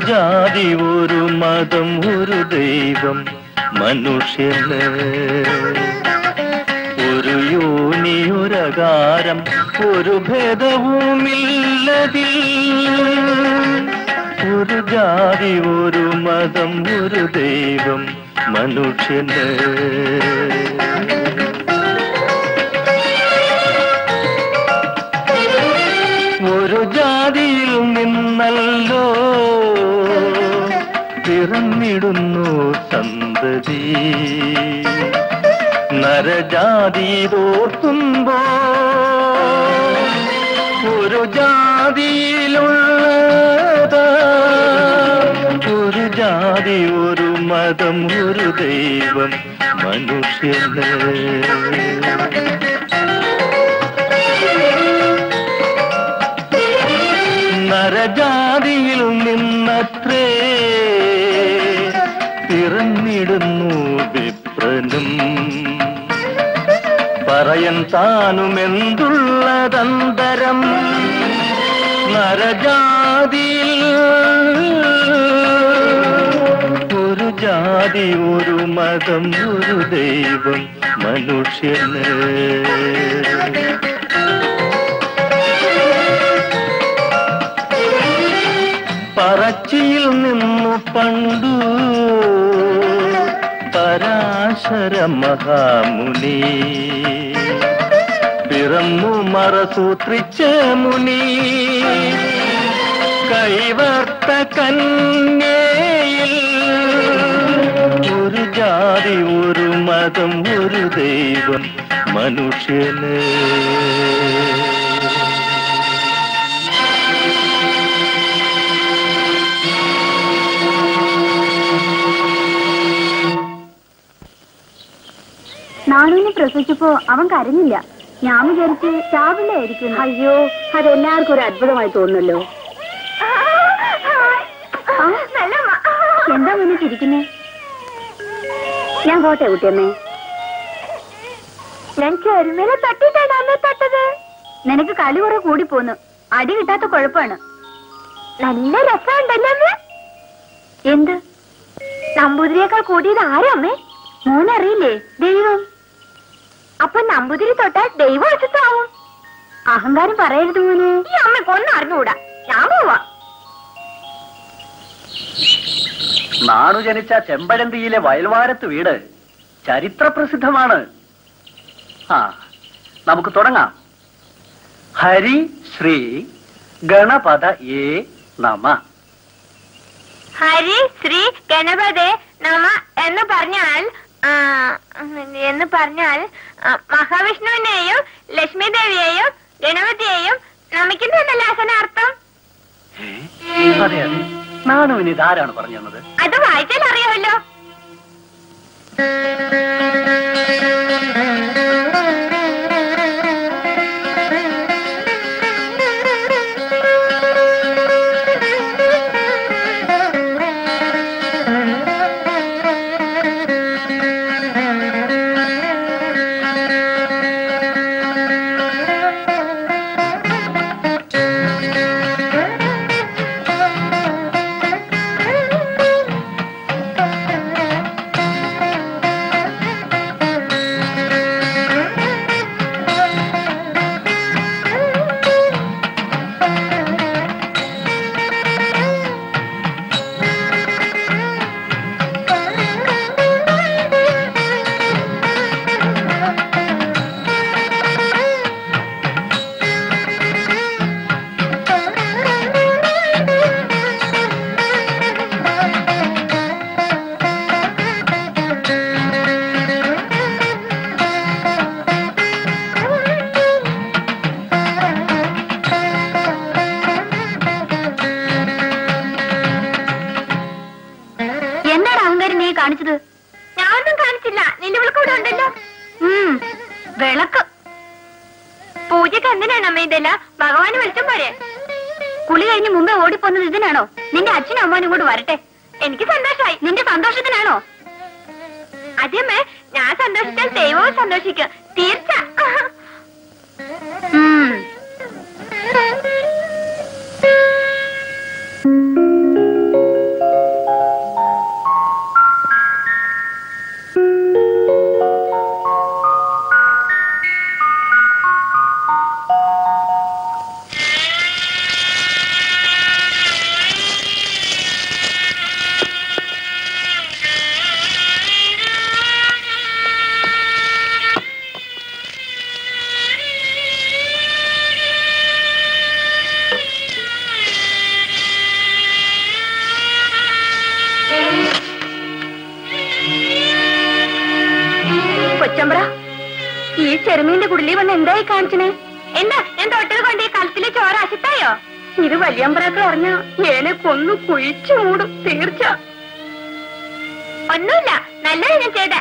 ജാതി ഒരു മതം ഒരു ദൈവം മനുഷ്യന് ഒരു യോനി ഒരകാരം ഒരു ഭേദവുമില്ലതിൽ ഒരു ജാതി ഒരു മതം ഒരു ദൈവം മനുഷ്യന് ഒരു ജാതിയിൽ നിന്നല്ലോ പിറന്നിടുന്നു സന്തതി നരജാതി തോർത്തുമ്പോ ഒരു ജാതിയിലുള്ളത് ഒരു ജാതി ഒരു മതം ഒരു ദൈവം മനുഷ്യന് നരജാതിയിൽ നിന്നത്രേ പിറന്നിടുന്നു വിപ്രനും പറയൻ താനുമെന്തുള്ളതന്തരം നരജാതിയിൽ ഒരു ജാതി ഒരു മതം ഒരു ദൈവം മനുഷ്യന് പറച്ചിയിൽ നിന്നു പണ്ടു പരാശര മഹാമുനി പിറന്നു മറസൂത്രിച്ച മുനി കൈവർത്ത കന്യയിൽ ഒരു ജാതി ഒരു മതം ഒരു ദൈവം മനുഷ്യന് നാണുവിനെ പ്രസവിച്ചപ്പോ അവൻ കരഞ്ഞില്ല ഞാൻ വിചാരിച്ച് ചാവില്ലായിരിക്കും അയ്യോ അതെല്ലാവർക്കും ഒരു അത്ഭുതമായി തോന്നുന്നല്ലോ ആ, എന്താ മുന്നേ ചിരിക്കുന്നേ ഞാൻ പോട്ടെ കുട്ടിയമ്മേ ഞാൻ ചെരുമേലെ തട്ടിട്ടാണ് അന്നെ തട്ടത് നിനക്ക് കളി കുറെ കൂടി പോന്നു അടി കിട്ടാത്ത കുഴപ്പമാണ് നല്ല രസമുണ്ടല്ലോ എന്ത് നമ്പൂതിരിയേക്കാൾ കൂടിയത് ആരാ അമ്മേ മോനറിയില്ലേ ദൈവം അപ്പൊ നമ്പൂതിരി തൊട്ടാൽ ദൈവം അസുത്താവും അഹങ്കാരം പറയരുത് മോനെ ഈ അമ്മക്കൊന്നും അറിഞ്ഞുകൂടാ ഞാൻ പോവാ നാണു ജനിച്ച ചെമ്പഴന്തിയിലെ വയൽവാരത്ത് വീട് ചരിത്രപ്രസിദ്ധമാണ് ആ നമുക്ക് തുടങ്ങാം ഹരി ശ്രീ ഗണപത ഏ നമ ഹരി ശ്രീ ഗണപതേ നമ എന്ന് പറഞ്ഞാൽ ആ, എന്ന് പറഞ്ഞാൽ ആ, മഹാവിഷ്ണുവിനെയും ലക്ഷ്മി ദേവിയെയും ഗണപതിയെയും നമിക്കുന്നതല്ല അസന അർത്ഥം ഏ? അതെ അതെ നാണുവിന് ഇതാരാണ് പറഞ്ഞു തന്നത് അത് വായിച്ചാൽ അറിയാമല്ലോ എന്താണ് അഹങ്കാരം നീ കാണിച്ചത് ഞാനൊന്നും കാണിച്ചില്ല നിന്റെ വിളക്ക് ഇവിടെ ഉണ്ടല്ലോ വിളക്ക് പൂജക്ക് എന്തിനാണ് അമ്മ ഇതല്ല ഭഗവാന് വെളിച്ചം പോരെ കുളി കഴിഞ്ഞ് മുമ്പേ ഓടിപ്പോന്നത് ഇതിനാണോ നിന്റെ അച്ഛനും അമ്മാനും ഇങ്ങോട്ട് വരട്ടെ എനിക്ക് സന്തോഷമായി നിന്റെ സന്തോഷത്തിനാണോ അതേമ്മേ ഞാൻ സന്തോഷിച്ചാൽ ദൈവവും സന്തോഷിക്കും തീർച്ച ഉം. അച്ചമ്പ്ര ഈ ചെറുമീന്റെ കുടിലി വന്ന് എന്തായി കാണിച്ചനെ എന്താ ഞാൻ തൊട്ടത് കൊണ്ട് ഈ കളത്തിലെ ചോര അശത്തായോ ഇത് വലിയമ്പറൊക്കെ അറിഞ്ഞ ഏനെ കൊന്നു കുഴിച്ചു മൂടും തീർച്ച ഒന്നുമില്ല നല്ലത് ഞാൻ ചെയ്ത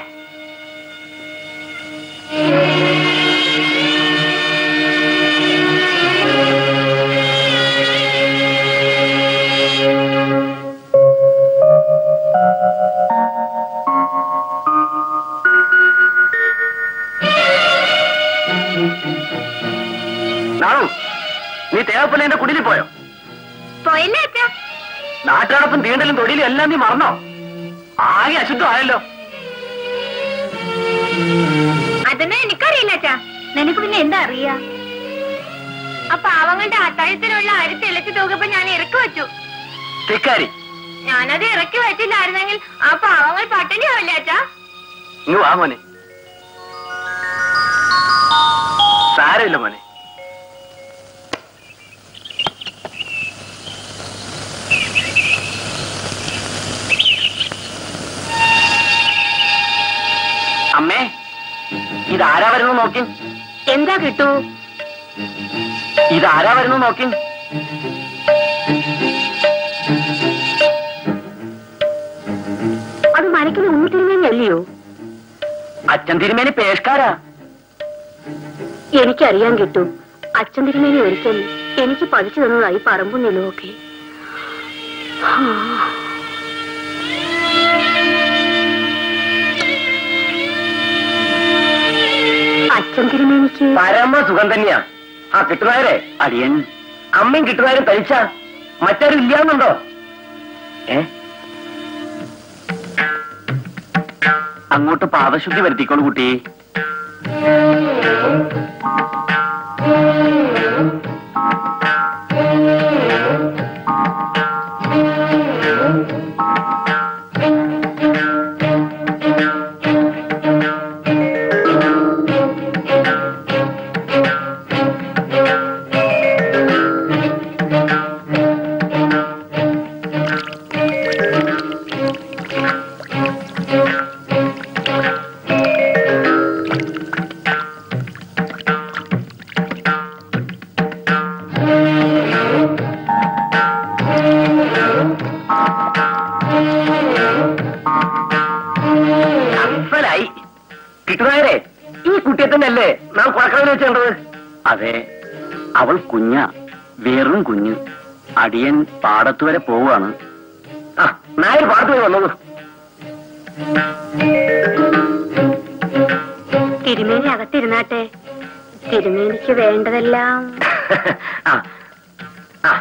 നാണു നീ തേവപ്പള്ളിന്റെ കുടിലിൽ പോയോ പോയല്ലേ അച്ഛാ നാട്ടടപ്പും തീണ്ടലും തൊടിയിലും എല്ലാം നീ മറന്നോ ആകെ അശുദ്ധമായല്ലോ അതൊന്നും എനിക്കറിയില്ല അച്ഛാ നിനക്ക് പിന്നെ എന്താ അറിയാ ആ പാവങ്ങളുടെ അത്താഴത്തിനുള്ള അരി തെളിച്ചു തൂകപ്പോ ഞാൻ ഇറക്കി വെച്ചു തിക്കാരി ഞാനത് ഇറക്കി വെച്ചില്ലായിരുന്നെങ്കിൽ ആ പാവങ്ങൾ പട്ടിണിയാവില്ല അച്ഛാ ഇങ്ങ് വാ മോനെ സാരമില്ല മോനെ അമ്മേ ഇതാരാ വരുന്നു നോക്കി എന്താ കിട്ടൂ ഇതാരാ വരുന്നു നോക്കി അത് മനക്കിന് ഉണ്ണിത്തിരുമേനിയല്ലയോ അച്ഛൻ തിരുമേനി പേഷ്കാരാ എനിക്കറിയാൻ കിട്ടും അച്ഛൻ തിരുമേനി ഒരിക്കൽ എനിക്ക് പതിച്ചു തന്നതായി പറമ്പും നിലവുമൊക്കെ അച്ഛൻ തിരുമേനിക്ക് പരമ സുഖം തന്നെയാ ആ കിട്ടുന്നായരെ അടിയൻ അമ്മയും കിട്ടുന്നാരും തരിച്ച മറ്റാരും ഇല്ലാന്നുണ്ടോ ഏ അങ്ങോട്ട് പാദശുദ്ധി വരുത്തിക്കോളൂ കുട്ടി അസലായി കിട്ടുന്നായരെ ഈ കുട്ടിയെ തന്നെയല്ലേ നാം കുഴക്കടവിൽ വെച്ച് കണ്ടത് അതെ അവൾ കുഞ്ഞ വെറും കുഞ്ഞ് അടിയൻ പാടത്ത് വരെ പോവാണ് ആ നായർ പാടത്ത് പോയി വന്നോളൂ തിരുമേനി അകത്തിരുന്നാട്ടെ തിരുമേനിക്ക് വേണ്ടതെല്ലാം ആ ആ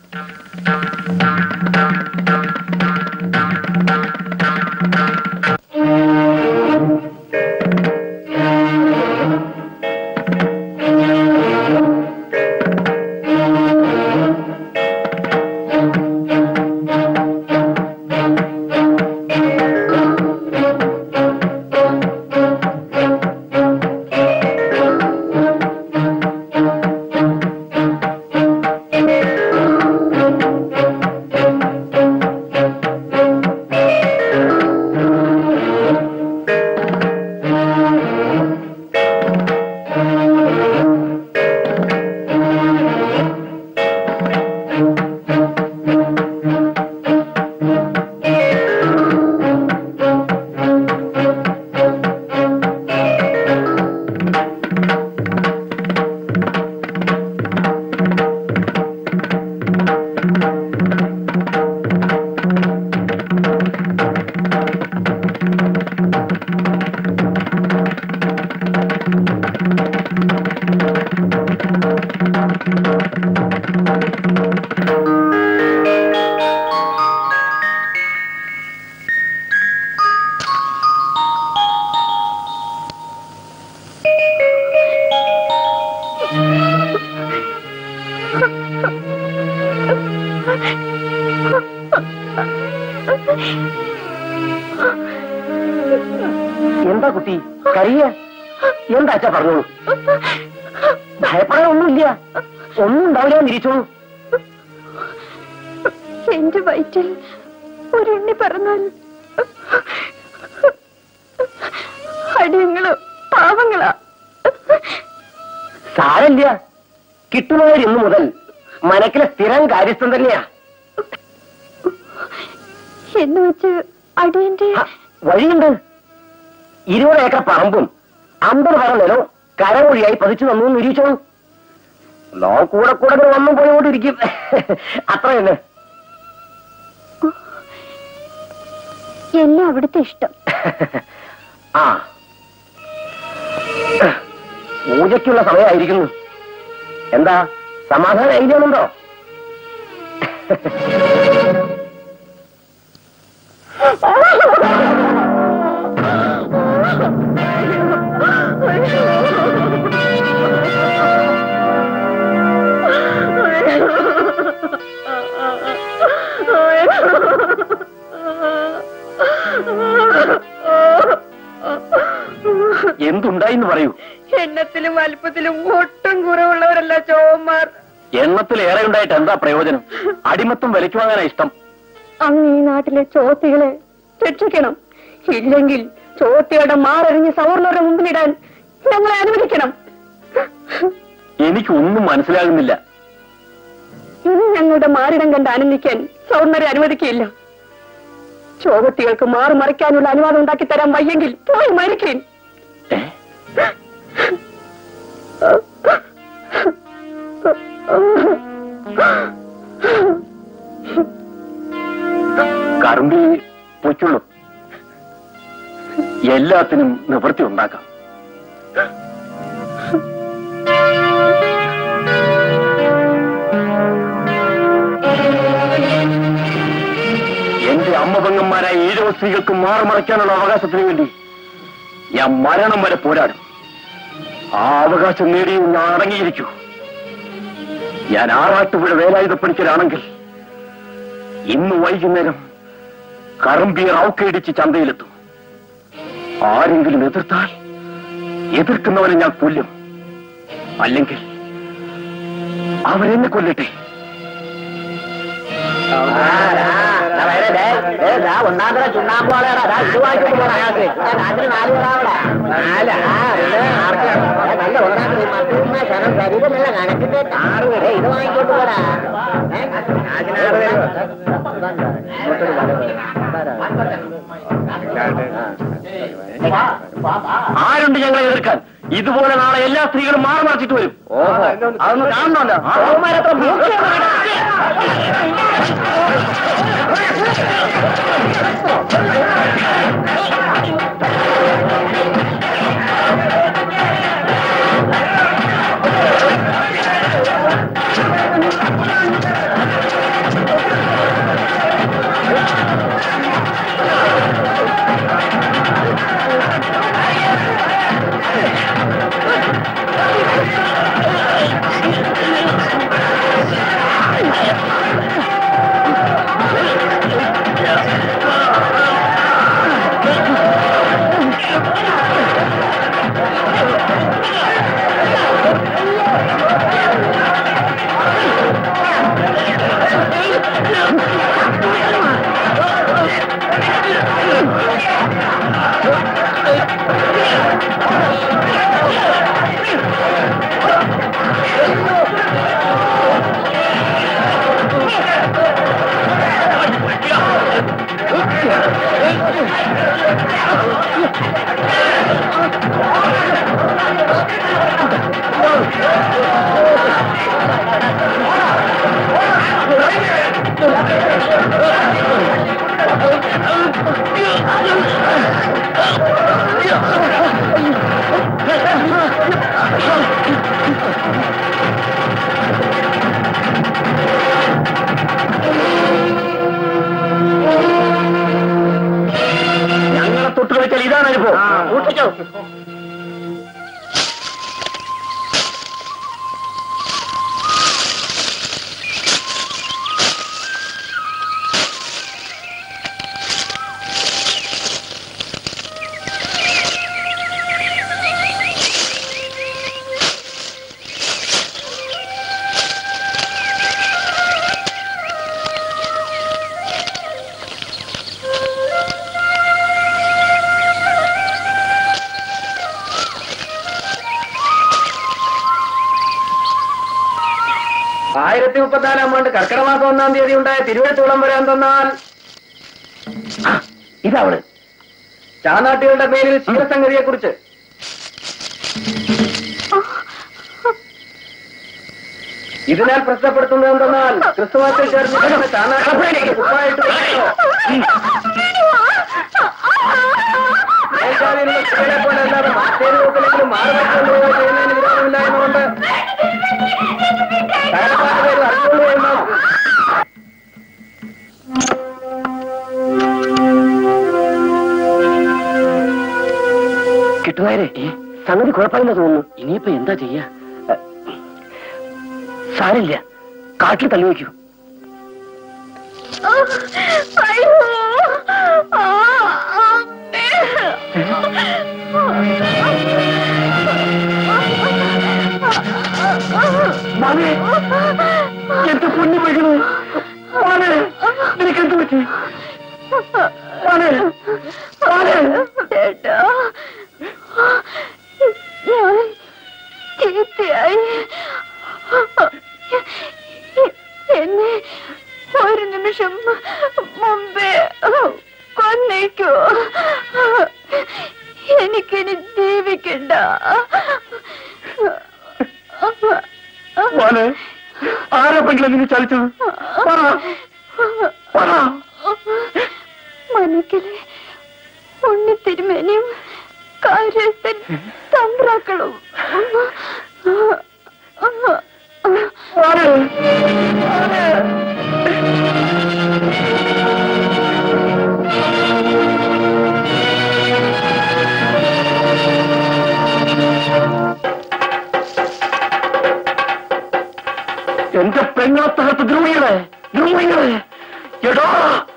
എന്താ കുട്ടി കറിയ എന്താ അച്ഛ പറഞ്ഞോളൂ ഭയപ്പെടാനൊന്നുമില്ല ഒന്നും ഉണ്ടാവില്ല നിരീച്ചോളൂ എന്റെ വയറ്റിൽ ഒരുണ്ണി പറഞ്ഞാൽ അടിയങ്ങള് പാവങ്ങളാ സാരല്ല കിട്ടുന്നവർ ഇന്നു മുതൽ മനക്കിലെ സ്ഥിരം കാര്യസ്ഥം തന്നെയാ എന്ന് വെച്ച് അടിയന്റെ ഹ, വഴിയുണ്ട് ഇരുപത് ഏക്കർ പറമ്പും അമ്പത് പറ നിലവും കരമൊഴിയായി പതിച്ചു തന്നു എന്ന് നിരീക്ഷണം ലോ കൂടെ കൂടെ ഇങ്ങനെ വന്നും പോയോണ്ടിരിക്കും അത്ര തന്നെ എല്ലാം അവിടുത്തെ ഇഷ്ടം ആ പൂജയ്ക്കുള്ള സമയമായിരിക്കുന്നു എന്താ സമാധാനം ഐഡിയുണ്ടോ എന്തുണ്ടായിന്ന് പറയൂ എണ്ണത്തിലും വലുപ്പത്തിലും ഒട്ടും കുറവുള്ളവരല്ല ചോവന്മാർ എണ്ണത്തിലേറെ ഉണ്ടായിട്ട് എന്താ പ്രയോജനം അടിമത്തം വിലയ്ക്ക് വാങ്ങാനാ ഇഷ്ടം അങ്ങ് ഈ നാട്ടിലെ ചോത്തികളെ രക്ഷിക്കണം ഇല്ലെങ്കിൽ ചോത്തിയുടെ മാററിഞ്ഞ് സവർണറുടെ മുമ്പിലിടാൻ ഞങ്ങളെ അനുവദിക്കണം എനിക്കൊന്നും മനസ്സിലാകുന്നില്ല ഇനി ഞങ്ങളുടെ മാറിടം കണ്ട് ആനന്ദിക്കാൻ സവർണരെ അനുവദിക്കുകയില്ല ചോവത്തികൾക്ക് മാറി മറിക്കാനുള്ള അനുവാദം ഉണ്ടാക്കി തരാൻ വയ്യെങ്കിൽ പോയി മരിക്കേൻ ഏ? കറുമ്പി പൊയ്ക്കുള്ളൂ എല്ലാത്തിനും നിവൃത്തി ഉണ്ടാക്കാം എന്റെ അമ്മ പെങ്ങന്മാരായ ഈഴവ സ്ത്രീകൾക്ക് മാറുമറയ്ക്കാനുള്ള അവകാശത്തിന് വേണ്ടി ഞാൻ മരണം വരെ പോരാടും ആ അവകാശം നേടി ഞാൻ അടങ്ങിയിരിക്കൂ ഞാൻ ആറാട്ടുപുഴ വേലായുധപ്പണിക്കരാണെങ്കിൽ ഇന്ന് വൈകുന്നേരം കറമ്പിയെ റൗക്കയിടിച്ച് ചന്തയിലെത്തും ആരെങ്കിലും എതിർത്താൽ എതിർക്കുന്നവനെ ഞാൻ കൊല്ലും അല്ലെങ്കിൽ അവരെന്നെ കൊല്ലട്ടെ ഒന്നാന്തര ചുണ്ണാമ്പോളാടാ ഇത് വാങ്ങിച്ചോണ്ട് പോടാ നാട്ടിൽ നാല് പേരാവടാ നല്ല ഒന്നാന്തര മറ്റുന്ന ശരം ശരീരമല്ല കണക്കിന്റെ ആറ് പേരെ ഇത് വാങ്ങിക്കൊണ്ട് പോടാ ആരുണ്ട് ഞങ്ങളെ എതിർക്കാൻ ഇതുപോലെ നാളെ എല്ലാ സ്ത്രീകളും മാറി മറിച്ചിട്ട് വരും അതൊന്ന് കാണണമല്ലോ അവന്മാരത്ര ഞങ്ങളെ തൊട്ട് കളിച്ചാൽ ഇതാണ് അനുഭവം സൂക്ഷിച്ചോ മുപ്പത്തിനാലാം ആണ്ട് കർക്കിടക മാസം ഒന്നാം തീയതി ഉണ്ടായ തിരുവഴുത്തോളം വരാൻ തന്നാൽ ഇതവള് ചാനാട്ടികളുടെ പേരിൽ ശീലസംഗതിയെ കുറിച്ച് ഇതിനാൽ പ്രശ്നപ്പെടുത്തുന്നത് എന്തെന്നാൽ ക്രിസ്തുമസിൽ ചേർന്ന് ചാനാട്ടി കുപ്പായിട്ട് മേൽജാതിയിലുള്ള സ്ത്രീകളെ പോലെ അല്ലാതെ മറ്റേത് നോക്കില്ലെങ്കിലും മാറുപറ്റുകൊണ്ടുപോവുക ചെയ്യുന്നതിന് വിരോധമില്ല എന്നുകൊണ്ട് കാരണക്കാരുടെ പേരിൽ അർച്ചുള്ളൂ എന്നാണ് കിട്ടുവാരേ സംഗതി കുഴപ്പമില്ലെന്ന് തോന്നുന്നു ഇനിയിപ്പോ എന്താ ചെയ്യാ സാരില്ല കാട്ടിൽ തള്ളി വയ്ക്കൂ അയ്യോ ആ, അമ്മേ. മോനെ എന്റെ പൊന്നു വീഴുന്നു മോനെ നിനക്ക് എന്ത് പറ്റി മോനെ മോനെ ചേട്ടാ ഞാൻ ചീത്തയായി എന്നെ ഒരു നിമിഷം മുമ്പേ കൊന്നേക്കോ എനിക്കിനി ജീവിക്കണ്ട മോനെ ആരാ പെണ്ണിലെ നിന്നെ ചലിച്ചത് പറ പറ മനക്കിലെ ഉണ്ണിത്തിരുമേനിയും കാര്യസ്ഥൻ തമ്പ്രാക്കളും മോനെ മോനെ എന്റെ പെണ്ണാത്തകത്ത് ദ്രോഹികളെ ദ്രോഹികളെ എടോ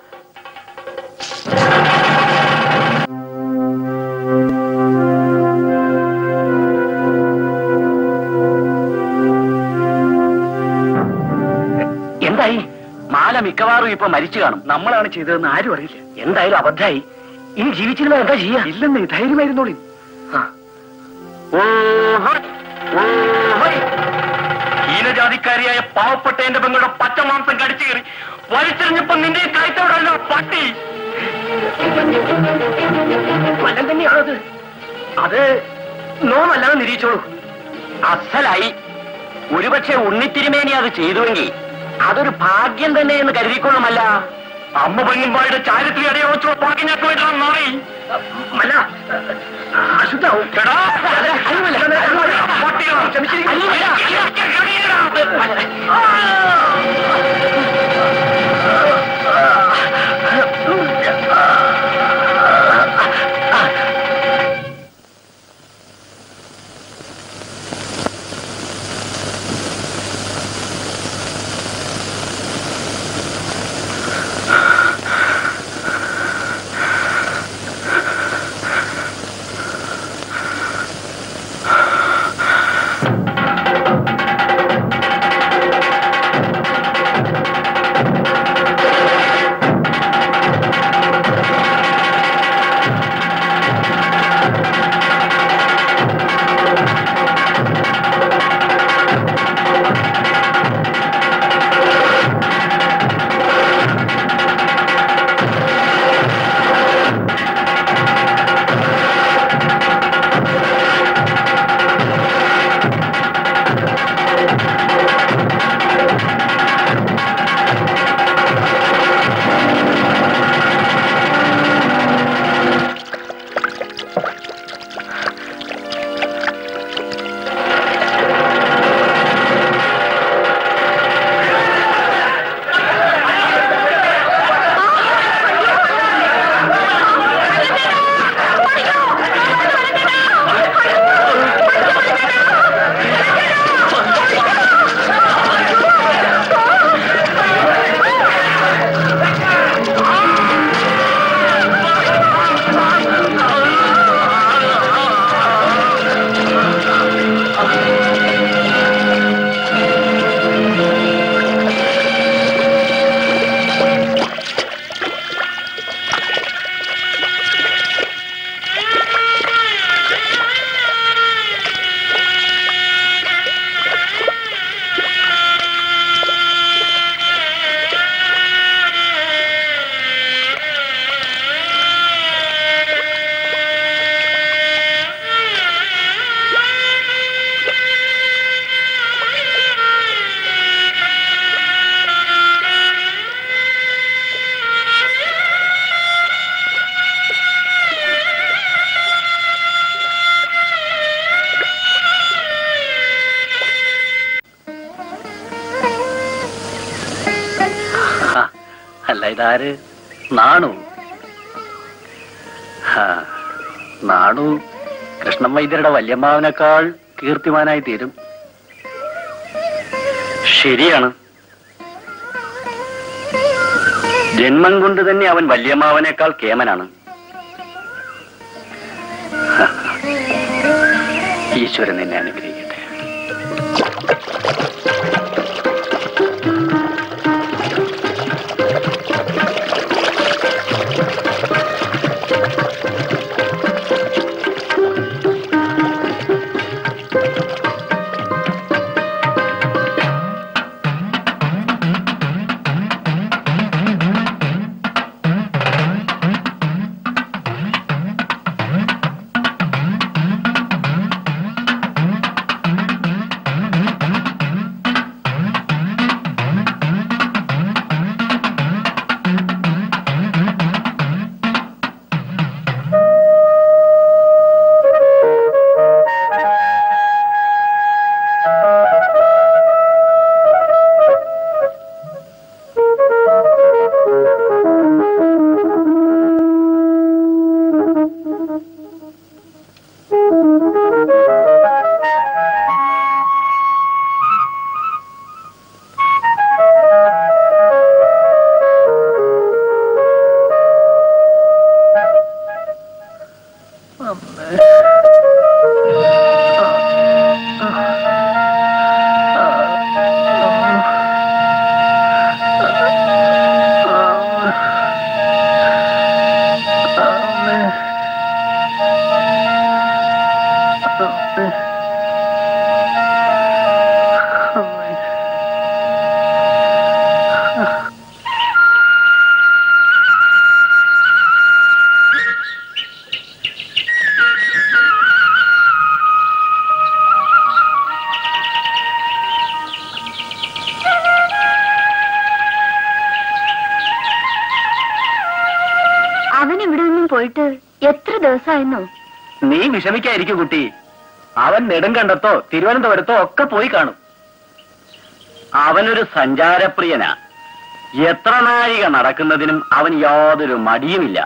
എന്തായി മാല മിക്കവാറും ഇപ്പൊ മരിച്ചു കാണും നമ്മളാണ് ചെയ്തതെന്ന് ആരും അറിയില്ല എന്തായാലും അബദ്ധായി ഇനി ജീവിച്ചിരുന്ന എന്താ ചെയ്യാ ഇല്ലെന്ന് ധൈര്യമായിരുന്നോളി ഹീനജാതിക്കാരിയായ പാവപ്പെട്ട എന്റെ പെങ്ങളുടെ പച്ചമാംസം കടിച്ചു കയറി വലിച്ചെറിഞ്ഞപ്പോ നിന്റെ കൈത്തോടല്ല പട്ടി കൊല്ലം തന്നെയാണത് അത് നോമല്ലാതെ നിരീക്ഷോളൂ അസലായി ഒരുപക്ഷെ ഉണ്ണിത്തിരുമേനി അത് ചെയ്തുവെങ്കിൽ അതൊരു ഭാഗ്യം തന്നെ എന്ന് കരുതിക്കൊള്ളുമല്ല അമ്മ പെങ്ങുമ്പായുടെ ചാരിത്രി അടയോച്ചോ ഭാഗ്യം മാറി മല്ല അശുദ്ധാവും ആര് നാണു ഹാ, നാണു കൃഷ്ണൻ വൈദ്യരുടെ വല്യമ്മാവനേക്കാൾ കീർത്തിമാനായി തീരും ശരിയാണ് ജന്മം കൊണ്ട് തന്നെ അവൻ വല്യമ്മാവനേക്കാൾ കേമനാണ് ഈശ്വരൻ നിന്നെ അനുഗ്രഹിക്കട്ടെ അവൻ ഇവിടെ നിന്നും പോയിട്ട് എത്ര ദിവസമായിരുന്നു നീ വിഷമിക്കായിരിക്കും കുട്ടി അവൻ നെടുങ്കണ്ടത്തോ തിരുവനന്തപുരത്തോ ഒക്കെ പോയി കാണും അവനൊരു സഞ്ചാരപ്രിയനാ എത്ര നാഴിക നടക്കുന്നതിനും അവൻ യാതൊരു മടിയുമില്ല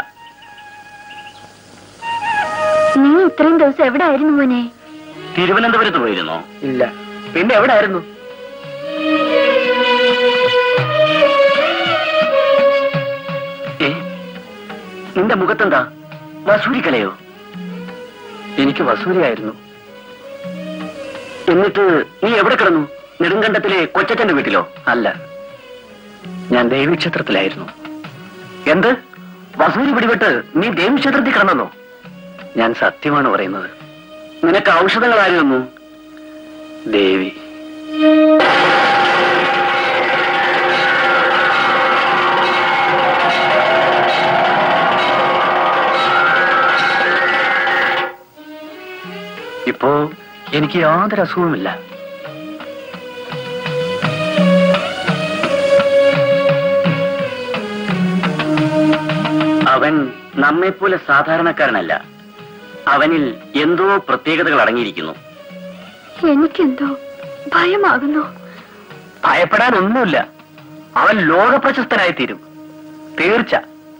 നീ ഇത്രയും ദിവസം എവിടെ ആയിരുന്നു മോനെ തിരുവനന്തപുരത്ത് പോയിരുന്നോ ഇല്ല പിന്നെ എവിടെ ആയിരുന്നു ഏ നിന്റെ മുഖത്തെന്താ വസൂരിക്കലയോ എനിക്ക് വസൂരിയായിരുന്നു എന്നിട്ട് നീ എവിടെ കിടന്നു നെടുങ്കണ്ടത്തിലെ കൊച്ചച്ഛന്റെ വീട്ടിലോ അല്ല ഞാൻ ദേവീക്ഷേത്രത്തിലായിരുന്നു എന്ത് വസൂരി പിടിപെട്ട് നീ ദേവീക്ഷേത്രത്തിൽ കിടന്നോ ഞാൻ സത്യമാണ് പറയുന്നത് നിനക്ക് ഔഷധങ്ങൾ ആര് തന്നു ദേവി ഇപ്പോ എനിക്ക് യാതൊരു അസുഖവുമില്ല അവൻ നമ്മെപ്പോലെ സാധാരണക്കാരനല്ല അവനിൽ എന്തോ പ്രത്യേകതകൾ അടങ്ങിയിരിക്കുന്നു എനിക്കെന്തോ ഭയമാകുന്നു ഭയപ്പെടാനൊന്നുമില്ല അവൻ ലോകപ്രശസ്തനായി തീരും തീർച്ച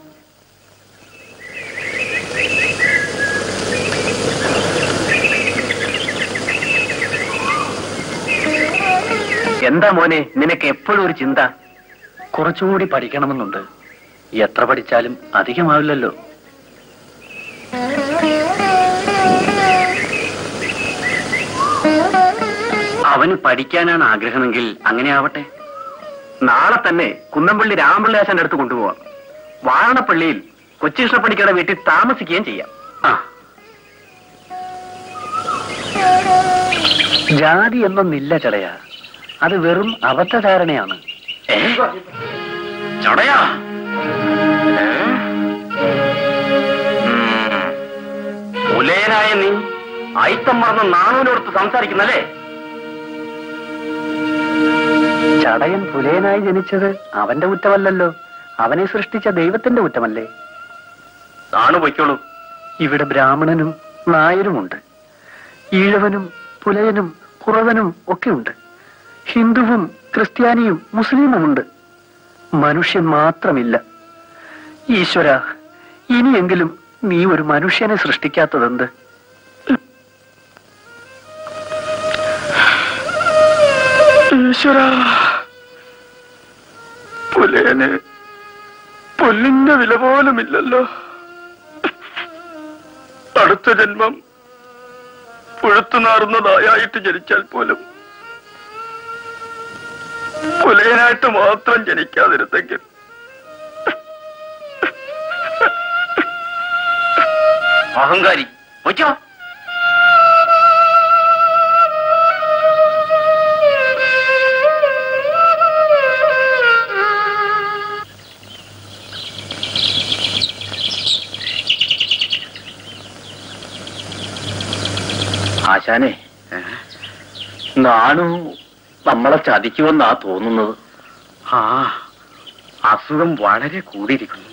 എന്താ മോനെ നിനക്ക് എപ്പോഴും ഒരു ചിന്ത കുറച്ചുകൂടി പഠിക്കണമെന്നുണ്ട് എത്ര പഠിച്ചാലും അധികമാവില്ലല്ലോ അവന് പഠിക്കാനാണ് ആഗ്രഹമെങ്കിൽ അങ്ങനെ ആവട്ടെ നാളെ തന്നെ കുന്നംപള്ളി രാമപിള്ളയാശന്റെ അടുത്ത് കൊണ്ടുപോവാം വാരണപ്പള്ളിയിൽ കൊച്ചികൃഷ്ണപ്പണിക്കയുടെ വീട്ടിൽ താമസിക്കുകയും ചെയ്യാം ആ ജാതി എന്നൊന്നില്ല ചടയ അത് വെറും അബദ്ധധാരണയാണ് ഏ? ചടയാ ഏ? ഉം. ഉലയനായ നീ അയിത്തം മറന്ന് നാണൂനോടത്ത് സംസാരിക്കുന്നല്ലേ ചടയൻ പുലയനായി ജനിച്ചത് അവന്റെ കുറ്റമല്ലല്ലോ അവനെ സൃഷ്ടിച്ച ദൈവത്തിന്റെ കുറ്റമല്ലേ താണു പൊയ്ക്കോളൂ ഇവിടെ ബ്രാഹ്മണനും നായരുമുണ്ട് ഈഴവനും പുലയനും കുറവനും ഒക്കെയുണ്ട് ഹിന്ദുവും ക്രിസ്ത്യാനിയും മുസ്ലിമുമുണ്ട് മനുഷ്യൻ മാത്രമില്ല ഈശ്വര ഇനിയെങ്കിലും നീ ഒരു മനുഷ്യനെ സൃഷ്ടിക്കാത്തതെന്ത് ഈശ്വര പുലേന് പുല്ലിന്റെ വില പോലുമില്ലല്ലോ അടുത്ത ജന്മം പുഴുത്തു നാറുന്നതായിട്ട് ജനിച്ചാൽ പോലും പുലയനായിട്ട് മാത്രം ജനിക്കാതിരുന്നെങ്കിൽ അഹങ്കാരി വയ്ക്കോ ആശാനെ നാണു നമ്മളെ ചതിക്കുമെന്നാ തോന്നുന്നത് ആ അസുഖം വളരെ കൂടിയിരിക്കുന്നു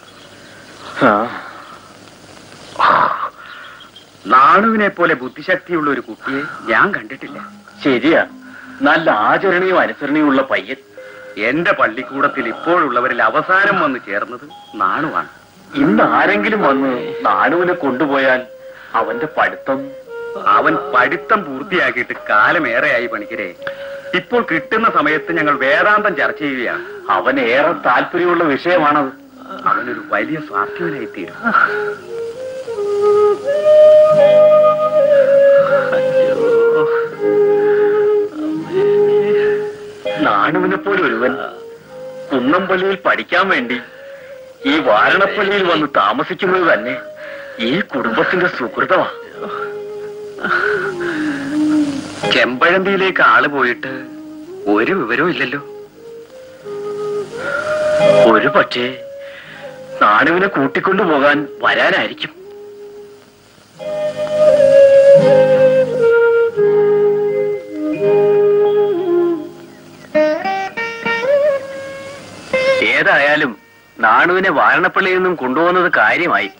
നാണുവിനെ പോലെ ബുദ്ധിശക്തിയുള്ള ഒരു കുട്ടിയെ ഞാൻ കണ്ടിട്ടില്ല ശരിയാ നല്ല ആചരണയും അനുസരണയും ഉള്ള പയ്യൻ എന്റെ പള്ളിക്കൂടത്തിൽ ഇപ്പോഴുള്ളവരിൽ അവസാനം വന്ന് ചേർന്നത് നാണുവാണ് ഇന്ന് ആരെങ്കിലും വന്ന് നാണുവിനെ കൊണ്ടുപോയാൽ അവന്റെ പഠിത്തം അവൻ പഠിത്തം പൂർത്തിയാക്കിയിട്ട് കാലമേറെയായി പണിക്കരെ ഇപ്പോൾ കിട്ടുന്ന സമയത്ത് ഞങ്ങൾ വേദാന്തം ചർച്ച ചെയ്യുകയാണ് അവൻ ഏറെ താല്പര്യമുള്ള വിഷയമാണത് അവനൊരു വലിയ സ്വാർത്ഥ്യവനായി തീരും നാണുവിനെ പോലെ ഒരുവൻ കുന്നംപള്ളിയിൽ പഠിക്കാൻ വേണ്ടി ഈ വാരണപ്പള്ളിയിൽ വന്ന് താമസിക്കുന്നത് തന്നെ ഈ കുടുംബത്തിന്റെ സുഹൃതമാ ചെമ്പഴന്തിയിലേക്ക് ആള് പോയിട്ട് ഒരു വിവരവും ഇല്ലല്ലോ ഒരു പക്ഷേ നാണുവിനെ കൂട്ടിക്കൊണ്ടു പോകാൻ വരാനായിരിക്കും ഏതായാലും നാണുവിനെ വാരണപ്പള്ളിയിൽ നിന്നും കൊണ്ടുപോകുന്നത് കാര്യമായി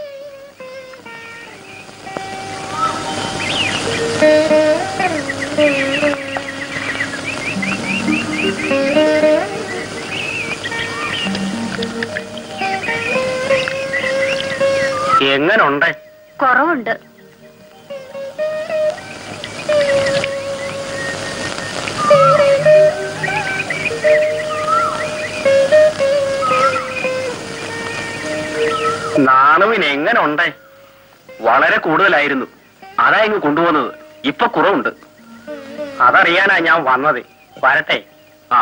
എങ്ങനുണ്ട് കുറവുണ്ട് നാണുവിന് എങ്ങനുണ്ട് വളരെ കൂടുതലായിരുന്നു അതാ ഇങ്ങ് കൊണ്ടുപോകുന്നത് ഇപ്പൊ കുറവുണ്ട് അതറിയാനാ ഞാൻ വന്നത് വരട്ടെ ആ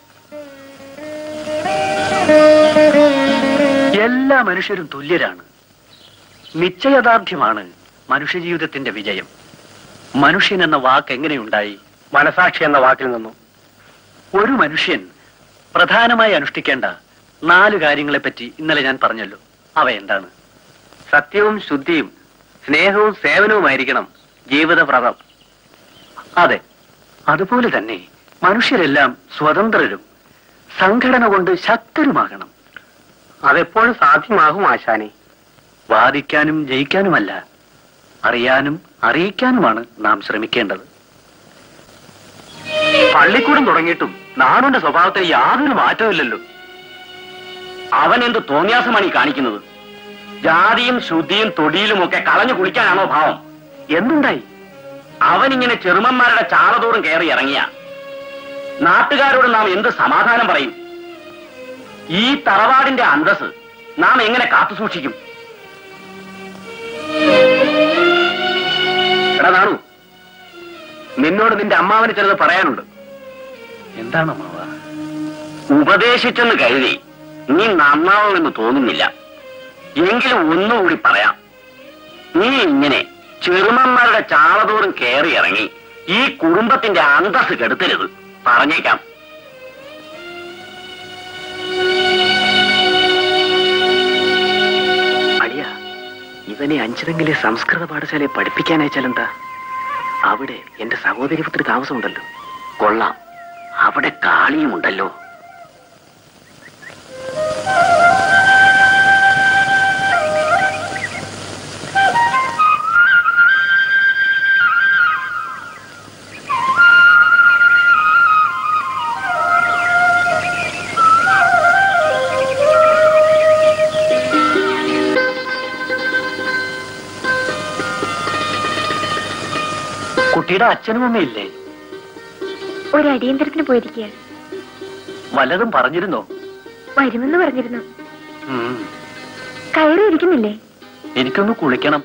എല്ലാ മനുഷ്യരും തുല്യരാണ് നിശ്ചയദാർഢ്യമാണ് മനുഷ്യജീവിതത്തിന്റെ വിജയം മനുഷ്യൻ എന്ന വാക്ക് എങ്ങനെയുണ്ടായി മനസാക്ഷി എന്ന വാക്കിൽ നിന്നും ഒരു മനുഷ്യൻ പ്രധാനമായി അനുഷ്ഠിക്കേണ്ട നാല് കാര്യങ്ങളെപ്പറ്റി ഇന്നലെ ഞാൻ പറഞ്ഞല്ലോ അവ എന്താണ് സത്യവും ശുദ്ധിയും സ്നേഹവും സേവനവുമായിരിക്കണം ജീവിതവ്രതം അതെ അതുപോലെ തന്നെ മനുഷ്യരെല്ലാം സ്വതന്ത്രരും സംഘടന കൊണ്ട് ശക്തരുമാകണം അതെപ്പോഴും സാധ്യമാകും ആശാനെ വാദിക്കാനും ജയിക്കാനുമല്ല അറിയാനും അറിയിക്കാനുമാണ് നാം ശ്രമിക്കേണ്ടത് പള്ളിക്കൂടം തുടങ്ങിയിട്ടും നാടുന്റെ സ്വഭാവത്തിൽ യാതൊരു മാറ്റമില്ലല്ലോ അവൻ എന്ത് തോന്നിയാസമാണ് ഈ കാണിക്കുന്നത് ജാതിയും ശുദ്ധിയും തൊടിയിലും ഒക്കെ കളഞ്ഞു കുളിക്കാനാണോ ഭാവം എന്തുണ്ടായി അവൻ ഇങ്ങനെ ചെറുമന്മാരുടെ ചാളതോറും കയറി ഇറങ്ങിയ നാട്ടുകാരോട് നാം എന്ത് സമാധാനം പറയും ഈ തറവാടിന്റെ അന്തസ് നാം എങ്ങനെ കാത്തു സൂക്ഷിക്കും എടാ നാണു നിന്നോട് നിന്റെ അമ്മാവന് ചിലത് പറയാനുണ്ട് എന്താണ് അമ്മാവ ഉപദേശിച്ചെന്ന് കരുതി നീ നന്നാവുമെന്ന് തോന്നുന്നില്ല എങ്കിലും ഒന്നുകൂടി പറയാം നീ ഇങ്ങനെ ചെറുമന്മാരുടെ ചാളതോറും കയറി ഇറങ്ങി ഈ കുടുംബത്തിന്റെ അന്തസ് കെടുത്തരുത് പറഞ്ഞേക്കാം അടിയ ഇവനെ അഞ്ചിതെങ്കിലെ സംസ്കൃത പാഠശാലയെ പഠിപ്പിക്കാനയച്ചാലെന്താ അവിടെ എന്റെ സഹോദരി പുത്രി താമസമുണ്ടല്ലോ കൊള്ളാം അവിടെ കാളിയുമുണ്ടല്ലോ കുട്ടിയുടെ അച്ഛനും അമ്മയില്ലേ ഒരു അടിയന്തരത്തിന് പോയിരിക്കുക വല്ലതും പറഞ്ഞിരുന്നോ വരുമെന്ന് പറഞ്ഞിരുന്നു ഉം. കയറി ഇരിക്കുന്നില്ലേ എനിക്കൊന്ന് കുളിക്കണം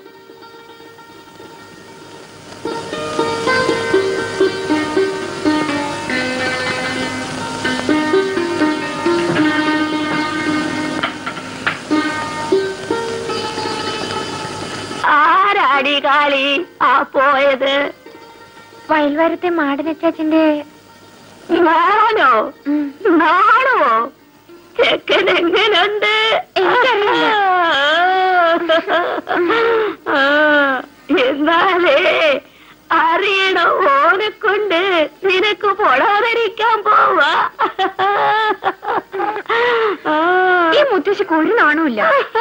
ആരാടി കാളി ആ പോയത് വയൽവാരത്തെ മാടനച്ചാച്ചിന്റെ നാണോ നാണോ ചെക്കൻ എങ്ങനുണ്ട് എന്നാലേ അറിയണ ഓനെ കൊണ്ട് നിനക്ക് പൊടാതിരിക്കാൻ പോവാ ഈ മുത്തശ്ശിക്ക് ഒരു നാണമില്ല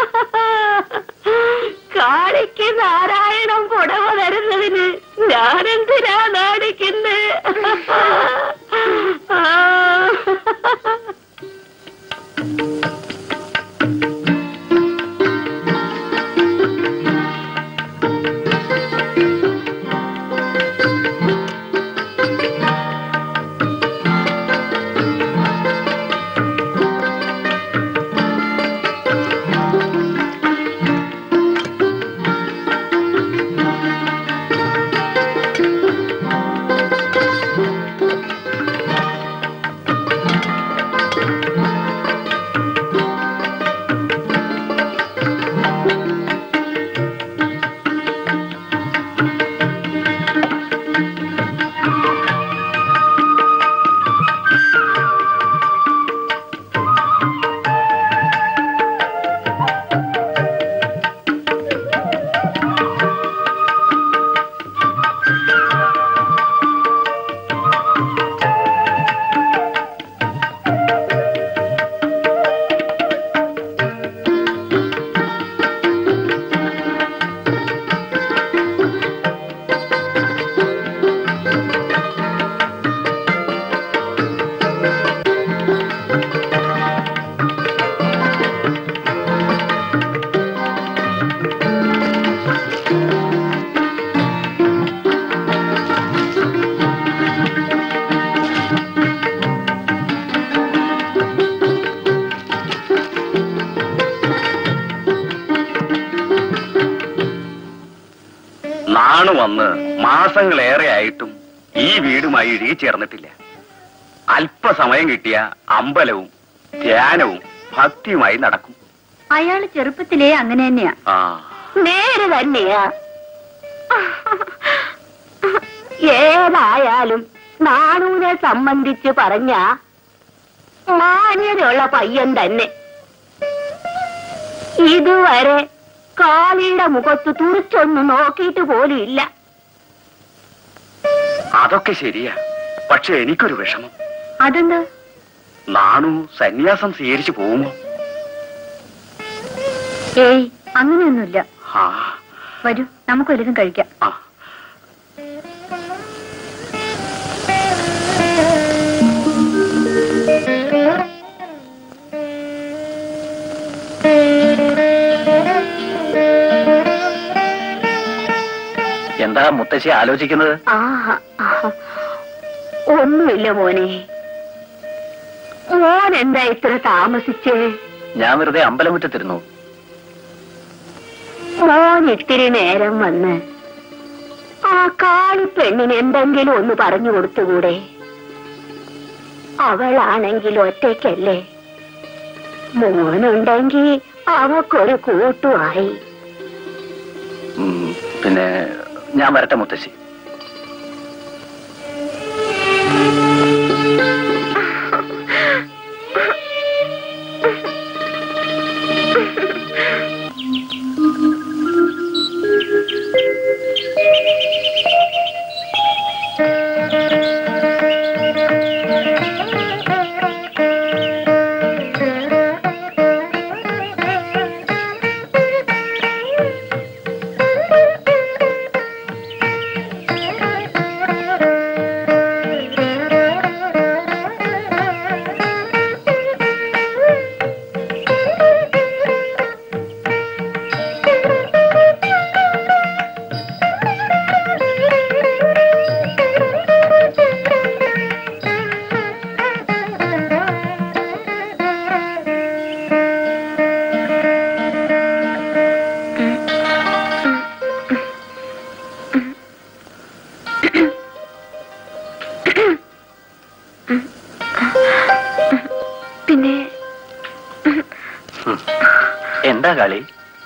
കാളിക്ക് നാരായണം പുടവ തരുന്നതിന് ഞാനെന്തിനാ നാടിക്കുന്നത് നാണു വന്ന് മാസങ്ങളേറെ ആയിട്ടും ഈ വീടുമായി ഇഴുകി ചേർന്നിട്ടില്ല അല്പസമയം കിട്ടിയ അമ്പലവും ധ്യാനവും ഭക്തിയുമായി നടക്കും അയാള് ചെറുപ്പത്തിലേ അങ്ങനെ തന്നെയാ ആ നേരെ തന്നെയാ ഏതായാലും നാണൂനെ സംബന്ധിച്ച് പറഞ്ഞ മാന്യതയുള്ള പയ്യൻ തന്നെ ഇതുവരെ കാളിയുടെ മുഖത്ത് തുറിച്ചൊന്ന് നോക്കിയിട്ട് പോലും ഇല്ല അതൊക്കെ ശരിയാ പക്ഷെ എനിക്കൊരു വിഷമം അതെന്താ നാണു സന്യാസം സ്വീകരിച്ചു പോകുമോ ഏയ് അങ്ങനെയൊന്നുമില്ല ആ വരൂ നമുക്ക് വലുതും കഴിക്കാം ആ എന്താ മുത്തശ്ശി ആലോചിക്കുന്നത് ആ ആ. ഒന്നുമില്ല മോനെ മോൻ എന്താ ഇത്ര താമസിച്ചേ ഞാൻ വെറുതെ അമ്പലമുറ്റത്തിരുന്നു മോൻ ഇത്തിരി നേരം വന്ന് ആ കാളിപ്പെണ്ണിന് എന്തെങ്കിലും ഒന്ന് പറഞ്ഞു കൊടുത്തുകൂടെ അവളാണെങ്കിൽ ഒറ്റയ്ക്കല്ലേ മോനുണ്ടെങ്കിൽ അവക്കൊരു കൂട്ടുമായി ഉം, പിന്നെ ഞാൻ വരട്ടെ മുത്തശ്ശി കാളി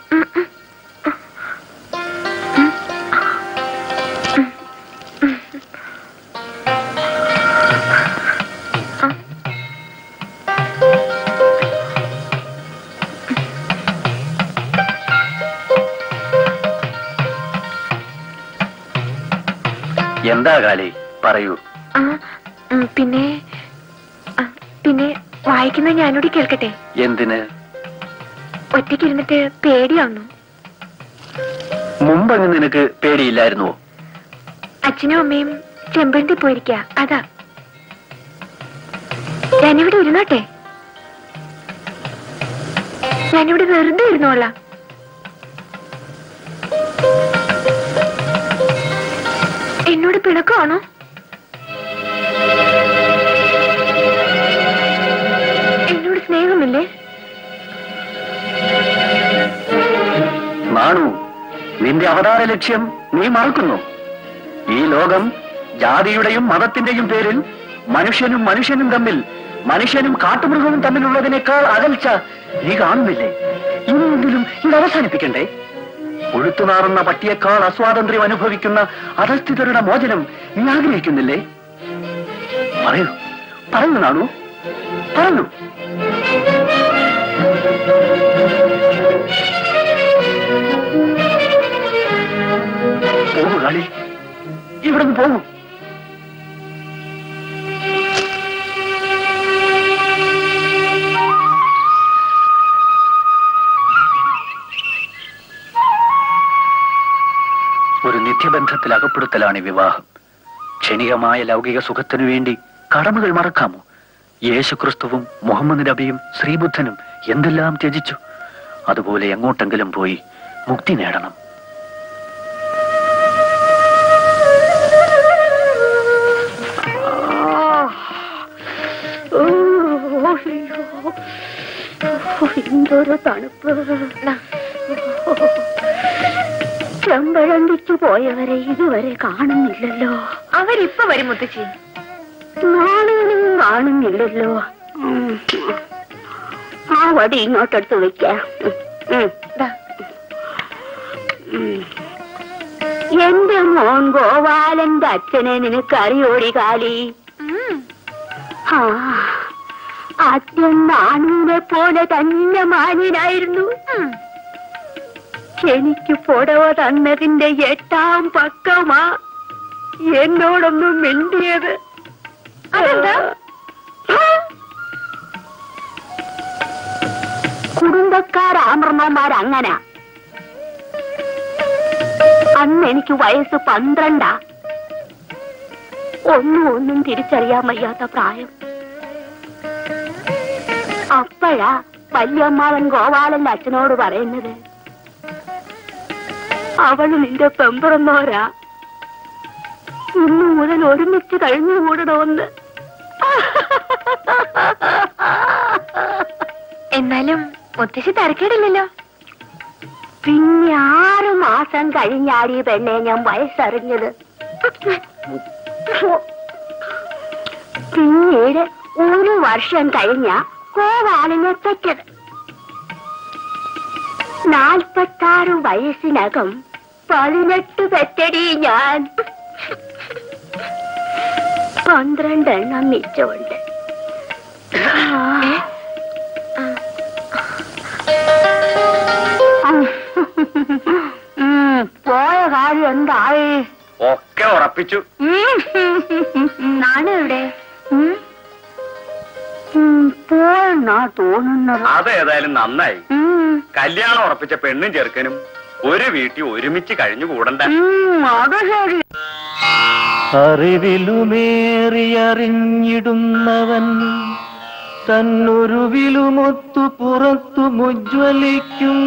എന്താ കാളി പറയൂ ആ, ഉം, പിന്നെ ആ, പിന്നെ വായിക്കുന്ന ഞാനോട് കേൾക്കട്ടെ എന്തിന് ഒറ്റയ്ക്ക് ഇരുന്നിട്ട് പേടിയാവുന്നു മുമ്പങ്ങ് നിനക്ക് പേടിയില്ലായിരുന്നുവോ അച്ഛനും അമ്മയും ചെമ്പഴന്തി പോയിരിക്ക അതാ ഞാനിവിടെ ഇരുന്നോട്ടെ ഞാനിവിടെ വെറുതെ ഇരുന്നോളാം എന്നോട് പിണക്കമാണോ എന്നോട് സ്നേഹമില്ലേ നാണു നിന്റെ അവതാര ലക്ഷ്യം നീ മറക്കുന്നു ഈ ലോകം ജാതിയുടെയും മതത്തിന്റെയും പേരിൽ മനുഷ്യനും മനുഷ്യനും തമ്മിൽ മനുഷ്യനും കാട്ടുമൃഗവും തമ്മിലുള്ളതിനേക്കാൾ അകൽച്ച നീ കാണുന്നില്ലേ ഇനിയെങ്കിലും ഇത് അവസാനിപ്പിക്കണ്ടേ ഒഴുത്തുനാറുന്ന പട്ടിയേക്കാൾ അസ്വാതന്ത്ര്യം അനുഭവിക്കുന്ന അധസ്ഥിതരുടെ മോചനം നീ ആഗ്രഹിക്കുന്നില്ലേ പറയൂ പറയൂ നാണു പറയൂ പോകൂ കളി ഇവിടുന്ന് പോകൂ ഒരു നിത്യബന്ധത്തിൽ അകപ്പെടുത്തലാണ് ഈ വിവാഹം ക്ഷണികമായ ലൗകിക സുഖത്തിനു വേണ്ടി കടമകൾ മറക്കാമോ യേശുക്രിസ്തുവും മുഹമ്മദ് നബിയും ശ്രീബുദ്ധനും എന്തെല്ലാം ത്യജിച്ചു അതുപോലെ എങ്ങോട്ടെങ്കിലും പോയി മുക്തി നേടണം എന്തൊരു തണുപ്പ് ചെമ്പഴന്തിച്ചു പോയവരെ ഇതുവരെ കാണുന്നില്ലല്ലോ അവരിപ്പൊ വരും മുത്തശ്ശി നാളുകളും കാണുന്നില്ലല്ലോ ഉം. ആ വടി ഇങ്ങോട്ടെടുത്ത് വെക്കാം ഉം. ഉം. എന്റെ മോൻ ഗോപാലന്റെ അച്ഛനെ നിനക്കറിയോടി കാലി ആ അച്ഛൻ നാണുവിനെ പോലെ തന്നെ മാന്യനായിരുന്നു എനിക്ക് പുടവ തന്നതിന്റെ എട്ടാം പക്കമാ എന്നോടൊന്നും മിണ്ടിയത് അതെന്താ കുടുംബക്കാരാമർമ്മമാർ അങ്ങനെ അന്ന് എനിക്ക് വയസ്സ് പന്ത്രണ്ടാ ഒന്നും ഒന്നും തിരിച്ചറിയാൻ വയ്യാത്ത പ്രായം അപ്പോഴാ വല്യമ്മാവൻ ഗോപാലന്റെ അച്ഛനോട് പറയുന്നത് അവള് നിന്റെ പെമ്പറന്നോരാ ഇന്നു മുതൽ ഒരുമിച്ച് കഴിഞ്ഞുകൂടണമെന്ന് എന്നാലും മുത്തശ്ശി തരക്കേടില്ലല്ലോ പിന്നെ ആറ് മാസം കഴിഞ്ഞാടി പെണ്ണെ ഞാൻ വയസ്സറിഞ്ഞത് പിന്നീട് ഒരു വർഷം കഴിഞ്ഞ ഗോപാലിനെ പെറ്റത് നാൽപ്പത്താറ് വയസ്സിനകം പതിനെട്ട് പെറ്റടി ഞാൻ പന്ത്രണ്ടെണ്ണം മിച്ചമുണ്ട് പോയ കാര്യം എന്തായി ഒക്കെ ഉറപ്പിച്ചു നാണ് എവിടെ പോയെന്നാ തോന്നുന്നത് അതേതായാലും നന്നായി ഉം. കല്യാണം ഉറപ്പിച്ച പെണ്ണും ചെറുക്കനും ഒരു വീട്ടിൽ ഒരുമിച്ച് കഴിഞ്ഞു കൂടണ്ട ഉം, അത് ശരി അറിവിലുമേറിയറിഞ്ഞിടുന്നവൻ തന്നൊരുവിലുമൊത്തു പുറത്തു മുജ്വലിക്കും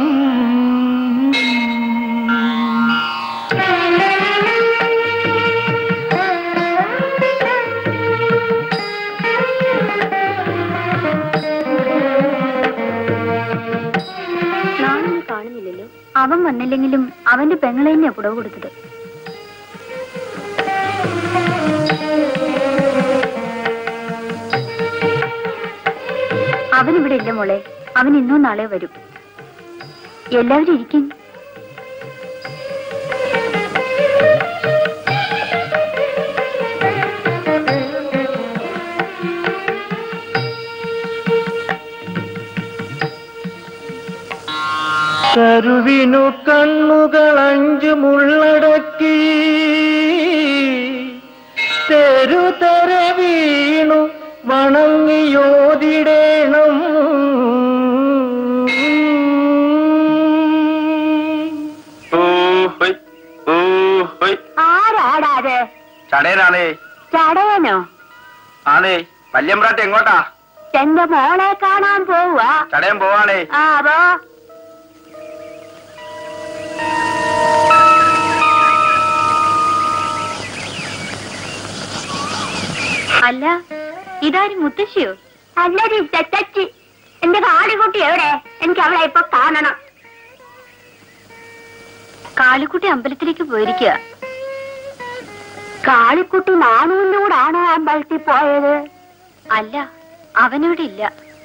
നാണൊന്നും കാണുന്നില്ലല്ലോ അവൻ വന്നില്ലെങ്കിലും അവന്റെ പെങ്ങളെ തന്നെയാ പുടവ് കൊടുത്തത് അവൻ ഇവിടെ ഇല്ല മോളെ അവൻ ഇന്നും നാളെ വരും എല്ലാവരും ഇരിക്കും കരുവിനു കണ്ണുകൾ അഞ്ചു മുള്ളടക്കി തെരുതര വീണു വണങ്ങിയോതിടേണം ഓ ഹൊയ് ഓ ഹൊയ് ആരാടാത് ചടയനാണേ ചടയനോ ആണേ വല്യമ്പ്രാട്ട് എങ്ങോട്ടാ എന്റെ മോളെ കാണാൻ പോവാ ചടയൻ പോവാണേ ആ പോ അല്ല ഇതാരും മുത്തശ്ശിയോ അല്ലടി തെറ്റച്ചി എന്റെ കാളിക്കുട്ടി എവിടെ എനിക്ക് അവളെ ഇപ്പൊ കാണണം കാളിക്കുട്ടി അമ്പലത്തിലേക്ക് പോയിരിക്കുക കാളിക്കുട്ടി നാണുവിന്റെ കൂടാണോ അമ്പലത്തിൽ പോയത് അല്ല അവനിവിടെ ഇല്ല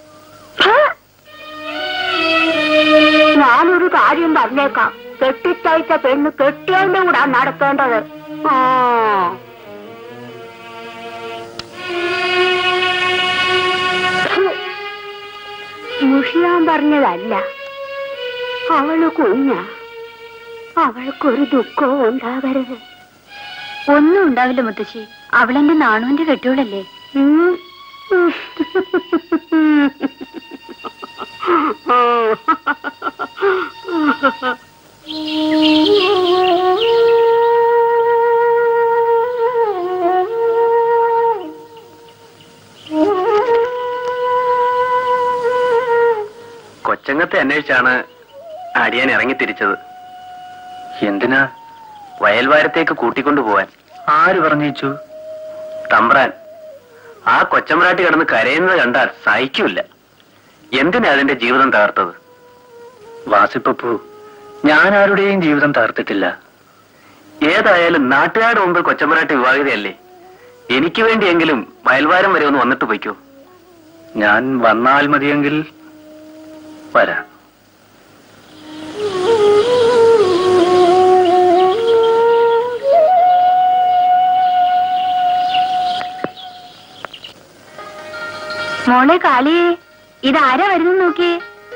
ഞാനൊരു കാര്യം പറഞ്ഞേക്കാം കെട്ടിച്ചയച്ച പെണ്ണ് കെട്ടിയതിന്റെ കൂടാ നടക്കേണ്ടത് ആ മുഷിയാൻ പറഞ്ഞതല്ല അവള് കുഞ്ഞ അവൾക്കൊരു ദുഃഖവും ഉണ്ടാകരുത് ഒന്നും ഉണ്ടാവില്ല മുത്തശ്ശി അവളെന്റെ നാണുവിന്റെ കെട്ടിയോളല്ലേ കൊച്ചങ്ങത്തെ അന്വേഷിച്ചാണ് അടിയാൻ ഇറങ്ങി തിരിച്ചത് എന്തിനാ വയൽവാരത്തേക്ക് കൂട്ടിക്കൊണ്ടുപോവാൻ ആര് പറഞ്ഞിച്ചു തമ്പ്രാൻ ആ കൊച്ചമ്പ്രാട്ടി കിടന്ന് കരയുന്നത് കണ്ടാൽ സഹിക്കൂല എന്തിനാ അതിന്റെ ജീവിതം തകർത്തത് വാസിപ്പപ്പു ഞാൻ ആരുടെയും ജീവിതം തകർത്തിട്ടില്ല ഏതായാലും നാട്ടുകാരുടെ മുമ്പിൽ കൊച്ചമ്പ്രാട്ടി വിവാഹിതയല്ലേ എനിക്ക് വേണ്ടിയെങ്കിലും വയൽവാരം വരെ ഒന്ന് വന്നിട്ട് പോയിക്കോ ഞാൻ വന്നാൽ മതിയെങ്കിൽ വരാം മോളെ കാളിയെ ഇതാരാ വരുന്നു നോക്കിയേ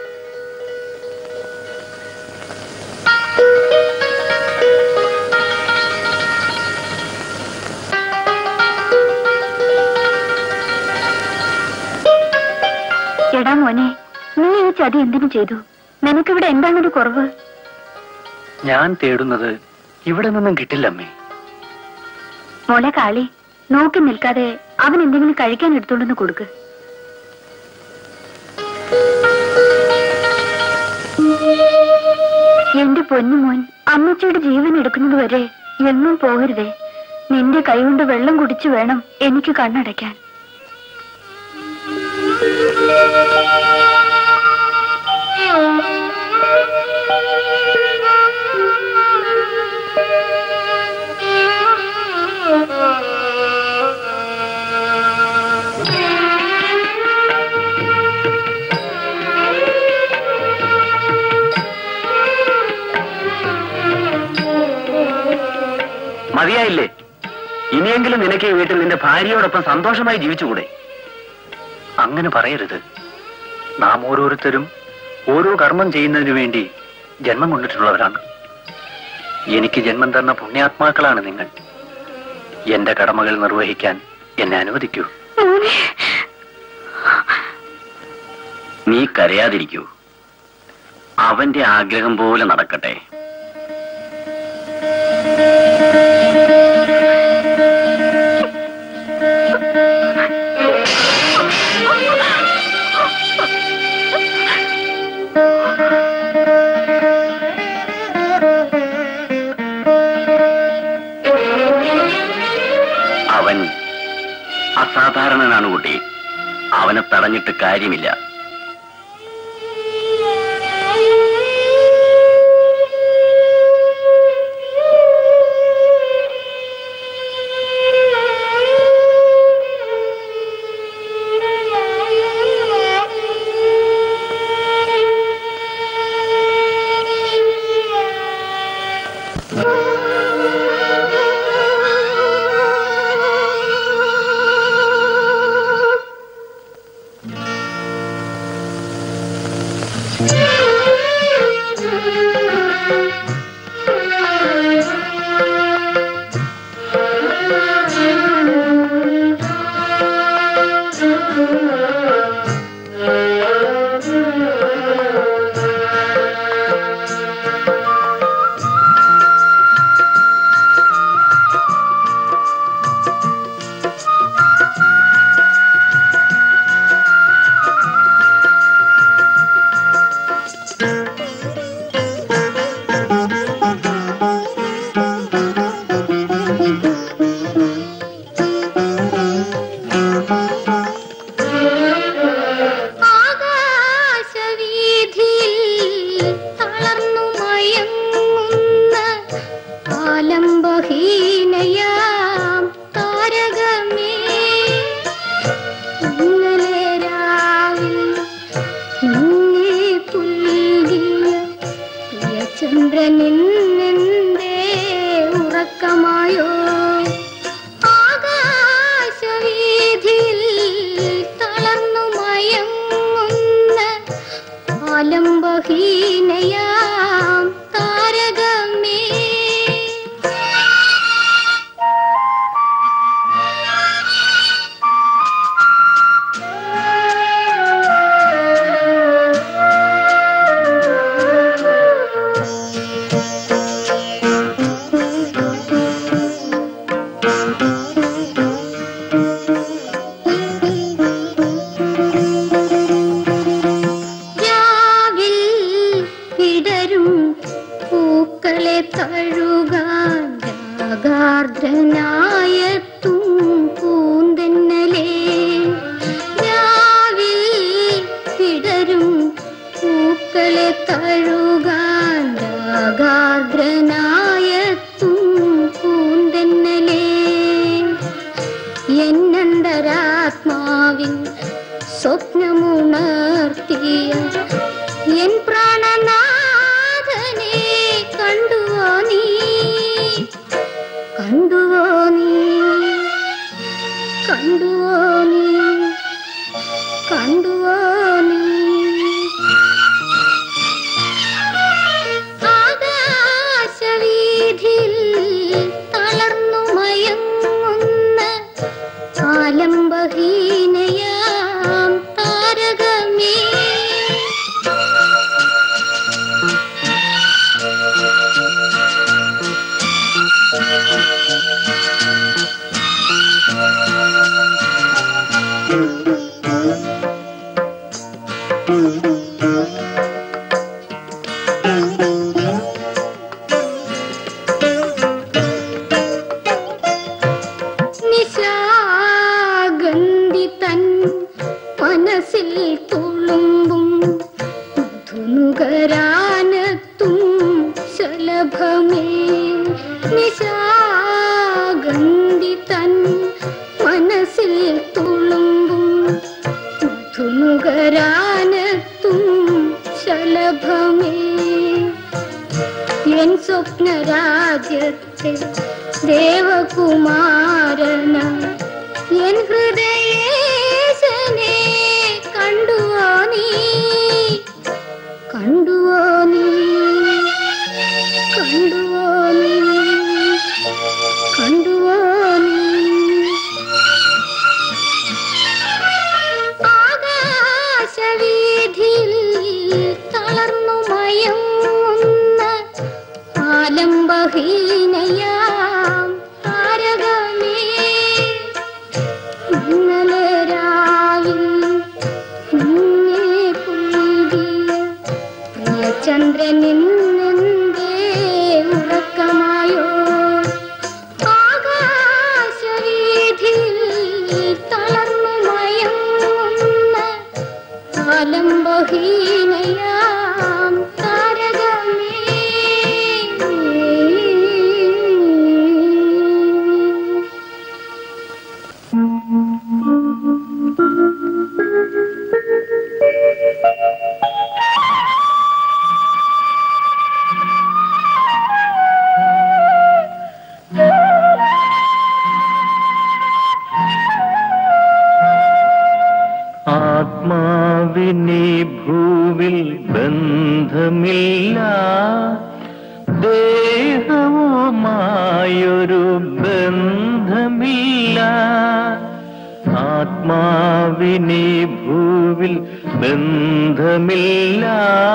എടാ മോനെ നീ ഈ ചതി എന്തിനു ചെയ്തു നിനക്കിവിടെ എന്താണൊരു കുറവ് ഞാൻ തേടുന്നത് ഇവിടെ നിന്നും കിട്ടില്ലമ്മേ മോളെ കാളി നോക്കി നിൽക്കാതെ അവൻ എന്തെങ്കിലും കഴിക്കാൻ എടുത്തോണ്ടെന്ന് കൊടുക്ക് എന്റെ പൊന്നുമോൻ അമ്മച്ചിയുടെ ജീവൻ എടുക്കുന്നത് വരെ എങ്ങും പോകരുതേ നിന്റെ കൈകൊണ്ട് വെള്ളം കുടിച്ചു വേണം എനിക്ക് കണ്ണടയ്ക്കാൻ മതിയായില്ലേ ഇനിയെങ്കിലും നിനക്ക് ഈ വീട്ടിൽ നിന്റെ ഭാര്യയോടൊപ്പം സന്തോഷമായി ജീവിച്ചുകൂടെ അങ്ങനെ പറയരുത് നാം ഓരോരുത്തരും ഓരോ കർമ്മം ചെയ്യുന്നതിനു വേണ്ടി ജന്മം കൊണ്ടിട്ടുള്ളവരാണ് എനിക്ക് ജന്മം തന്ന പുണ്യാത്മാക്കളാണ് നിങ്ങൾ എന്റെ കടമകൾ നിർവഹിക്കാൻ എന്നെ അനുവദിക്കൂ നീ കരയാതിരിക്കൂ അവന്റെ ആഗ്രഹം പോലെ നടക്കട്ടെ അവൻ അസാധാരണനാണ് കുട്ടി അവനെ തടഞ്ഞിട്ട് കാര്യമില്ല ആകാശവീഥിയിൽ തളർന്നു മയങ്ങുന്ന ആലംബഹീനയാം താരകമേ ഇന്നലെ രാവിൽ നിന്നെ പുൽകിയ പ്രിയചന്ദ്രനിന്നെന്തേ ഉറക്കമായോ ആകാശവീഥിയിൽ തളർന്നു മയങ്ങുന്ന ആലംബഹീനയാം താരകമേ രാവിൽ വിടരും പൂക്കളെ തഴുകാൻ രാഗാർദ്രനായത്തും പൂന്തെന്നലേ രാവിൽ വിടരും പൂക്കളെ തഴുകാൻ രാഗാർദ്രനായത്തും പൂന്തെന്നലേ എന്നന്തരാത്മാവിൻ സ്വപ്നമുണർത്തിയ എൻ പ്രാണനാഥനെ കണ്ടുവോ നീ കണ്ടുവോ നീ കണ്ടുവോ നീ കണ്ടുവോ നീ ആകാശവീഥിയിൽ തളർന്നു മയങ്ങുന്ന ആലംബഹീനയാം താരകമേ നിശാഗന്ധി തൻ മനസ്സിൽ തുളുമ്പും മധുനുകരാനത്തും ശലഭമേ നിശാഗന്ധി തൻ മനസ്സിൽ തുളുമ്പും മധുനുകരാനത്തും ശലഭമേ എൻ സ്വപ്നരാജ്യത്തെ ദേവകുമാരന എൻ ഹൃദയേശനെ കണ്ടുവോ നീ കണ്ടുവോ നീ കണ്ടുവോ നീ കണ്ടുവോ നീ ആകാശവീഥിയിൽ തളർന്നു മയങ്ങുന്ന ആലംബഹീനയാം താരകമേ ഇന്നലെ രാവിൽ നിന്നെ പുൽകിയ പ്രിയചന്ദ്രനിന്നെന്തേ ഉറക്കമായോ ആകാശവീഥിയിൽ തളർന്നു മയങ്ങുന്ന ആലംബഹീനയാം താരകമേ ആത്മാവുമായൊരു ബന്ധമില്ല ആത്മാവിനി ഭൂവിൽ ബന്ധമില്ല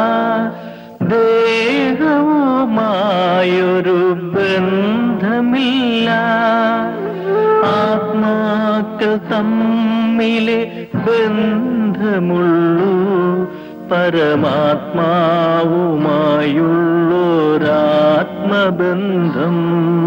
ദേഹവുമായൊരു ബന്ധമില്ല ആത്മാക്കൾ തമ്മിലെ ബന്ധമുള്ളൂ പരമാത്മാവുമായുള്ളൊരാത്മബന്ധം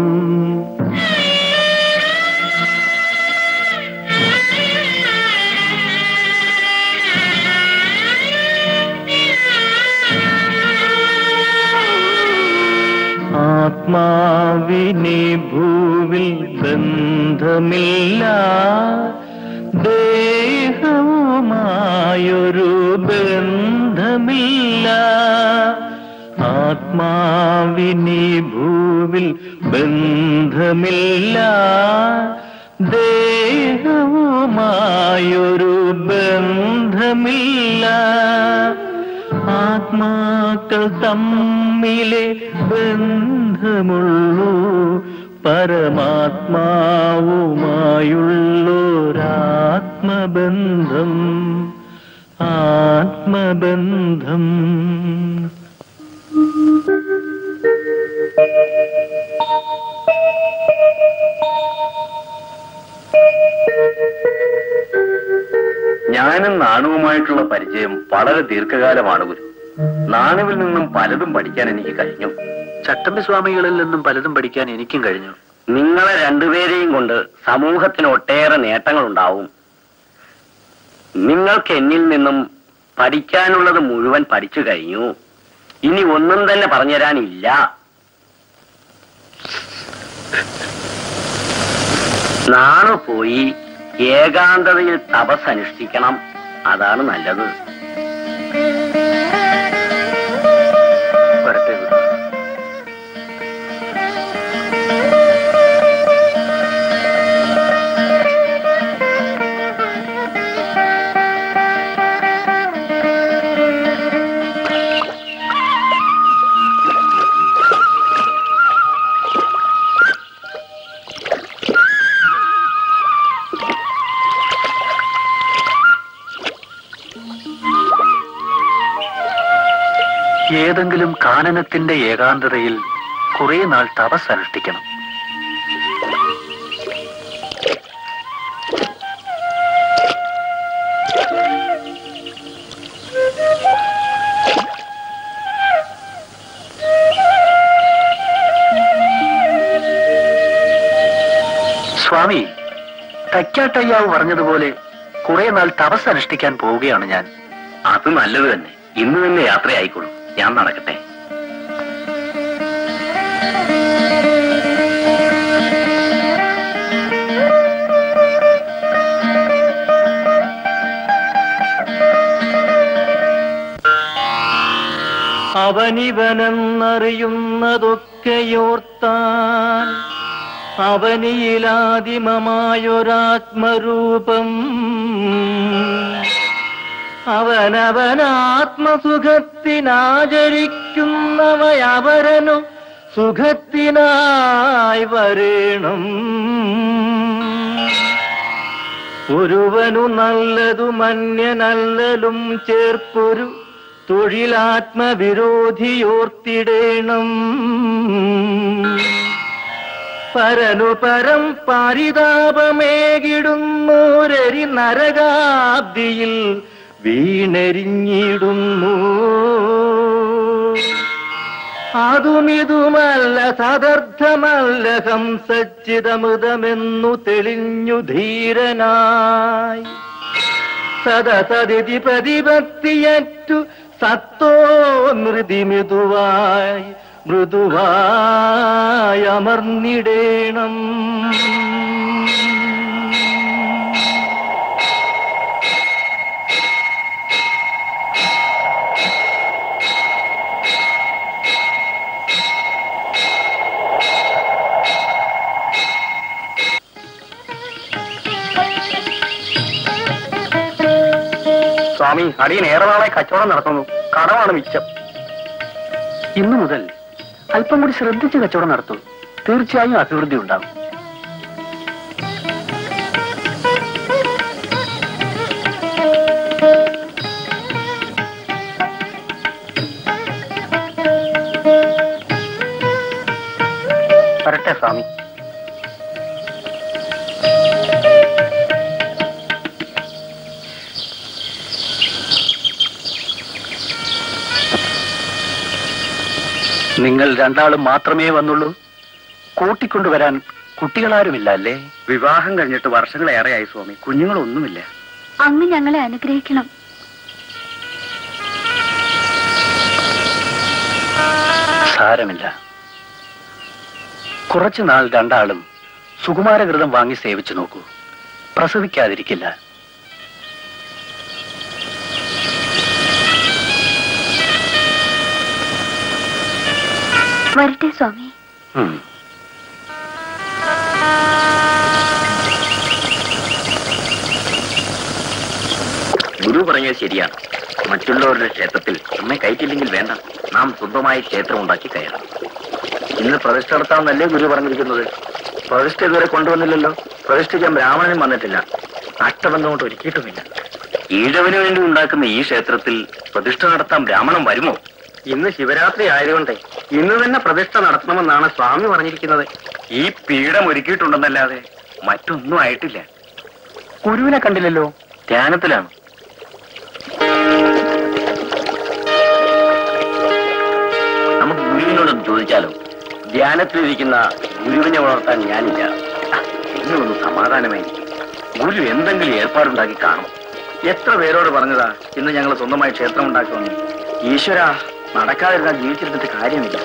ആത്മാവിനി ഭൂവിൽ ബന്ധമില്ല ദേഹവുമായൊരു ബന്ധമില്ല ആത്മാവിനി ഭൂവിൽ ബന്ധമില്ല ദേഹവുമായൊരു ബന്ധമില്ല ആത്മാക്കൾ തമ്മിലെ ബന്ധമുള്ളൂ പരമാത്മാവുമായുള്ളൊരാത്മബന്ധം ആത്മബന്ധം ഞാനും നാണുവുമായിട്ടുള്ള പരിചയം വളരെ ദീർഘകാലമാണ് ഗുരു നാണുവിൽ നിന്നും പലതും പഠിക്കാൻ എനിക്ക് കഴിഞ്ഞു ചട്ടമ്പി സ്വാമികളിൽ നിന്നും പലതും പഠിക്കാൻ എനിക്കും കഴിഞ്ഞു നിങ്ങളെ രണ്ടുപേരെയും കൊണ്ട് സമൂഹത്തിന് ഒട്ടേറെ നേട്ടങ്ങൾ ഉണ്ടാവും നിങ്ങൾക്ക് എന്നിൽ നിന്നും പഠിക്കാനുള്ളത് മുഴുവൻ പഠിച്ചു കഴിഞ്ഞു ഇനി ഒന്നും തന്നെ പറഞ്ഞുതരാനില്ല നാണു പോയി ഏകാന്തതയിൽ തപസ് അനുഷ്ഠിക്കണം അതാണ് നല്ലത് വരട്ടെ ഗുരു. ഏതെങ്കിലും കാനനത്തിന്റെ ഏകാന്തതയിൽ കുറെ നാൾ തപസ് അനുഷ്ഠിക്കണം സ്വാമി തയ്ക്കാട്ടയ്യാവ് പറഞ്ഞതുപോലെ കുറെ നാൾ തപസ് അനുഷ്ഠിക്കാൻ പോവുകയാണ് ഞാൻ അത് നല്ലത് തന്നെ ഇന്ന് തന്നെ യാത്രയായിക്കോളും ഞാൻ നടക്കട്ടെ അവനിവനെന്നറിയുന്നതൊക്കെയോർത്താൻ അവനിയിലാദിമമായൊരാത്മരൂപം അവനവനാത്മസുഖത്തിനാചരിക്കുന്നവയവരനു സുഖത്തിനായി വരേണം ഒരുവനു നല്ലതു മന്യനല്ലലും ചേർപ്പൊരു തൊഴിലാത്മവിരോധിയോർത്തിടേണം പരനു പരം പാരിതാപമേകിടുന്നോരരി നരകാബ്ദിയിൽ വീണെരിഞ്ഞിടുന്നു അതുമിതുമല്ല സദർത്ഥമല്ല ഹംസച്ചിതമൃതമെന്നു തെളിഞ്ഞു ധീരനായി സദതതിഥി പ്രതിപത്തിയറ്റു സത്തോ മൃതി മൃദുവായി മൃദുവായി അമർന്നിടേണം സ്വാമി അടിയൻ ഏറെ നാളെ കച്ചവടം നടത്തുന്നു കടമാണ് മിച്ചം ഇന്നു മുതൽ അല്പം കൂടി ശ്രദ്ധിച്ച് കച്ചവടം നടത്തൂ തീർച്ചയായും അഭിവൃദ്ധി ഉണ്ടാകും വരട്ടെ സ്വാമി നിങ്ങൾ രണ്ടാളും മാത്രമേ വന്നുള്ളൂ കൂട്ടിക്കൊണ്ടുവരാൻ കുട്ടികളാരുമില്ല അല്ലേ വിവാഹം കഴിഞ്ഞിട്ട് വർഷങ്ങളേറെയായി സ്വാമി കുഞ്ഞുങ്ങളൊന്നുമില്ല അങ്ങ് ഞങ്ങളെ അനുഗ്രഹിക്കണം സാരമില്ല കുറച്ചു നാൾ രണ്ടാളും സുകുമാരഘൃതം വാങ്ങി സേവിച്ചു നോക്കൂ പ്രസവിക്കാതിരിക്കില്ല വരട്ടെ സ്വാമി ഉം. ഗുരു പറഞ്ഞത് ശരിയാണ് മറ്റുള്ളവരുടെ ക്ഷേത്രത്തിൽ നമ്മെ കയറ്റില്ലെങ്കിൽ വേണ്ട നാം സ്വന്തമായി ക്ഷേത്രം ഉണ്ടാക്കി കയറാം ഇന്ന് പ്രതിഷ്ഠ നടത്താമെന്നല്ലേ ഗുരു പറഞ്ഞിരിക്കുന്നത് പ്രതിഷ്ഠ ഇതുവരെ കൊണ്ടുവന്നില്ലല്ലോ പ്രതിഷ്ഠിക്കാൻ ബ്രാഹ്മണനും വന്നിട്ടില്ല അഷ്ടബന്ധം കൊണ്ട് ഒരുക്കിയിട്ടുമില്ല ഈഴവന് വേണ്ടി ഉണ്ടാക്കുന്ന ഈ ക്ഷേത്രത്തിൽ പ്രതിഷ്ഠ നടത്താൻ ബ്രാഹ്മണൻ വരുമോ ഇന്ന് ശിവരാത്രി ആയതുകൊണ്ട് ഇന്ന് തന്നെ പ്രതിഷ്ഠ നടത്തണമെന്നാണ് സ്വാമി പറഞ്ഞിരിക്കുന്നത് ഈ പീഠം ഒരുക്കിയിട്ടുണ്ടെന്നല്ലാതെ മറ്റൊന്നും ആയിട്ടില്ല ഗുരുവിനെ കണ്ടില്ലല്ലോ ധ്യാനത്തിലാണ് നമുക്ക് ഗുരുവിനോടൊന്ന് ചോദിച്ചാലോ ധ്യാനത്തിലിരിക്കുന്ന ഗുരുവിനെ വളർത്താൻ ഞാനില്ല എന്നൊന്ന് സമാധാനമായിരിക്കും ഗുരു എന്തെങ്കിലും ഏർപ്പാടുണ്ടാക്കി കാണും എത്ര പേരോട് പറഞ്ഞതാ ഇന്ന് ഞങ്ങൾ സ്വന്തമായി ക്ഷേത്രം ഉണ്ടാക്കുമെന്ന് ഈശ്വര നടക്കാതിരുന്നാൽ ജീവിച്ചിരുന്നിട്ട് കാര്യമില്ല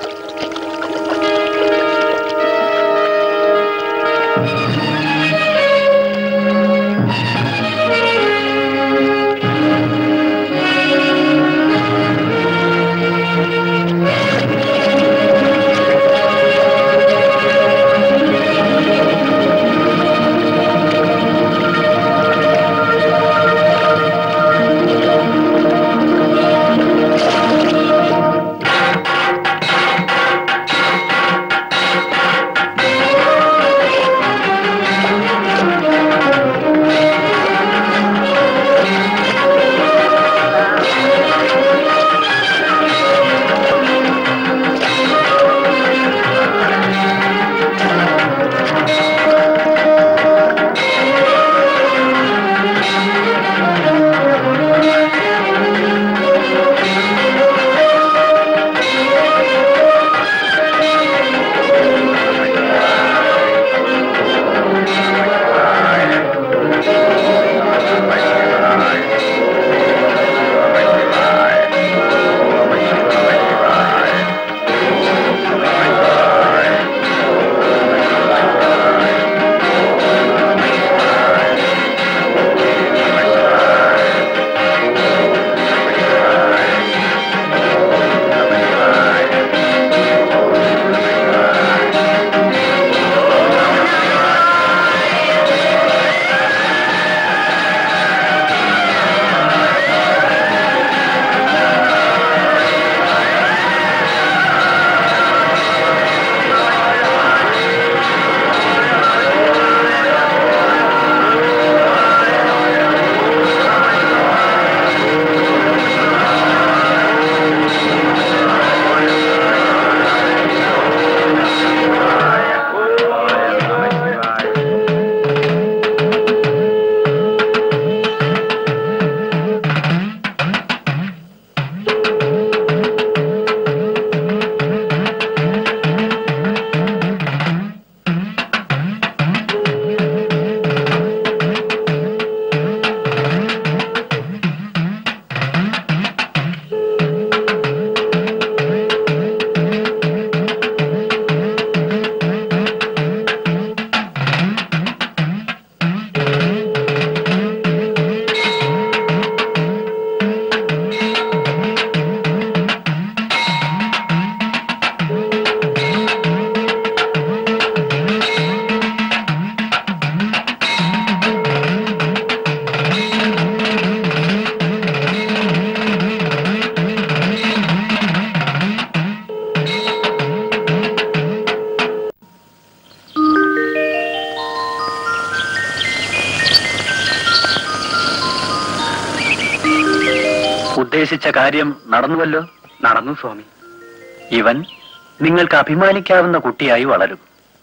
ഉദ്ദേശിച്ച കാര്യം നടന്നുവല്ലോ നടന്നു സ്വാമി ഇവൻ നിങ്ങൾക്ക് അഭിമാനിക്കാവുന്ന കുട്ടിയായി വളരും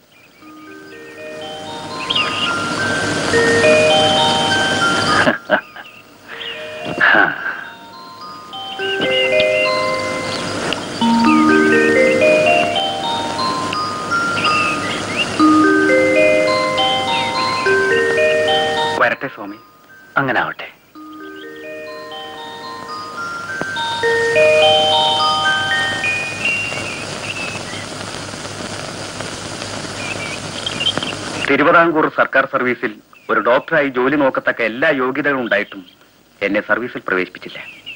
വരട്ടെ സ്വാമി അങ്ങനെ ആവട്ടെ തിരുവിതാംകൂർ സർക്കാർ സർവീസിൽ ഒരു ഡോക്ടറായി ജോലി നോക്കത്തക്ക എല്ലാ യോഗ്യതകളും ഉണ്ടായിട്ടും എന്നെ സർവീസിൽ പ്രവേശിപ്പിച്ചില്ല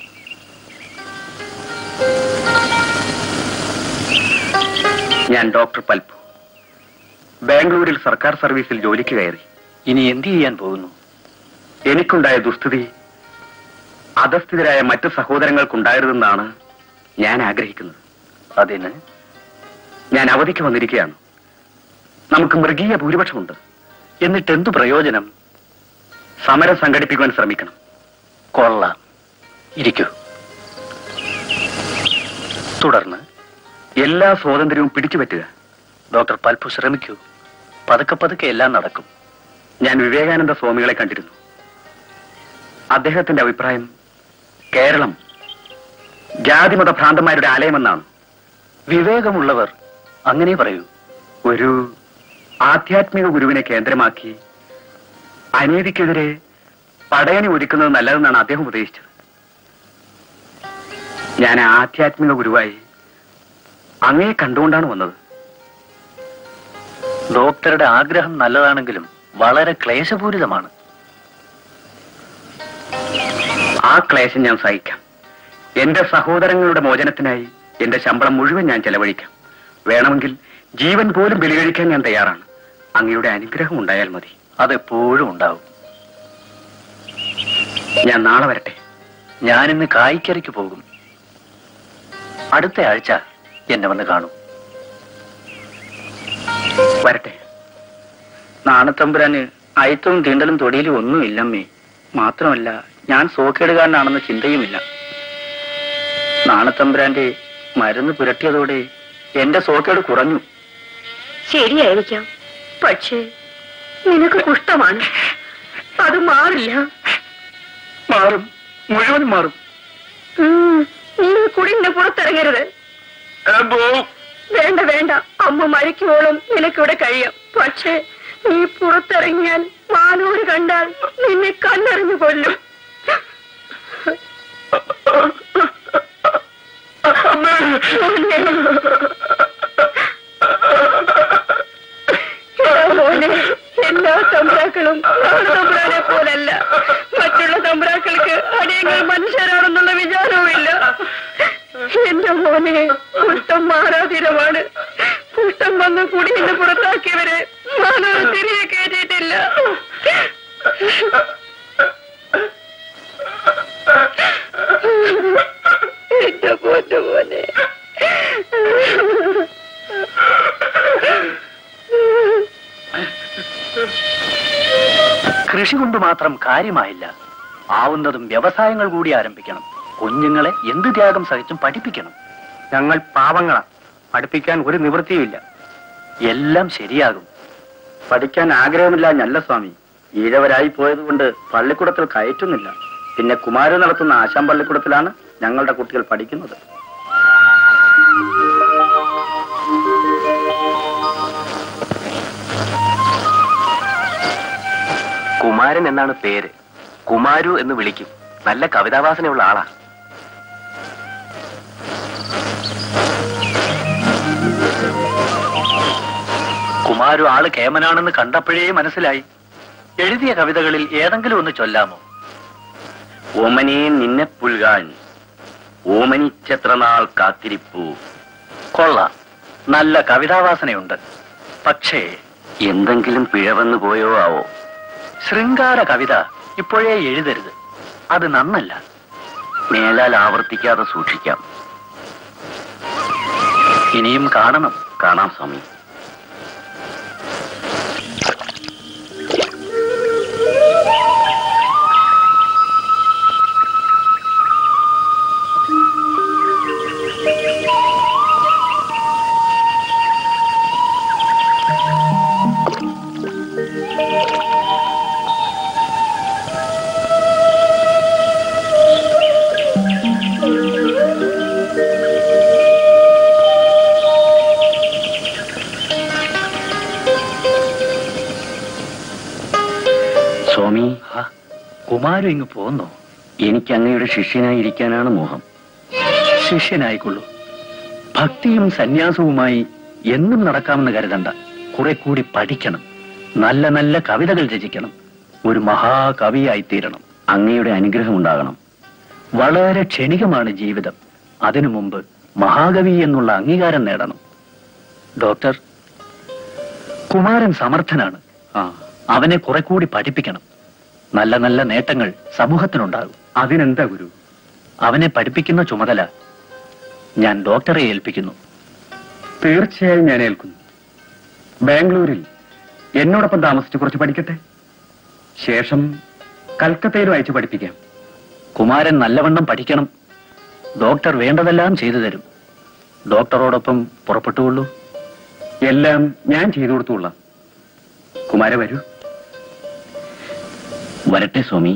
ഞാൻ ഡോക്ടർ പൽപു ബാംഗ്ലൂരിൽ സർക്കാർ സർവീസിൽ ജോലിക്ക് കയറി ഇനി എന്ത് ചെയ്യാൻ പോകുന്നു എനിക്കുണ്ടായ ദുസ്ഥിതി അധസ്ഥിതരായ മറ്റു സഹോദരങ്ങൾക്കുണ്ടായിരുന്നെന്നാണ് ഞാൻ ആഗ്രഹിക്കുന്നത് അതിന് ഞാൻ അവധിക്ക് വന്നിരിക്കുകയാണ് നമുക്ക് മൃഗീയ ഭൂരിപക്ഷമുണ്ട് എന്നിട്ട് എന്തു പ്രയോജനം സമരം സംഘടിപ്പിക്കുവാൻ ശ്രമിക്കണം കൊള്ളാം ഇരിക്കൂ തുടർന്ന് എല്ലാ സ്വാതന്ത്ര്യവും പിടിച്ചുപറ്റുക ഡോക്ടർ പൽപു ശ്രമിക്കൂ പതുക്കെ പതുക്കെ എല്ലാം നടക്കും ഞാൻ വിവേകാനന്ദ സ്വാമികളെ കണ്ടിരുന്നു അദ്ദേഹത്തിന്റെ അഭിപ്രായം കേരളം ജാതിമത ഭ്രാന്തന്മാരുടെ ആലയമെന്നാണ് വിവേകമുള്ളവർ അങ്ങനെ പറയൂ ഒരു ആധ്യാത്മിക ഗുരുവിനെ കേന്ദ്രമാക്കി അനീതിക്കെതിരെ പടയണി ഒരുക്കുന്നത് നല്ലതെന്നാണ് അദ്ദേഹം ഉപദേശിച്ചത് ഞാൻ ആ ആധ്യാത്മിക ഗുരുവായി അങ്ങേ കണ്ടുകൊണ്ടാണ് വന്നത് ഡോക്ടറുടെ ആഗ്രഹം നല്ലതാണെങ്കിലും വളരെ ക്ലേശപൂരിതമാണ് ആ ക്ലേശം ഞാൻ സഹിക്കാം എന്റെ സഹോദരങ്ങളുടെ മോചനത്തിനായി എന്റെ ശമ്പളം മുഴുവൻ ഞാൻ ചെലവഴിക്കാം വേണമെങ്കിൽ ജീവൻ പോലും ബലികഴിക്കാൻ ഞാൻ തയ്യാറാണ് അങ്ങയുടെ അനുഗ്രഹം ഉണ്ടായാൽ മതി അതെപ്പോഴും ഉണ്ടാവും ഞാൻ നാളെ വരട്ടെ ഞാനിന്ന് കായിക്കരയ്ക്ക് പോകും അടുത്ത ആഴ്ച എന്നെ വന്ന് കാണൂ വരട്ടെ നാണത്തമ്പുരാന് അയിത്തവും തീണ്ടലും തൊടിയിലും ഒന്നുമില്ലമ്മേ മാത്രമല്ല ഞാൻ സോക്കേടുകാരനാണെന്ന ചിന്തയുമില്ല നാണത്തമ്പുരാന്റെ മരുന്ന് പുരട്ടിയതോടെ എന്റെ സോക്കേട് കുറഞ്ഞു ശരിയായിരിക്കാം പക്ഷേ നിനക്ക് കുഷ്ഠമാണ് അത് മാറില്ല മാറും മുഴുവൻ മാറും ഉം, നീ കുടിന്റെ പുറത്തിറങ്ങരുത് വേണ്ട വേണ്ട അമ്മ മരിക്കുവോളും നിനക്കിവിടെ കഴിയാം പക്ഷേ നീ പുറത്തിറങ്ങിയാൽ മാനൂര് കണ്ടാൽ നിന്നെ കല്ലെറിഞ്ഞു കൊല്ലും മോനെ. എടാ മോനെ, എല്ലാ തമ്പ്രാക്കളും നമ്മുടെ തമ്പ്രാനെ പോലല്ല മറ്റുള്ള തമ്പ്രാക്കൾക്ക് അടിയങ്ങൾ മനുഷ്യരാണെന്നുള്ള വിചാരവുമില്ല എന്റെ മോനെ കുഷ്ടം മാറാതിരമാണ് കുഷ്ടം വന്ന് കുടിയിൽ പുറത്താക്കിയവരെ മാനവ തിരികെ കയറ്റിയിട്ടില്ല എന്റെ പൊന്നു മോനെ കൃഷി കൊണ്ട് മാത്രം കാര്യമായില്ല ആവുന്നതും വ്യവസായങ്ങൾ കൂടി ആരംഭിക്കണം കുഞ്ഞുങ്ങളെ എന്ത് ത്യാഗം സഹിച്ചും പഠിപ്പിക്കണം ഞങ്ങൾ പാവങ്ങളാ പഠിപ്പിക്കാൻ ഒരു നിവൃത്തിയുമില്ല എല്ലാം ശരിയാകും പഠിക്കാൻ ആഗ്രഹമില്ല ഞല്ല സ്വാമി ഈഴവരായി പോയതുകൊണ്ട് പള്ളിക്കൂടത്തിൽ കയറ്റുന്നില്ല പിന്നെ കുമാരൻ നടത്തുന്ന ആശാൻ പള്ളിക്കൂടത്തിലാണ് ഞങ്ങളുടെ കുട്ടികൾ പഠിക്കുന്നത് കുമാരൻ എന്നാണ് പേര് കുമാരു എന്ന് വിളിക്കും നല്ല കവിതാവാസനയുള്ള ആളാ കുമാരു ആള് കേമനാണെന്ന് കണ്ടപ്പോഴേ മനസ്സിലായി എഴുതിയ കവിതകളിൽ ഏതെങ്കിലും ഒന്ന് ചൊല്ലാമോ ഓമനെ നിന്നെ പുൽകാൻ ഓമനിച്ചെത്ര നാൾ കാത്തിരിപ്പു കൊള്ളാം നല്ല കവിതാവാസനയുണ്ട് പക്ഷേ എന്തെങ്കിലും പിഴവന്നു പോയോ ആവോ ശൃംഗാര കവിത ഇപ്പോഴേ എഴുതരുത് അത് നന്നല്ല മേലാൽ ആവർത്തിക്കാതെ സൂക്ഷിക്കാം ഇനിയും കാണണം കാണാം സ്വാമി കുമാരൻ ഇങ്ങ് പോന്നോ എനിക്ക് അങ്ങയുടെ ശിഷ്യനായിരിക്കാനാണ് മോഹം ശിഷ്യനായിക്കൊള്ളൂ ഭക്തിയും സന്യാസവുമായി എന്നും നടക്കാമെന്ന് കരുതണ്ട കുറെ കൂടി പഠിക്കണം നല്ല നല്ല കവിതകൾ രചിക്കണം ഒരു മഹാകവിയായിത്തീരണം അങ്ങയുടെ അനുഗ്രഹം ഉണ്ടാകണം വളരെ ക്ഷണികമാണ് ജീവിതം അതിനു മുമ്പ് മഹാകവി എന്നുള്ള അംഗീകാരം നേടണം ഡോക്ടർ കുമാരൻ സമർത്ഥനാണ് ആ അവനെ കുറെ കൂടി പഠിപ്പിക്കണം നല്ല നല്ല നേട്ടങ്ങൾ സമൂഹത്തിനുണ്ടാകും അതിനെന്താ ഗുരു അവനെ പഠിപ്പിക്കുന്ന ചുമതല ഞാൻ ഡോക്ടറെ ഏൽപ്പിക്കുന്നു തീർച്ചയായും ഞാൻ ഏൽക്കുന്നു ബാംഗ്ലൂരിൽ എന്നോടൊപ്പം താമസിച്ച് കുറച്ച് പഠിക്കട്ടെ ശേഷം കൽക്കത്തയിലും അയച്ചു പഠിപ്പിക്കാം കുമാരൻ നല്ലവണ്ണം പഠിക്കണം ഡോക്ടർ വേണ്ടതെല്ലാം ചെയ്തു തരും ഡോക്ടറോടൊപ്പം പുറപ്പെട്ടുകൊള്ളൂ എല്ലാം ഞാൻ ചെയ്തു കൊടുത്തുകൊള്ളാം കുമാര വരൂ വരട്ടെ സ്വാമി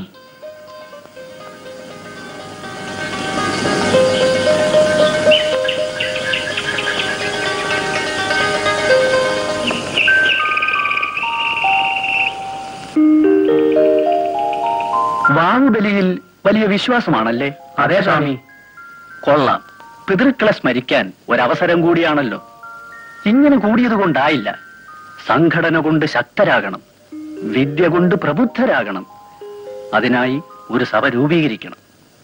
വാങ്ങുബലിയിൽ വലിയ വിശ്വാസമാണല്ലേ അതെ സ്വാമി കൊള്ളാം പിതൃക്കളെ സ്മരിക്കാൻ ഒരവസരം കൂടിയാണല്ലോ ഇങ്ങനെ കൂടിയത് കൊണ്ടായില്ല സംഘടന കൊണ്ട് ശക്തരാകണം വിദ്യ കൊണ്ട് പ്രബുദ്ധരാകണം അതിനായി ഒരു സഭ രൂപീകരിക്കണം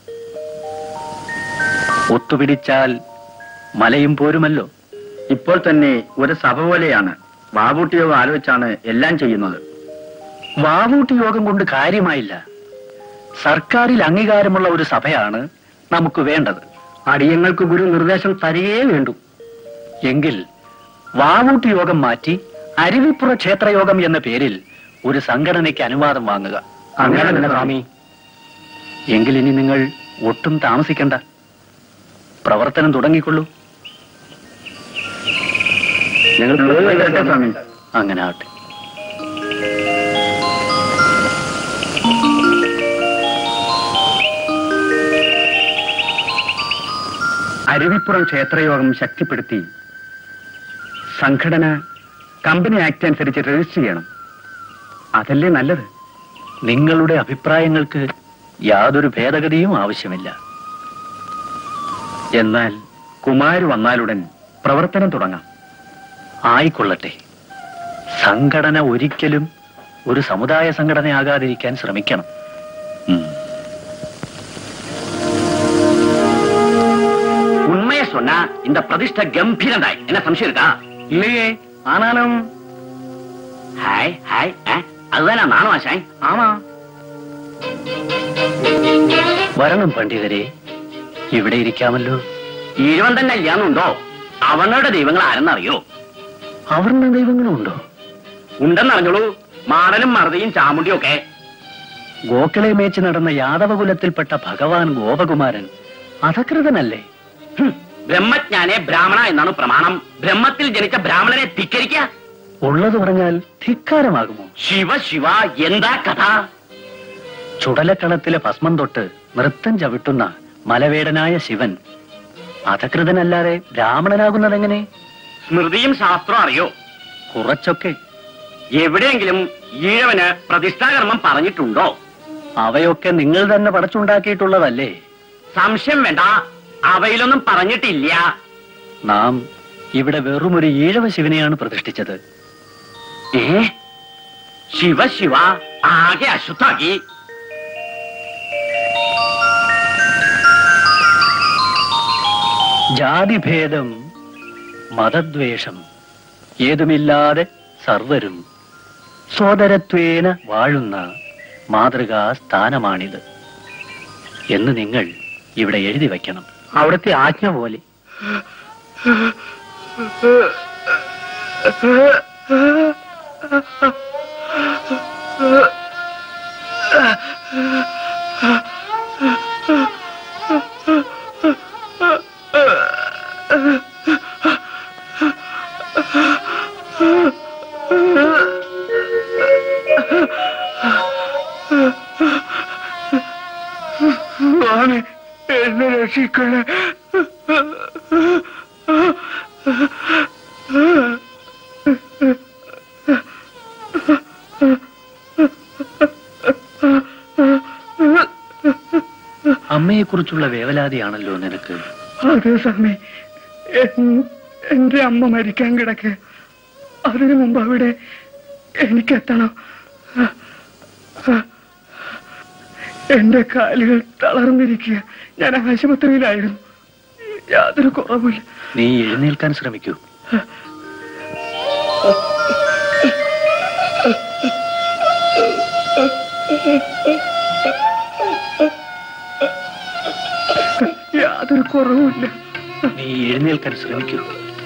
ഒത്തുപിടിച്ചാൽ മലയും പോരുമല്ലോ ഇപ്പോൾ തന്നെ ഒരു സഭ പോലെയാണ് വാവൂട്ടി യോഗം ആലോചിച്ചാണ് എല്ലാം ചെയ്യുന്നത് വാവൂട്ടി യോഗം കൊണ്ട് കാര്യമായില്ല സർക്കാരിൽ അംഗീകാരമുള്ള ഒരു സഭയാണ് നമുക്ക് വേണ്ടത് അടിയങ്ങൾക്ക് ഗുരു നിർദ്ദേശം തരികയേ വേണ്ടു എങ്കിൽ വാവൂട്ടി യോഗം മാറ്റി അരുവിപ്പുറ ക്ഷേത്രയോഗം എന്ന പേരിൽ ഒരു സംഘടനയ്ക്ക് അനുവാദം വാങ്ങുക അങ്ങനെ തന്നെ സ്വാമി എങ്കിൽ ഇനി നിങ്ങൾ ഒട്ടും താമസിക്കണ്ട പ്രവർത്തനം തുടങ്ങിക്കൊള്ളൂ ഞങ്ങൾ പോയി വരട്ടെ സ്വാമി അങ്ങനെ ആവട്ടെ അരുവിപ്പുറം ക്ഷേത്രയോഗം ശക്തിപ്പെടുത്തി സംഘടന കമ്പനി ആക്ട് അനുസരിച്ച് രജിസ്റ്റർ ചെയ്യണം അതല്ലേ നല്ലത് നിങ്ങളുടെ അഭിപ്രായങ്ങൾക്ക് യാതൊരു ഭേദഗതിയും ആവശ്യമില്ല എന്നാൽ കുമാര് വന്നാലുടൻ പ്രവർത്തനം തുടങ്ങാം ആയിക്കൊള്ളട്ടെ സംഘടന ഒരിക്കലും ഒരു സമുദായ സംഘടനയാകാതിരിക്കാൻ ശ്രമിക്കണം உண்மையை சொன்னா இந்த பிரதிஷ்ட கம்பீரண்டாய் என்ன சம்சயம் இருக்கா இல்லையே ஆனாலும் ஹாய் ஹாய் ஆ, அதுதானே நானும் ஆசாய் ஆமா വരണം പണ്ഡിതരെ ഇവിടെ ഇരിക്കാമല്ലോ ഈഴവൻ തന്നെ ഇല്ലാന്നുണ്ടോ അവനുടെ ദൈവങ്ങൾ ആരെന്നറിയോ അവരുടെ ദൈവങ്ങളുണ്ടോ ഉണ്ടെന്നറിഞ്ഞോളൂ മാടനും മറുതയും ചാമുണ്ടിയും ഒക്കെ ഗോക്കളെ മേച്ച് നടന്ന യാദവകുലത്തിൽപ്പെട്ട ഭഗവാൻ ഗോപകുമാരൻ അധകൃതനല്ലേ ഹും, ബ്രഹ്മജ്ഞാനെ ബ്രാഹ്മണ എന്നാണ് പ്രമാണം ബ്രഹ്മത്തിൽ ജനിച്ച ബ്രാഹ്മണനെ ധിക്കരിക്ക ഉള്ളത് പറഞ്ഞാൽ ധിക്കാരമാകുമോ ശിവ ശിവ എന്താ കഥ ചുടലക്കളത്തിലെ ഭസ്മം തൊട്ട് നൃത്തം ചവിട്ടുന്ന മലവേടനായ ശിവൻ അധകൃതനല്ലാതെ ബ്രാഹ്മണനാകുന്നതെങ്ങനെ സ്മൃതിയും ശാസ്ത്രവും അറിയോ കുറച്ചൊക്കെ എവിടെയെങ്കിലും ഈഴവന് പ്രതിഷ്ഠാകർമ്മം പറഞ്ഞിട്ടുണ്ടോ അവയൊക്കെ നിങ്ങൾ തന്നെ പടച്ചുണ്ടാക്കിയിട്ടുള്ളതല്ലേ സംശയം വേണ്ട അവയിലൊന്നും പറഞ്ഞിട്ടില്ല നാം ഇവിടെ വെറുമൊരു ഈഴവ ശിവനെയാണ് പ്രതിഷ്ഠിച്ചത് ഏ ശിവ ശിവ ആകെ അശുദ്ധാക്കി ജാതിഭേദം മതദ്വേഷം ഏതുമില്ലാതെ സർവരും സോദരത്വേന വാഴുന്ന മാതൃകാ സ്ഥാനമാണിത് എന്ന് നിങ്ങൾ ഇവിടെ എഴുതി വയ്ക്കണം അവിടുത്തെ ആജ്ഞ പോലെ എന്നെ രക്ഷിക്കണേ അമ്മയെക്കുറിച്ചുള്ള വേവലാതിയാണല്ലോ നിനക്ക് അതെ സ്വാമി എൻ- എന്റെ അമ്മ മരിക്കാൻ കിടക്കെ അതിനു മുമ്പ് അവിടെ എനിക്കെത്തണം എന്റെ കാലുകൾ തളർന്നിരിക്കുക ഞാൻ ആശുപത്രിയിലായിരുന്നു യാതൊരു കുറവുമില്ല നീ എഴുന്നേൽക്കാൻ ശ്രമിക്കൂ യാതൊരു കുറവുമില്ല നീ എഴുന്നേൽക്കാൻ ശ്രമിക്കൂ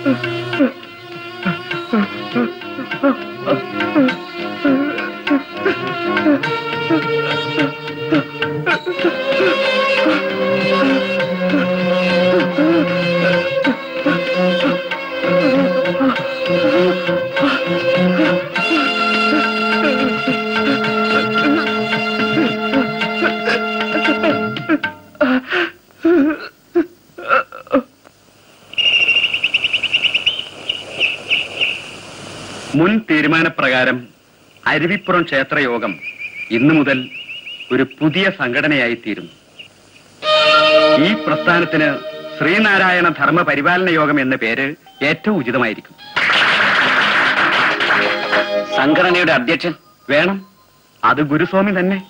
മുൻ തീരുമാനപ്രകാരം അരുവിപ്പുറം ക്ഷേത്രയോഗം ഇന്നു മുതൽ ഒരു പുതിയ സംഘടനയായി തീരുന്നു ഈ പ്രസ്ഥാനത്തിന് ശ്രീനാരായണ ധർമ്മ പരിപാലന യോഗം എന്ന പേര് ഏറ്റവും ഉചിതമായിരിക്കും സംഘടനയുടെ അധ്യക്ഷൻ വേണം അത് ഗുരുസ്വാമി തന്നെ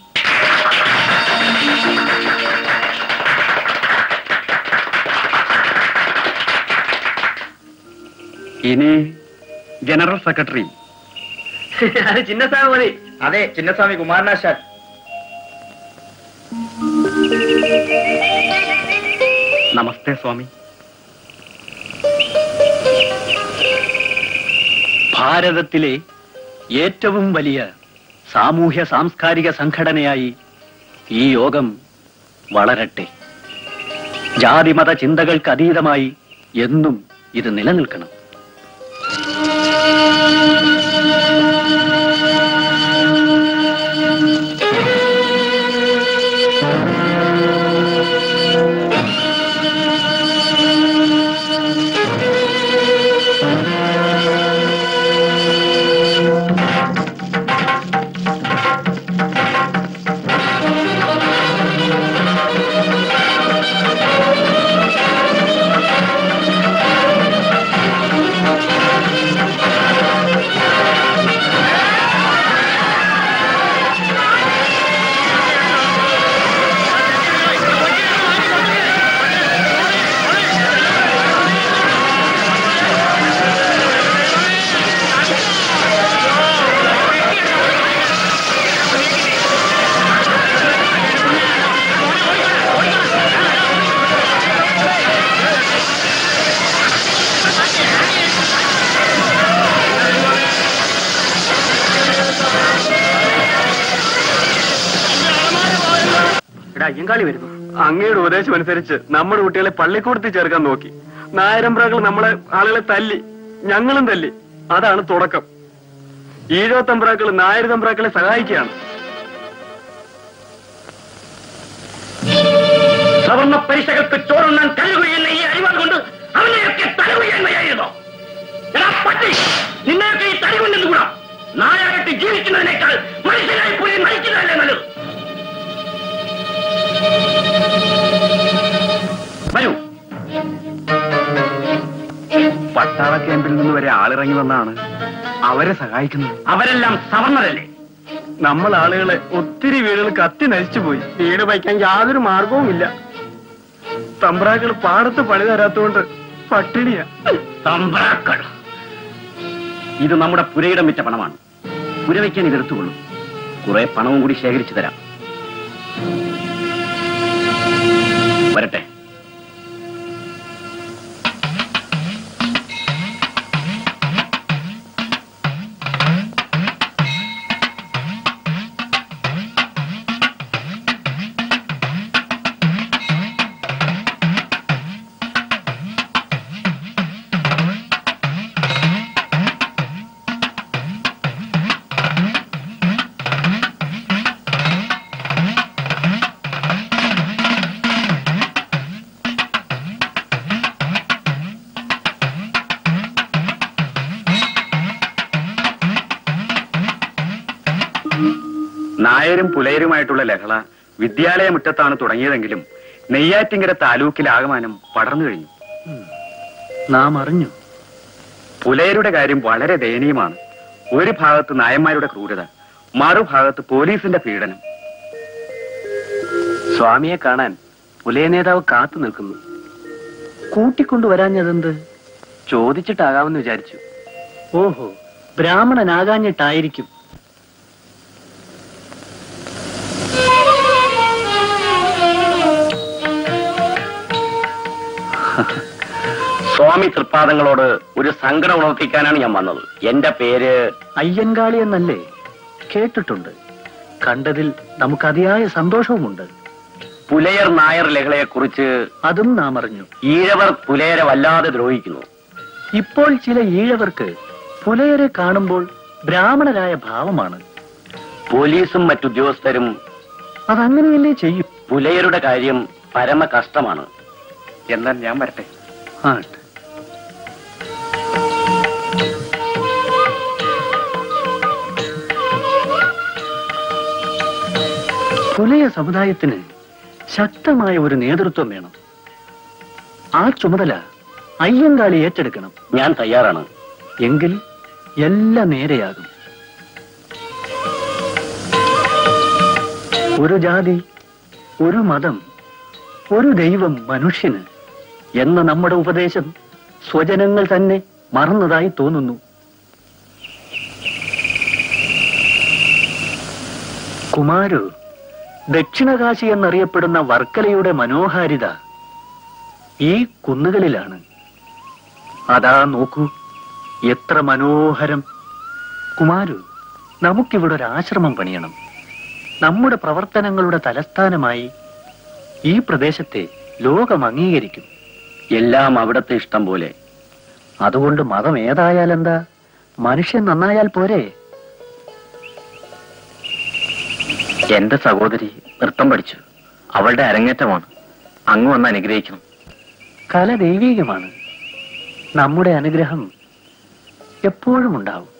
ഇനി ജനറൽ സെക്രട്ടറി അത് ചിന്നസ്വാമി മതി അതെ ചിന്നസ്വാമി കുമാരനാശാൻ നമസ്തേ സ്വാമി ഭാരതത്തിലെ ഏറ്റവും വലിയ സാമൂഹ്യ സാംസ്കാരിക സംഘടനയായി ഈ യോഗം വളരട്ടെ ജാതിമത ചിന്തകൾക്ക് അതീതമായി എന്നും ഇത് നിലനിൽക്കണം എടാ അയ്യങ്കാളി വരുന്നു അങ്ങയുടെ ഉപദേശം അനുസരിച്ച് നമ്മുടെ കുട്ടികളെ പള്ളിക്കൂടത്തിൽ ചേർക്കാൻ നോക്കി നായരമ്പ്രാക്കൾ നമ്മളെ ആളുകളെ തല്ലി ഞങ്ങളും തല്ലി അതാണ് തുടക്കം ഈഴോ തമ്പ്രാക്കൾ നായർ തമ്പ്രാക്കളെ സഹായിക്കുകയാണ് സവർണ പരീക്ഷകൾക്ക് ചോറുണ്ണാൻ കഴിയുകയെന്ന ഈ അറിവാൾ കൊണ്ട് അവനെയൊക്കെ തലകുയ്യാൻ വയ്യായിരുന്നോ എടാ പട്ടി നിന്നെയൊക്കെ ഈ തലകുണ്ടെന്ന് കൂടാ നായായിട്ട് ജീവിക്കുന്നതിനേക്കാൾ മനുഷ്യനായി പോയി മരിക്കുന്നതല്ലേ നല്ലത് വരൂ പട്ടാള ക്യാമ്പിൽ നിന്ന് വരെ ആളിറങ്ങി വന്നാണ് അവരെ സഹായിക്കുന്നത് അവരെല്ലാം സവർണരല്ലേ നമ്മൾ ആളുകളെ ഒത്തിരി വീടുകൾ കത്തി നശിച്ചു പോയി വീട് വയ്ക്കാൻ യാതൊരു മാർഗവുമില്ല തമ്പ്രാക്കൾ പാടത്ത് പണി തരാത്തോണ്ട് പട്ടിണിയാ തമ്പ്രാക്കൾ ഇത് നമ്മുടെ പുരയിടം വിറ്റ പണമാണ് പുരവയ്ക്കാൻ ഇതെടുത്തുകൊള്ളും കുറെ പണവും കൂടി ശേഖരിച്ചു തരാം വരട്ടെ നായരും പുലയരുമായിട്ടുള്ള ലഹള വിദ്യാലയ മുറ്റത്താണ് തുടങ്ങിയതെങ്കിലും നെയ്യാറ്റിങ്കര താലൂക്കിലെ ആകമാനം പടർന്നു കഴിഞ്ഞു നാം അറിഞ്ഞു പുലയരുടെ കാര്യം വളരെ ദയനീയമാണ് ഒരു ഭാഗത്ത് നായന്മാരുടെ ക്രൂരത മറുഭാഗത്ത് പോലീസിന്റെ പീഡനം സ്വാമിയെ കാണാൻ പുലയ നേതാവ് കാത്തു നിൽക്കുന്നു കൂട്ടിക്കൊണ്ടുവരാഞ്ഞതെന്ത് ചോദിച്ചിട്ടാകാമെന്ന് വിചാരിച്ചു ഓഹോ ബ്രാഹ്മണനാകാഞ്ഞിട്ടായിരിക്കും സ്വാമി തൃപ്പാദങ്ങളോട് ഒരു സങ്കടം ഉണർത്തിക്കാനാണ് ഞാൻ വന്നത് എന്റെ പേര് അയ്യൻകാളി എന്നല്ലേ കേട്ടിട്ടുണ്ട് കണ്ടതിൽ നമുക്ക് അതിയായ സന്തോഷവുമുണ്ട് പുലയർ നായർ ലഹളയെ കുറിച്ച് അതും നാം അറിഞ്ഞു ഈഴവർ പുലയരെ വല്ലാതെ ദ്രോഹിക്കുന്നു ഇപ്പോൾ ചില ഈഴവർക്ക് പുലയരെ കാണുമ്പോൾ ബ്രാഹ്മണരായ ഭാവമാണ് പോലീസും മറ്റുദ്യോഗസ്ഥരും അതങ്ങനെയല്ലേ ചെയ്യും പുലയരുടെ കാര്യം പരമ കഷ്ടമാണ് എന്നാൽ ഞാൻ വരട്ടെ ആട്ടെ പുലയ സമുദായത്തിന് ശക്തമായ ഒരു നേതൃത്വം വേണം ആ ചുമതല അയ്യങ്കാളി ഏറ്റെടുക്കണം ഞാൻ തയ്യാറാണ് എങ്കിൽ എല്ലാം നേരെയാകും ഒരു ജാതി ഒരു മതം ഒരു ദൈവം മനുഷ്യന് എന്ന നമ്മുടെ ഉപദേശം സ്വജനങ്ങൾ തന്നെ മറന്നതായി തോന്നുന്നു കുമാരു ദക്ഷിണകാശി എന്നറിയപ്പെടുന്ന വർക്കലയുടെ മനോഹാരിത ഈ കുന്നുകളിലാണ് അതാ നോക്കൂ എത്ര മനോഹരം കുമാരു നമുക്കിവിടെ ഒരു ആശ്രമം പണിയണം നമ്മുടെ പ്രവർത്തനങ്ങളുടെ തലസ്ഥാനമായി ഈ പ്രദേശത്തെ ലോകം അംഗീകരിക്കും എല്ലാം അവിടത്തെ ഇഷ്ടം പോലെ അതുകൊണ്ട് മതം ഏതായാലെന്താ മനുഷ്യൻ നന്നായാൽ പോരെ എന്റെ സഹോദരി നൃത്തം പഠിച്ചു അവളുടെ അരങ്ങേറ്റമാണ് അങ്ങ് വന്ന് അനുഗ്രഹിക്കണം കല ദൈവീകമാണ് നമ്മുടെ അനുഗ്രഹം എപ്പോഴും ഉണ്ടാവും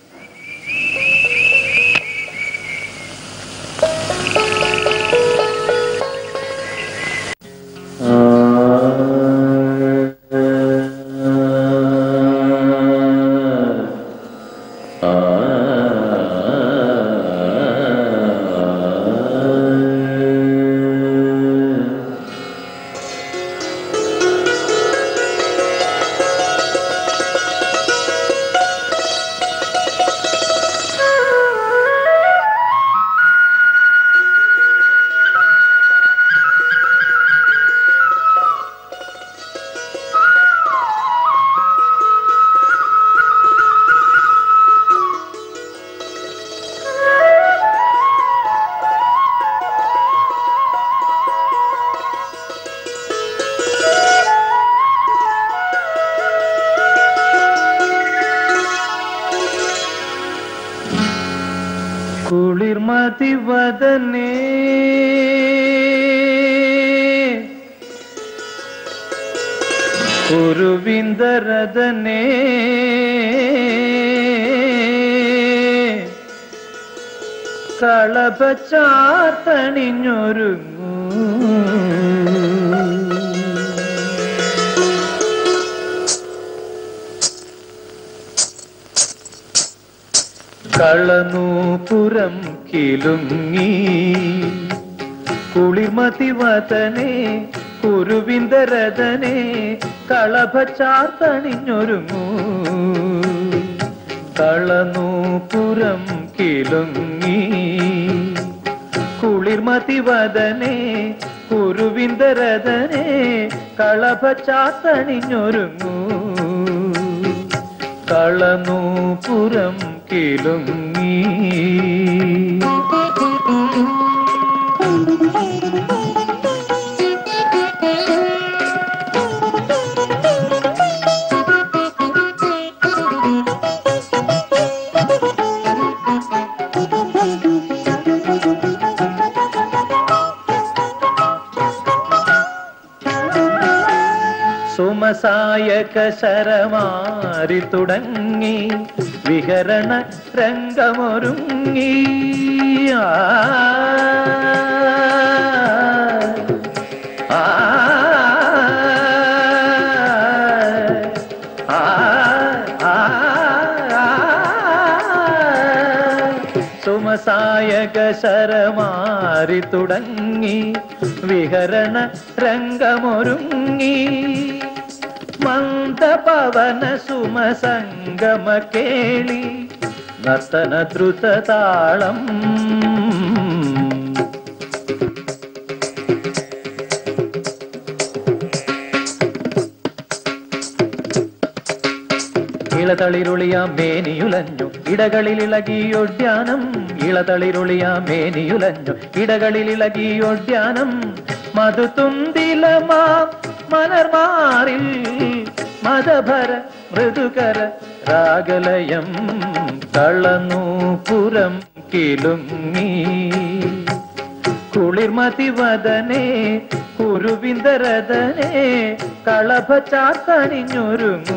കുളിർമതി വദനേ കുരുവിന്ദരദനേ കളപച്ചാർത്തണിഞ്ഞൊരുങ്ങൂ കളനൂപുരം കിലുങ്ങി കുളിർമതിവതനെ കുരുവിന്ദരതനെ കളഭച്ചാർത്തണിഞ്ഞൊരുങ്ങൂ കളനൂപുരം കിലുങ്ങി കുളിർമതിവതനെ കുരുവിന്ദരതനെ കളഭച്ചാർത്തണിഞ്ഞൊരുങ്ങൂ കളനൂപുരം കിലുങ്ങി സുമസായക ശരമാരി തുടങ്ങി വിഹരണ രംഗമൊരുങ്ങി ആ, ആ ആ ആ സുമസായക ശരമാരി തുടങ്ങി വിഹരണ രംഗമൊരുങ്ങി മന്ദപവന സുമസംഗമ കേളി നർത്തന ദ്രുതതാളം ഇളതളിരുളിയാം മേനിയുലഞ്ഞു ഇടകളിലിളകിയൊഡ്യാനം ഇളതളിരുളിയാം മേനിയുലഞ്ഞു ഇടകളിലിളകിയൊഡ്യാനം മധുതുന്തിലമാ മലർമാറിൽ മദഭര മൃദുകര രാഗലയം തളന്നു പുരം കിലുങ്ങി കുളിർമതിവദനെ കുരുവിന്ദരദനെ കളഭ ചാത്തണിഞ്ഞൊരുങ്ങൂ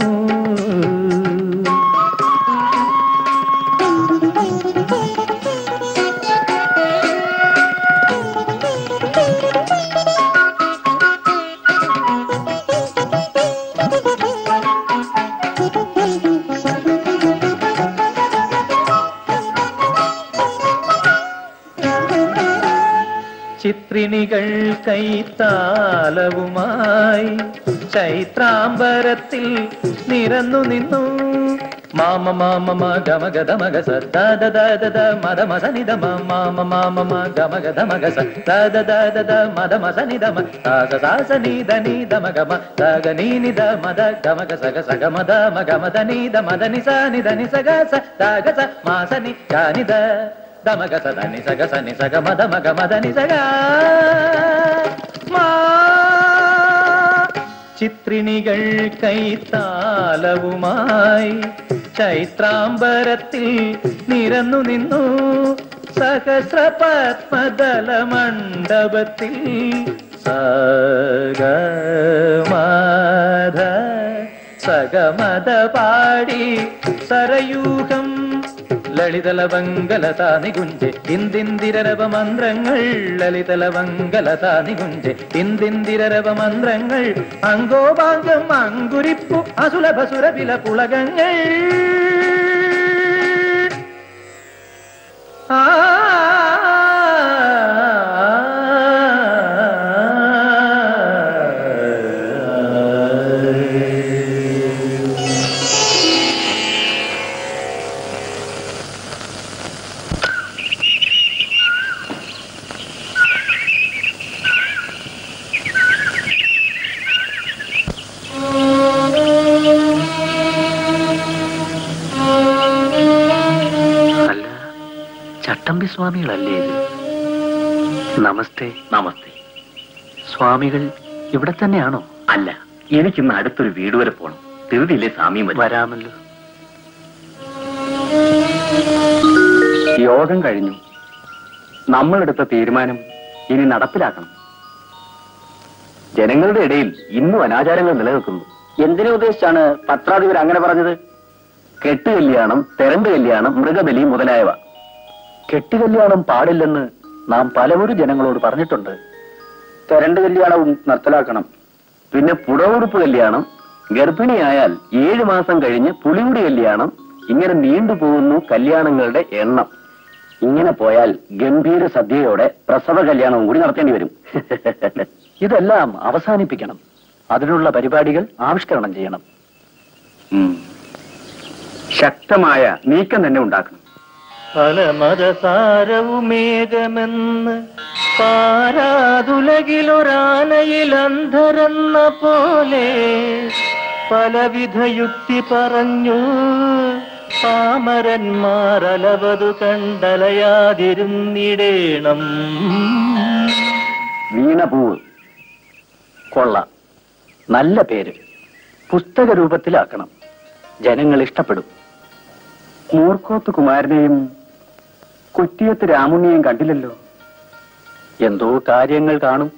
ചിത്രിണികൾ കൈത്താലവുമായി ചൈത്രാംബരത്തിൽ നിരന്നു നിന്നു മാമ മാമ മ ഗമ ഗത മഗ സ ദ ദ ദ ദ ദ മദ മസ നിദ മ മാമ മാമ മ ഗമ ഗത മഗ സ ദ ദ ദ ദ ദ മദ മസ നിദ മ സ സ സ സ നി ദ നി ദ മ ഗ മ ത ഗ നി നി ദ മ ദ ഗ മ ഗ സ ഗ സ ഗ മ ദ മ ഗ മ ദ നി ദ മ ദ നി സ നി ദ നി സ ഗ സ ദ ഗ സ മ സ നി ഗ നി ദ ദ മ ഗ സ ദ നി സ ഗ സ നി സ ഗ മ ദ മ ഗ മ ദ നി സ ഗ മാ ചിത്രിണികൾ കൈത്താലവുമായി ചൈത്രാംബരത്തിൽ നിരന്നു നിന്നു സഹസ്ര പത്മദല മണ്ഡപത്തിൽ സഗമധ സഗമത പാടി സരയൂഹം ലളിതലവങ്കലത നികുഞ്ചെ ഇന്ദിന്ദിരരവ മന്ത്രങ്ങൾ ലളിതലവങ്കലത നികുഞ്ചെ ഇന്ദിന്ദിരരവ മന്ത്രങ്ങൾ അങ്കോപാങ്കം അങ്കുരിപ്പു അസുലഭ സുരവില പുളകങ്ങൾ ആ അല്ല ചട്ടമ്പി സ്വാമികളല്ലേ ഇത് നമസ്തേ നമസ്തേ സ്വാമികൾ ഇവിടെ തന്നെയാണോ അല്ല എനിക്കിന്ന് അടുത്തൊരു വീട് വരെ പോണം ധൃതിയില്ലേ സാമിയും വരും വരാമല്ലോ യോഗം കഴിഞ്ഞു നമ്മളെടുത്ത തീരുമാനം ഇനി നടപ്പിലാക്കണം ജനങ്ങളുടെ ഇടയിൽ ഇന്നും അനാചാരങ്ങൾ നിലനിൽക്കുന്നു എന്തിനെ ഉദ്ദേശിച്ചാണ് പത്രാധിപർ അങ്ങനെ പറഞ്ഞത് കെട്ടുകല്യാണം തെരണ്ട് കല്യാണം മൃഗബലി മുതലായവ കെട്ടുകല്യാണം പാടില്ലെന്ന് നാം പലവരും ജനങ്ങളോട് പറഞ്ഞിട്ടുണ്ട് തെരണ്ട് കല്യാണവും നിർത്തലാക്കണം പിന്നെ പുടവുടുപ്പ് കല്യാണം ഗർഭിണിയായാൽ ഏഴു മാസം കഴിഞ്ഞ് പുളിയുടി കല്യാണം ഇങ്ങനെ നീണ്ടുപോകുന്നു കല്യാണങ്ങളുടെ എണ്ണം ഇങ്ങനെ പോയാൽ ഗംഭീര സദ്യയോടെ പ്രസവ കല്യാണവും കൂടി നടത്തേണ്ടി വരും ഇതെല്ലാം അവസാനിപ്പിക്കണം അതിനുള്ള പരിപാടികൾ ആവിഷ്കരണം ചെയ്യണം ഉം. ശക്തമായ നീക്കം തന്നെ ഉണ്ടാക്കണം ഫലമതസാരവുമേകമെന്ന് പാരാതുലകിലൊരാനയിൽ അന്ധരെന്ന പോലെ പലവിധ യുക്തി പറഞ്ഞു പാമരന്മാരലവതു കണ്ടലയാതിരുന്നിടേണം വീണപൂവ് കൊള്ളാം നല്ല പേര് പുസ്തക രൂപത്തിലാക്കണം ജനങ്ങൾ ഇഷ്ടപ്പെടും മൂർക്കോത്ത് കുമാരനെയും കുറ്റിയത്ത് രാമുണ്ണിയെയും കണ്ടില്ലല്ലോ എന്തോ കാര്യങ്ങൾ കാണും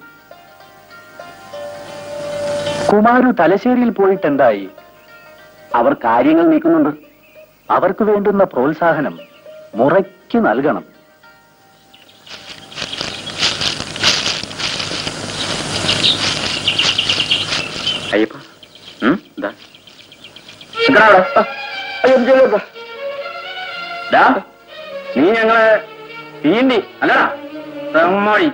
കുമാരു തലശ്ശേരിയിൽ പോയിട്ട് എന്തായി അവർ കാര്യങ്ങൾ നീക്കുന്നുണ്ട് അവർക്ക് വേണ്ടുന്ന പ്രോത്സാഹനം മുറയ്ക്ക് നൽകണം നിക്കടാ അവിടെ. അയ്യോ, എന്ത് ചെയ്തു? ഡാ, നീ ഞങ്ങളെ തീണ്ടി അല്ലടാ തെമ്മോടി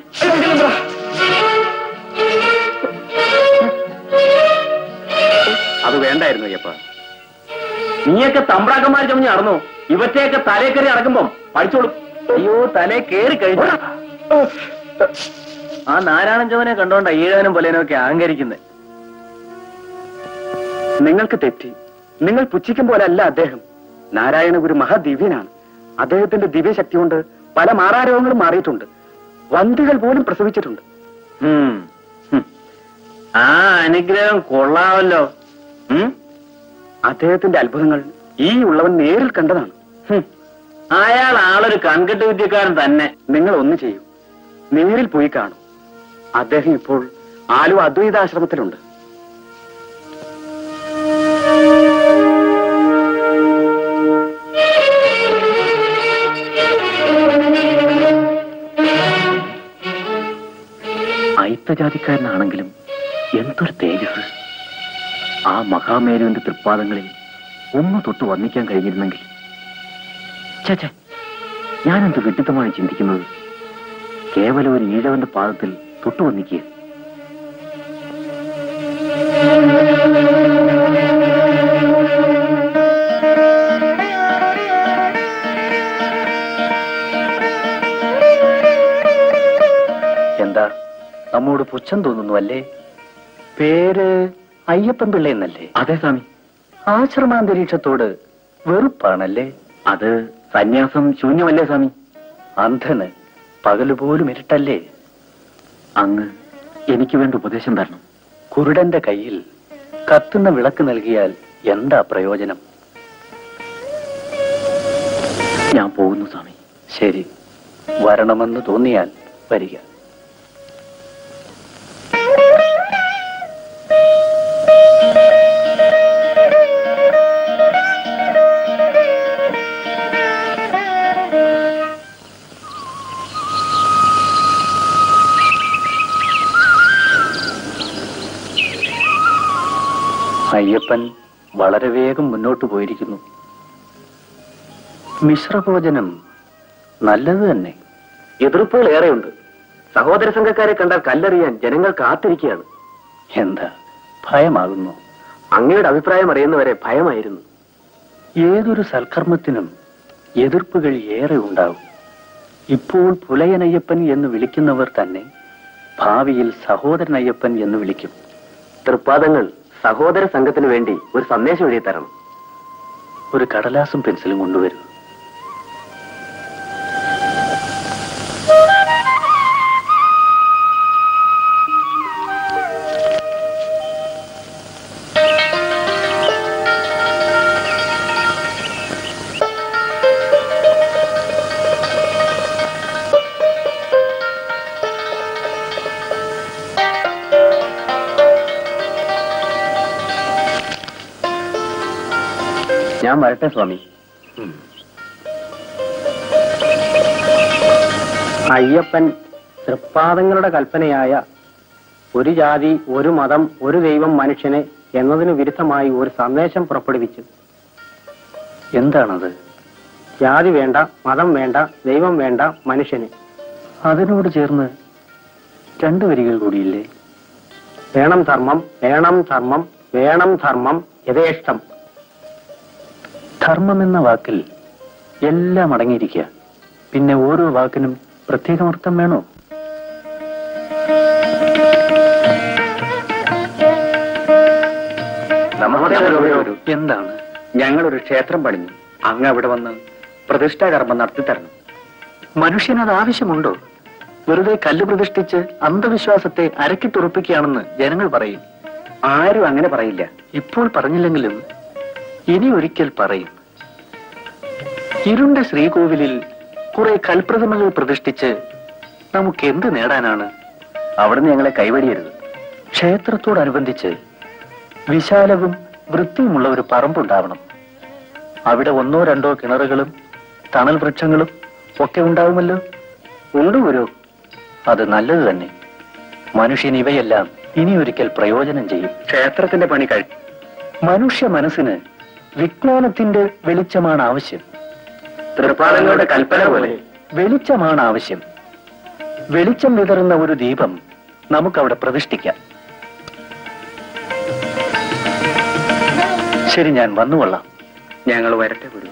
അത് വേണ്ടായിരുന്നു അയ്യപ്പ നീയൊക്കെ തമ്പ്രാക്കന്മാർ ചമഞ്ഞ് നടന്നു ഇവറ്റെയൊക്കെ തലേ കയറി അടക്കുമ്പം പഠിച്ചോളും അയ്യോ തലേ കയറി കഴിഞ്ഞു ആ നാരായണൻ ചവനെ കണ്ടോണ്ട ഈഴാനും പൊലേനൊക്കെ അഹങ്കരിക്കുന്നത് നിങ്ങൾക്ക് തെറ്റി നിങ്ങൾ പുച്ഛിക്കും പോലെ അല്ല അദ്ദേഹം നാരായണ ഗുരു മഹാദിവ്യനാണ് അദ്ദേഹത്തിന്റെ ദിവ്യശക്തി കൊണ്ട് പല മാറാരോഗങ്ങളും മാറിയിട്ടുണ്ട് വന്തികൾ പോലും പ്രസവിച്ചിട്ടുണ്ട് ആ അനുഗ്രഹം കൊള്ളാമല്ലോ അദ്ദേഹത്തിന്റെ അത്ഭുതങ്ങൾ ഈ ഉള്ളവൻ നേരിൽ കണ്ടതാണ് അയാൾ ആളൊരു കൺകെട്ട് വിദ്യക്കാരൻ തന്നെ നിങ്ങൾ ഒന്ന് ചെയ്യൂ നേരിൽ പോയി കാണൂ അദ്ദേഹം ഇപ്പോൾ ആലുവ അദ്വൈതാശ്രമത്തിലുണ്ട് അയിത്തജാതിക്കാരനാണെങ്കിലും എന്തൊരു തേജസ് ആ മഹാമേരുവിന്റെ തൃപ്പാദങ്ങളിൽ ഒന്ന് തൊട്ട് വന്നിക്കാൻ കഴിഞ്ഞിരുന്നെങ്കിൽ ചേച്ചേ ഞാനെന്ത് വിഡിത്തമാണ് ചിന്തിക്കുന്നത് കേവലം ഒരു ഈഴവന്റെ പാദത്തിൽ തൊട്ടു വന്നിക്കുക എന്താ നമ്മോട് പുച്ഛം തോന്നുന്നു അല്ലേ പേര് അയ്യപ്പൻ പിള്ള എന്നല്ലേ അതെ സ്വാമി ആശ്രമാന്തരീക്ഷത്തോട് വെറുപ്പാണല്ലേ അത് സന്യാസം ശൂന്യമല്ലേ സ്വാമി അന്ധന് പകല് പോലും ഇരുട്ടല്ലേ അങ്ങ് എനിക്ക് വേണ്ട ഉപദേശം തരണം കുരുടന്റെ കയ്യിൽ കത്തുന്ന വിളക്ക് നൽകിയാൽ എന്താ പ്രയോജനം ഞാൻ പോകുന്നു സ്വാമി ശരി വരണമെന്ന് തോന്നിയാൽ വരിക അയ്യപ്പൻ വളരെ വേഗം മുന്നോട്ട് പോയിരിക്കുന്നു മിശ്രഭോജനം നല്ലത് തന്നെ എതിർപ്പുകൾ ഏറെയുണ്ട് സഹോദര സംഘക്കാരെ കണ്ടാൽ കല്ലെറിയാൻ ജനങ്ങൾ കാത്തിരിക്കുകയാണ് എന്താ ഭയമാകുന്നു അങ്ങയുടെ അഭിപ്രായം അറിയുന്നവരെ ഭയമായിരുന്നു ഏതൊരു സൽക്കർമ്മത്തിനും എതിർപ്പുകൾ ഏറെ ഉണ്ടാവും ഇപ്പോൾ പുലയനയ്യപ്പൻ എന്ന് വിളിക്കുന്നവർ തന്നെ ഭാവിയിൽ സഹോദരനയ്യപ്പൻ എന്ന് വിളിക്കും തൃപ്പാദങ്ങൾ സഹോദര സംഘത്തിന് വേണ്ടി ഒരു സന്ദേശം എഴുതി തരണം ഒരു കടലാസും പെൻസിലും കൊണ്ടുവരും ഞാൻ വരട്ടെ സ്വാമി അയ്യപ്പൻ തൃപ്പാദങ്ങളുടെ കൽപ്പനയായ ഒരു ജാതി ഒരു മതം ഒരു ദൈവം മനുഷ്യനെ എന്നതിനു വിരുദ്ധമായി ഒരു സന്ദേശം പുറപ്പെടുവിച്ചു എന്താണത് ജാതി വേണ്ട മതം വേണ്ട ദൈവം വേണ്ട മനുഷ്യന് അതിനോട് ചേർന്ന് രണ്ടു വരികൾ കൂടിയില്ലേ വേണം ധർമ്മം വേണം ധർമ്മം വേണം ധർമ്മം യഥേഷ്ടം ധർമ്മം എന്ന വാക്കിൽ എല്ലാം അടങ്ങിയിരിക്കുക പിന്നെ ഓരോ വാക്കിനും പ്രത്യേകമർത്ഥം വേണോ എന്താണ് ഞങ്ങളൊരു ക്ഷേത്രം പണിഞ്ഞു അങ്ങ് അവിടെ വന്ന് പ്രതിഷ്ഠാകർമ്മം നടത്തി തരണം മനുഷ്യനത് ആവശ്യമുണ്ടോ വെറുതെ കല്ല് പ്രതിഷ്ഠിച്ച് അന്ധവിശ്വാസത്തെ അരക്കിട്ടുറപ്പിക്കുകയാണെന്ന് ജനങ്ങൾ പറയും ആരും അങ്ങനെ പറയില്ല ഇപ്പോൾ പറഞ്ഞില്ലെങ്കിലും ഇനി ഒരിക്കൽ പറയും ഇരുണ്ട ശ്രീകോവിലിൽ കുറെ കൽപ്രതിമകൾ പ്രതിഷ്ഠിച്ച് നമുക്ക് എന്ത് നേടാനാണ് അവിടുന്ന് ഞങ്ങളെ കൈവടിയരുത് ക്ഷേത്രത്തോടനുബന്ധിച്ച് വിശാലവും വൃത്തിയുമുള്ള ഒരു പറമ്പുണ്ടാവണം അവിടെ ഒന്നോ രണ്ടോ കിണറുകളും തണൽ വൃക്ഷങ്ങളും ഒക്കെ ഉണ്ടാവുമല്ലോ ഉണ്ട് ഗുരു അത് നല്ലത് തന്നെ മനുഷ്യൻ ഇവയെല്ലാം ഇനി ഒരിക്കൽ പ്രയോജനം ചെയ്യും ക്ഷേത്രത്തിന്റെ പണി കഴി മനുഷ്യ മനസ്സിന് വിജ്ഞാനത്തിന്റെ വെളിച്ചമാണ് ആവശ്യം തൃപ്പാദങ്ങളുടെ കൽപ്പന പോലെ വെളിച്ചമാണ് ആവശ്യം വെളിച്ചം വിതറുന്ന ഒരു ദീപം നമുക്കവിടെ പ്രതിഷ്ഠിക്കാം ശരി ഞാൻ വന്നുകൊള്ളാം ഞങ്ങൾ വരട്ടെ ഗുരു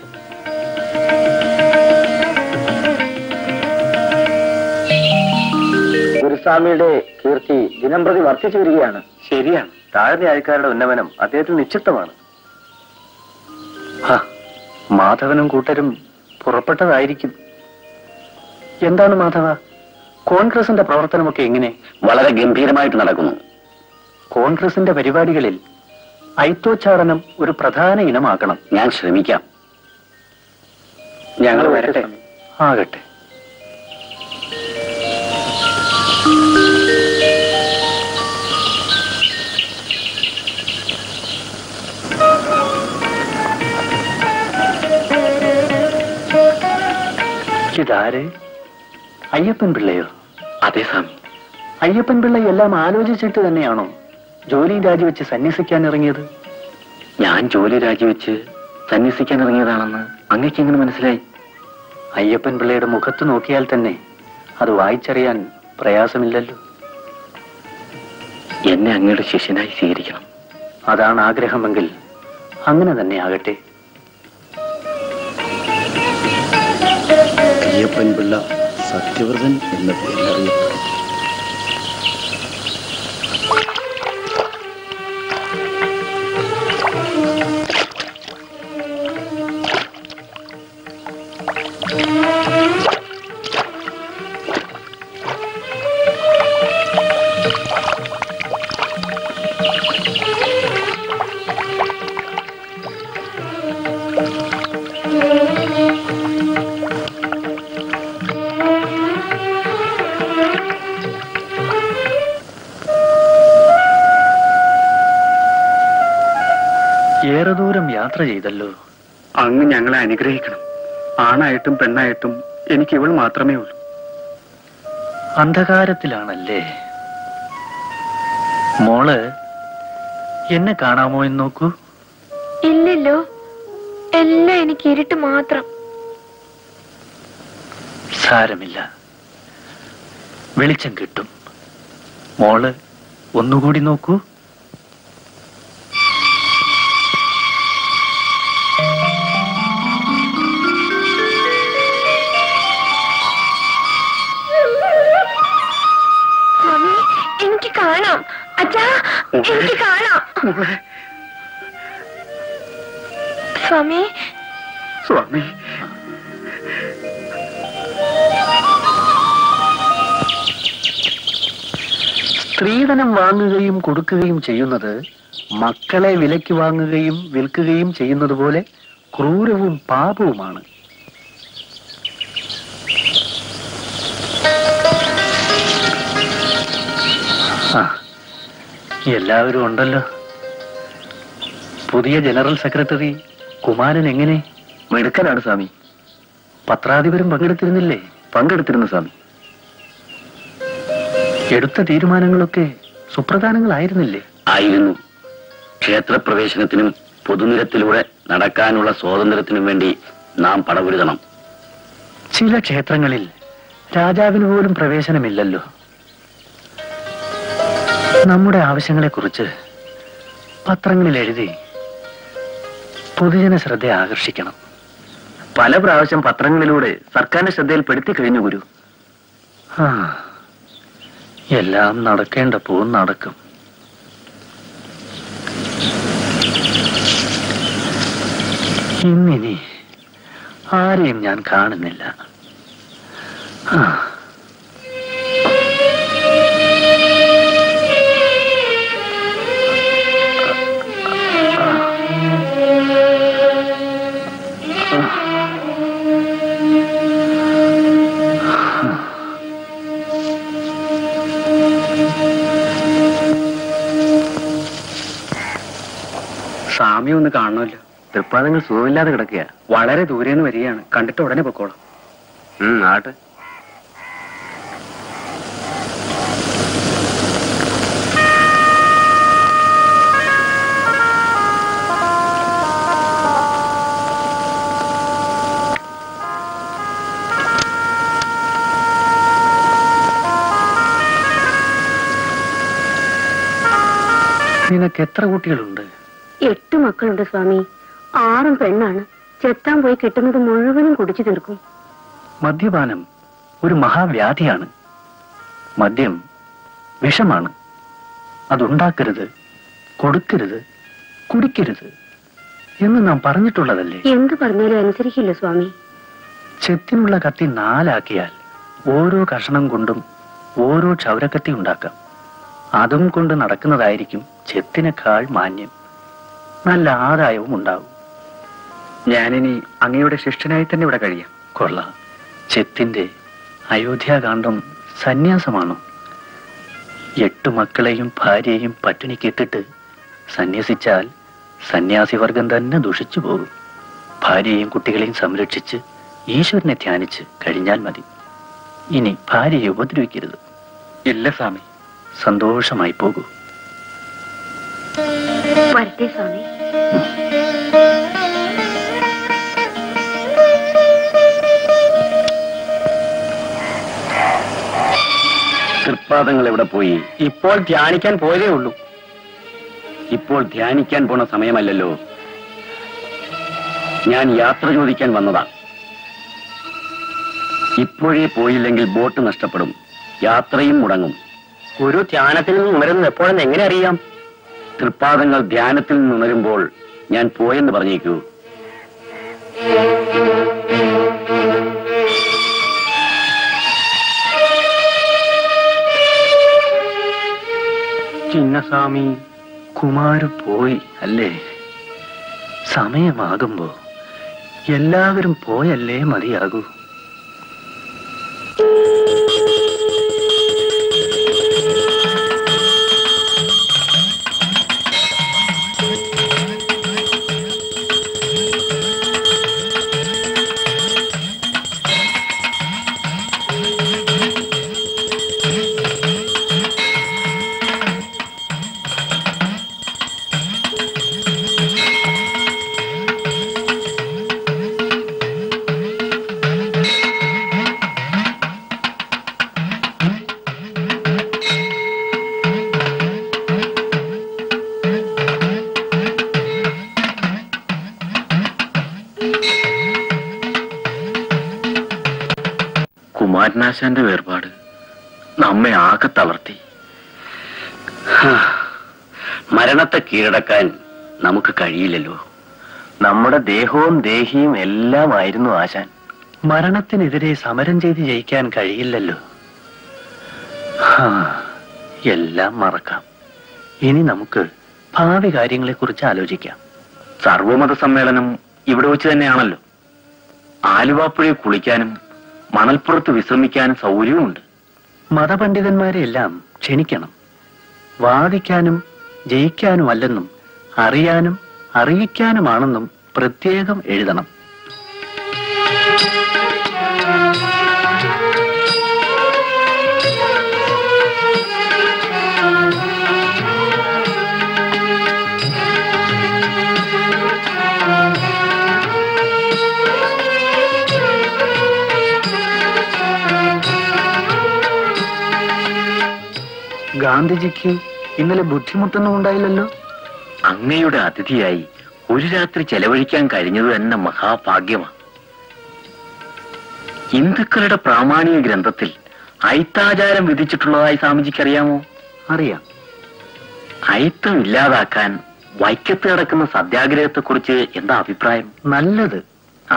ഗുരുസ്വാമിയുടെ കീർത്തി ദിനംപ്രതി വർദ്ധിച്ചു വരികയാണ് ശരിയാണ് താഴ്ന്ന ആൾക്കാരുടെ ഉന്നമനം അദ്ദേഹത്തിന് നിശ്ചിത്തമാണ് ഹാ, മാധവനും കൂട്ടരും പുറപ്പെട്ടതായിരിക്കും എന്താണ് മാധവ കോൺഗ്രസിന്റെ പ്രവർത്തനമൊക്കെ എങ്ങനെ വളരെ ഗംഭീരമായിട്ട് നടക്കുന്നു കോൺഗ്രസിന്റെ പരിപാടികളിൽ ഐത്തോച്ചാടനം ഒരു പ്രധാന ഇനമാക്കണം ഞാൻ ശ്രമിക്കാം ഞങ്ങൾ വരട്ടെ ആകട്ടെ ഇതാര് അയ്യപ്പൻ പിള്ളയോ അതെ സ്വാമി അയ്യപ്പൻ പിള്ള എല്ലാം ആലോചിച്ചിട്ട് തന്നെയാണോ ജോലി രാജിവെച്ച് സന്യസിക്കാൻ ഇറങ്ങിയത് ഞാൻ ജോലി രാജിവെച്ച് സന്യസിക്കാൻ ഇറങ്ങിയതാണെന്ന് അങ്ങേക്ക് എങ്ങനെ മനസ്സിലായി അയ്യപ്പൻ പിള്ളയുടെ മുഖത്ത് നോക്കിയാൽ തന്നെ അത് വായിച്ചറിയാൻ പ്രയാസമില്ലല്ലോ എന്നെ അങ്ങയുടെ ശിഷ്യനായി സ്വീകരിക്കണം അതാണ് ആഗ്രഹമെങ്കിൽ അങ്ങനെ തന്നെ ആകട്ടെ അയ്യപ്പൻ പിള്ള സത്യവ്രതൻ എന്ന പേരിൽ അറിയപ്പെടും ഏറെ ദൂരം യാത്ര ചെയ്തല്ലോ അങ്ങ് ഞങ്ങളെ അനുഗ്രഹിക്കണം ആണായിട്ടും പെണ്ണായിട്ടും എനിക്ക് ഇവൾ മാത്രമേ ഉള്ളൂ അന്ധകാരത്തിലാണല്ലേ മോള് എന്നെ കാണാമോ എന്ന് നോക്കൂ ഇല്ലല്ലോ എല്ലാം എനിക്ക് ഇരുട്ട് മാത്രം സാരമില്ല വെളിച്ചം കിട്ടും മോള് ഒന്നുകൂടി നോക്കൂ സ്വാമി എനിക്ക് കാണാം അച്ഛാ എനിക്ക് കാണാം സ്വാമി സ്വാമി സ്ത്രീധനം വാങ്ങുകയും കൊടുക്കുകയും ചെയ്യുന്നത് മക്കളെ വിലയ്ക്ക് വാങ്ങുകയും വിൽക്കുകയും ചെയ്യുന്നത് പോലെ ക്രൂരവും പാപവുമാണ് ആ, എല്ലാവരും ഉണ്ടല്ലോ പുതിയ ജനറൽ സെക്രട്ടറി കുമാരൻ എങ്ങനെ മിടുക്കനാണ് സ്വാമി പത്രാധിപരും പങ്കെടുത്തിരുന്നില്ലേ പങ്കെടുത്തിരുന്നു സ്വാമി എടുത്ത തീരുമാനങ്ങളൊക്കെ സുപ്രധാനങ്ങളായിരുന്നില്ലേ ആയിരുന്നു ക്ഷേത്രപ്രവേശനത്തിനും പൊതുനിരത്തിലൂടെ നടക്കാനുള്ള സ്വാതന്ത്ര്യത്തിനും വേണ്ടി നാം പടപൊരുതണം ചില ക്ഷേത്രങ്ങളിൽ രാജാവിന് പോലും പ്രവേശനമില്ലല്ലോ നമ്മുടെ ആവശ്യങ്ങളെക്കുറിച്ച് പത്രങ്ങളിൽ എഴുതി പൊതുജന ശ്രദ്ധ ആകർഷിക്കണം പല പ്രാവശ്യം പത്രങ്ങളിലൂടെ സർക്കാരിന്റെ ശ്രദ്ധയിൽപ്പെടുത്തി കഴിഞ്ഞു ഗുരു ആ എല്ലാം നടക്കേണ്ടപ്പോ നടക്കും ഇന്നിനി ആരെയും ഞാൻ കാണുന്നില്ല ആ സ്വാമി ഒന്ന് കാണണമല്ലോ തൃപ്പാദങ്ങൾ സുഖമില്ലാതെ കിടക്കുക വളരെ ദൂരേന്ന് വരികയാണ് കണ്ടിട്ട് ഉടനെ പൊക്കോളാം ആട്ടെ നിനക്ക് എത്ര കുട്ടികളുണ്ട് എട്ട് മക്കളുണ്ട് സ്വാമി ആറും പെണ്ണാണ് ചെത്താൻ പോയി കിട്ടുന്നത് മുഴുവനും കുടിച്ചു തീർക്കും മദ്യപാനം ഒരു മഹാവ്യാധിയാണ് മദ്യം വിഷമാണ് അതുണ്ടാക്കരുത് കൊടുക്കരുത് കുടിക്കരുത് എന്ന് നാം പറഞ്ഞിട്ടുള്ളതല്ലേ എന്ത് പറഞ്ഞാലും അനുസരിക്കില്ല സ്വാമി ചെത്തിനുള്ള കത്തി നാലാക്കിയാൽ ഓരോ കഷണം കൊണ്ടും ഓരോ ക്ഷൗരക്കത്തി ഉണ്ടാക്കാം അതും കൊണ്ട് നടക്കുന്നതായിരിക്കും ചെത്തിനേക്കാൾ മാന്യം നല്ല ആദായവും ഉണ്ടാവും ഞാനിനി അങ്ങയുടെ ശിഷ്യനായി തന്നെ ഇവിടെ കഴിയാം കൊള്ളാം ചെത്തിന്റെ അയോധ്യാകാന്ഡം സന്യാസമാണോ എട്ടു മക്കളെയും ഭാര്യയെയും പട്ടിണിക്കിട്ടിട്ട് സന്യസിച്ചാൽ സന്യാസിവർഗം തന്നെ ദുഷിച്ചു പോകും ഭാര്യയെയും കുട്ടികളെയും സംരക്ഷിച്ച് ഈശ്വരനെ ധ്യാനിച്ച് കഴിഞ്ഞാൽ മതി ഇനി ഭാര്യയെ ഉപദ്രവിക്കരുത് ഇല്ല സ്വാമി സന്തോഷമായി പോകൂ വരട്ടെ സ്വാമി തൃപ്പാദങ്ങൾ എവിടെ പോയി ഇപ്പോൾ ധ്യാനിക്കാൻ പോയതേ ഉള്ളൂ ഇപ്പോൾ ധ്യാനിക്കാൻ പോണ സമയമല്ലല്ലോ ഞാൻ യാത്ര ചോദിക്കാൻ വന്നതാ ഇപ്പോഴേ പോയില്ലെങ്കിൽ ബോട്ട് നഷ്ടപ്പെടും യാത്രയും മുടങ്ങും ഒരു ധ്യാനത്തിൽ നിന്ന് ഉണരുന്നത് എപ്പോഴെന്ന് എങ്ങനെ അറിയാം തൃപ്പാദങ്ങൾ ധ്യാനത്തിൽ നിന്ന് ഉണരുമ്പോൾ ഞാൻ പോയെന്ന് പറഞ്ഞേക്കൂ ചിന്നസ്വാമി കുമാരു പോയി അല്ലേ സമയമാകുമ്പോ എല്ലാവരും പോയല്ലേ മതിയാകൂ കുമാരനാശാന്റെ വേർപാട് നമ്മെ ആകെ തളർത്തി ഹാ, മരണത്തെ കീഴടക്കാൻ നമുക്ക് കഴിയില്ലല്ലോ നമ്മുടെ ദേഹവും ദേഹിയും എല്ലാമായിരുന്നു ആശാൻ മരണത്തിനെതിരെ സമരം ചെയ്ത് ജയിക്കാൻ കഴിയില്ലല്ലോ ഹാ, എല്ലാം മറക്കാം ഇനി നമുക്ക് ഭാവി കാര്യങ്ങളെക്കുറിച്ച് ആലോചിക്കാം സർവമത സമ്മേളനം ഇവിടെ വെച്ച് തന്നെയാണല്ലോ ആലുവാപ്പുഴയിൽ കുളിക്കാനും മണൽപ്പുറത്ത് വിശ്രമിക്കാനും സൗകര്യവുമുണ്ട് മതപണ്ഡിതന്മാരെ എല്ലാം ക്ഷണിക്കണം വാദിക്കാനും ജയിക്കാനുമല്ലെന്നും അറിയാനും അറിയിക്കാനുമാണെന്നും പ്രത്യേകം എഴുതണം ഗാന്ധിജിക്ക് ഇന്നലെ ബുദ്ധിമുട്ടൊന്നും ഉണ്ടായില്ലല്ലോ അങ്ങയുടെ അതിഥിയായി ഒരു രാത്രി ചെലവഴിക്കാൻ കഴിഞ്ഞത് തന്നെ മഹാഭാഗ്യമാണ് ഹിന്ദുക്കളുടെ പ്രാമാണിക ഗ്രന്ഥത്തിൽ ഐത്താചാരം വിധിച്ചിട്ടുള്ളതായി സ്വാമിജിക്ക് അറിയാമോ അറിയാം ഐത്തം ഇല്ലാതാക്കാൻ വൈക്കത്ത് കിടക്കുന്ന സത്യാഗ്രഹത്തെക്കുറിച്ച് എന്താ അഭിപ്രായം നല്ലത് ആ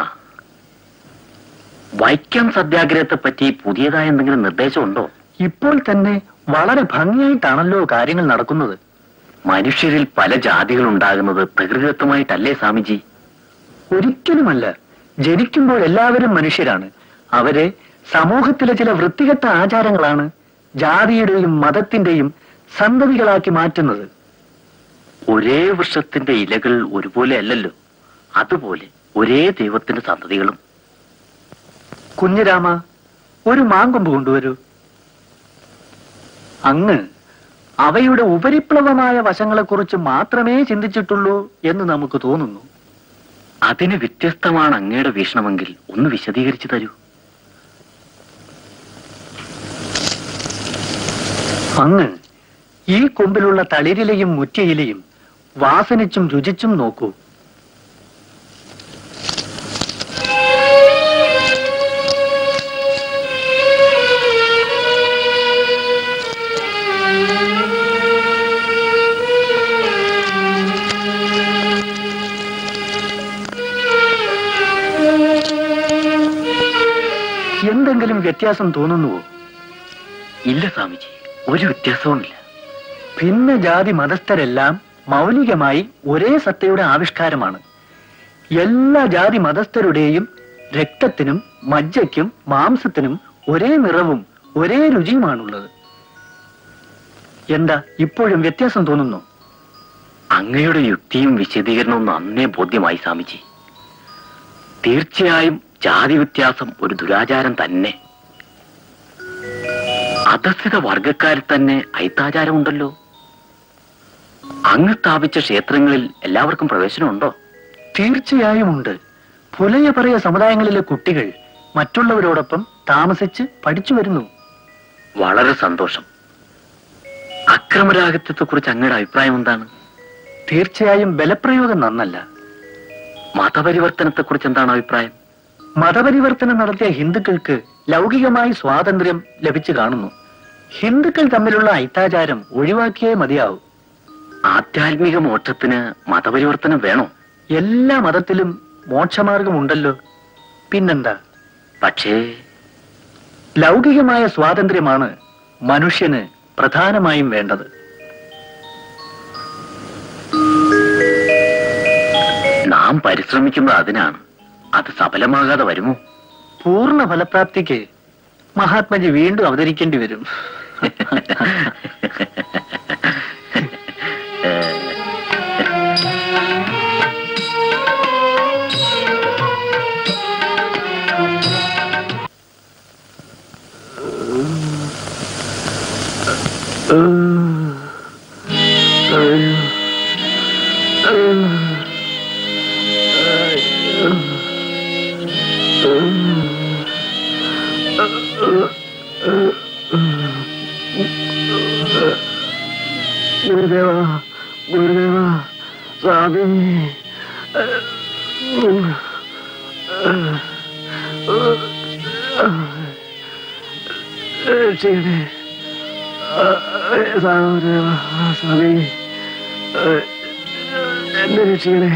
വൈക്കം സത്യാഗ്രഹത്തെ പറ്റി പുതിയതായ എന്തെങ്കിലും നിർദ്ദേശമുണ്ടോ ഇപ്പോൾ തന്നെ വളരെ ഭംഗിയായിട്ടാണല്ലോ കാര്യങ്ങൾ നടക്കുന്നത് മനുഷ്യരിൽ പല ജാതികൾ ഉണ്ടാകുന്നത് പ്രകൃതിദത്തമായിട്ടല്ലേ സ്വാമിജി ഒരിക്കലുമല്ല ജനിക്കുമ്പോൾ എല്ലാവരും മനുഷ്യരാണ് അവരെ സമൂഹത്തിലെ ചില വൃത്തികെട്ട ആചാരങ്ങളാണ് ജാതിയുടെയും മതത്തിന്റെയും സന്തതികളാക്കി മാറ്റുന്നത് ഒരേ വൃക്ഷത്തിന്റെ ഇലകൾ ഒരുപോലെ അല്ലല്ലോ അതുപോലെ ഒരേ ദൈവത്തിന്റെ സന്തതികളും കുഞ്ഞിരാമ ഒരു മാങ്കൊമ്പ് കൊണ്ടുവരൂ അങ്ങ് അവയുടെ ഉപരിപ്ലവമായ വശങ്ങളെക്കുറിച്ച് മാത്രമേ ചിന്തിച്ചിട്ടുള്ളൂ എന്ന് നമുക്ക് തോന്നുന്നു അതിന് വ്യത്യസ്തമാണ് അങ്ങയുടെ വീക്ഷണമെങ്കിൽ ഒന്ന് വിശദീകരിച്ചു തരൂ അങ്ങ് ഈ കൊമ്പിലുള്ള തളിരിലയും മുറ്റയിലയും വാസനിച്ചും രുചിച്ചും നോക്കൂ എന്തെങ്കിലും വ്യത്യാസം തോന്നുന്നുവോ ഇല്ല സ്വാമിജി ഒരു വ്യത്യാസവുമില്ല ഭിന്ന ജാതി മതസ്ഥരെല്ലാം മൗലികമായി ഒരേ സത്തയുടെ ആവിഷ്കാരമാണ് എല്ലാ ജാതി മതസ്ഥരുടെയും രക്തത്തിനും മജ്ജയ്ക്കും മാംസത്തിനും ഒരേ നിറവും ഒരേ രുചിയുമാണുള്ളത് എന്താ ഇപ്പോഴും വ്യത്യാസം തോന്നുന്നു അങ്ങയുടെ യുക്തിയും വിശദീകരണവും അന്നേ ബോധ്യമായി സ്വാമിജി തീർച്ചയായും ജാതി വ്യത്യാസം ഒരു ദുരാചാരം തന്നെ അധസ്ഥിത വർഗക്കാരിൽ തന്നെ ഐത്താചാരമുണ്ടല്ലോ അങ്ങ് സ്ഥാപിച്ച ക്ഷേത്രങ്ങളിൽ എല്ലാവർക്കും പ്രവേശനമുണ്ടോ തീർച്ചയായും ഉണ്ട് പുലയ പറയ സമുദായങ്ങളിലെ കുട്ടികൾ മറ്റുള്ളവരോടൊപ്പം താമസിച്ച് പഠിച്ചു വരുന്നു വളരെ സന്തോഷം അക്രമരാഹിത്യത്തെ കുറിച്ച് അങ്ങയുടെ അഭിപ്രായം എന്താണ് തീർച്ചയായും ബലപ്രയോഗം നന്നല്ല മതപരിവർത്തനത്തെ കുറിച്ച് എന്താണ് അഭിപ്രായം മതപരിവർത്തനം നടത്തിയ ഹിന്ദുക്കൾക്ക് ലൗകികമായി സ്വാതന്ത്ര്യം ലഭിച്ചു കാണുന്നു ഹിന്ദുക്കൾ തമ്മിലുള്ള ഐത്താചാരം ഒഴിവാക്കിയേ മതിയാവൂ ആധ്യാത്മിക മോക്ഷത്തിന് മതപരിവർത്തനം വേണോ എല്ലാ മതത്തിലും മോക്ഷമാർഗമുണ്ടല്ലോ പിന്നെന്താ പക്ഷേ ലൗകികമായ സ്വാതന്ത്ര്യമാണ് മനുഷ്യന് പ്രധാനമായും വേണ്ടത് നാം പരിശ്രമിക്കുന്നത് അതിനാണ് അത് സഫലമാകാതെ വരുമോ പൂർണ്ണ ഫലപ്രാപ്തിക്ക് മഹാത്മജി വീണ്ടും അവതരിക്കേണ്ടി വരും ഗുരുദേവ ഗുരുദേവ സ്വാമി രക്ഷിക്കണേ ഗുരുദേവ സ്വാമി എന്നെ രക്ഷിക്കണേ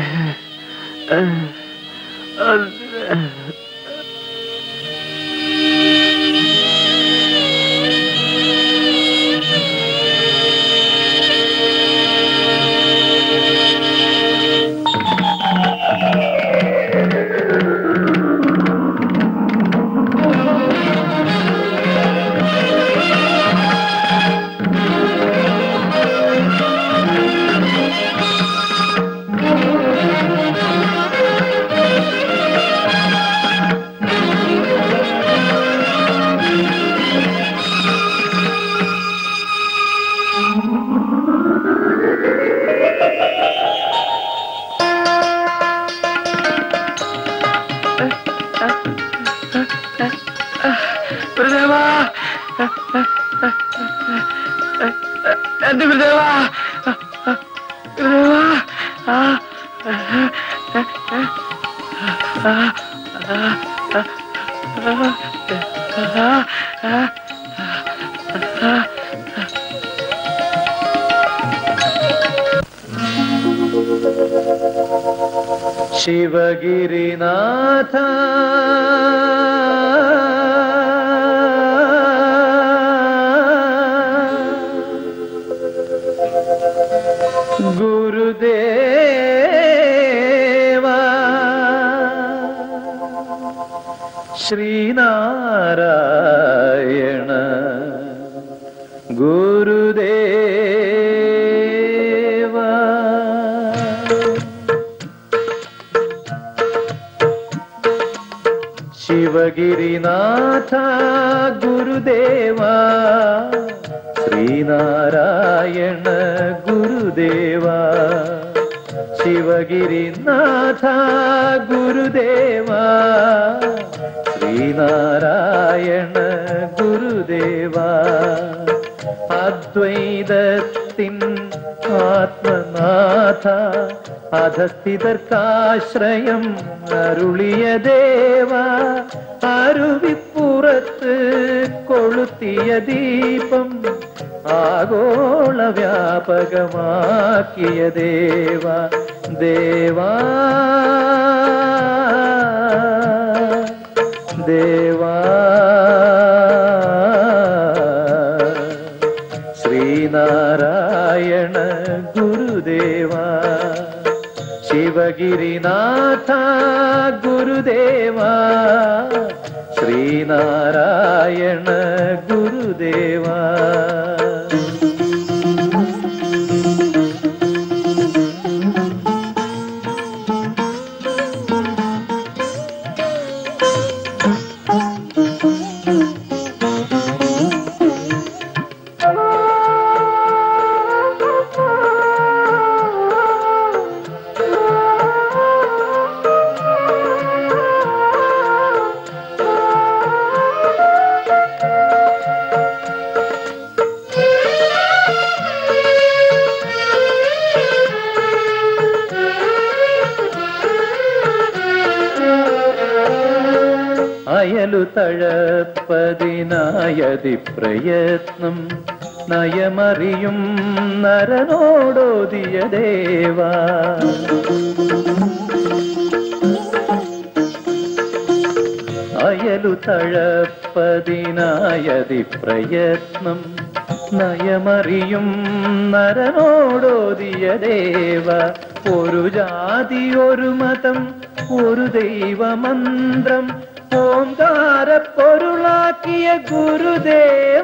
ഗുരുദേവ എന്റെ ഗുരുദേവ ഗുരുദേവ ആ ശിവഗിരിനാഥ ഗുരുദേവ ശ്രീനാരായണ ഗുരുദേവ ശിവഗിരിനാഥ ഗുരുദേവ ശ്രീനാരായണ ഗുരുദേവ ശിവഗിരിനാഥ ഗുരുദേവ ശ്രീനാരായണ ഗുരുദേവ അദ്വൈതത്തിൻ ആത്മനാഥ അധസ്ഥിതർക്കാശ്രയം അരുളിയ ദേവ അരുവിപ്പുറത്ത് കൊളുത്തിയ ദീപം ആഗോള വ്യാപകമാക്കിയ ദേവ ദേവാ ദേവാ ശ്രീനാരായണ ഗുരുദേവ ശിവഗിരിനാഥ ഗുരുദേവ ശ്രീനാരായണ ഗുരുദേവ അയലു തഴപ്പതിനായതി പ്രയത്നം നയമറിയും നരനോടോതിയ ദേവാ അയലു തഴപ്പതിനായതി പ്രയത്നം നയമറിയും നരനോടോതിയ ദേവ ഒരു ജാതി ഒരു മതം ഒരു ദൈവമന്ത്രം ഓംകാര പൊരുളാക്കിയ ഗുരുദേവ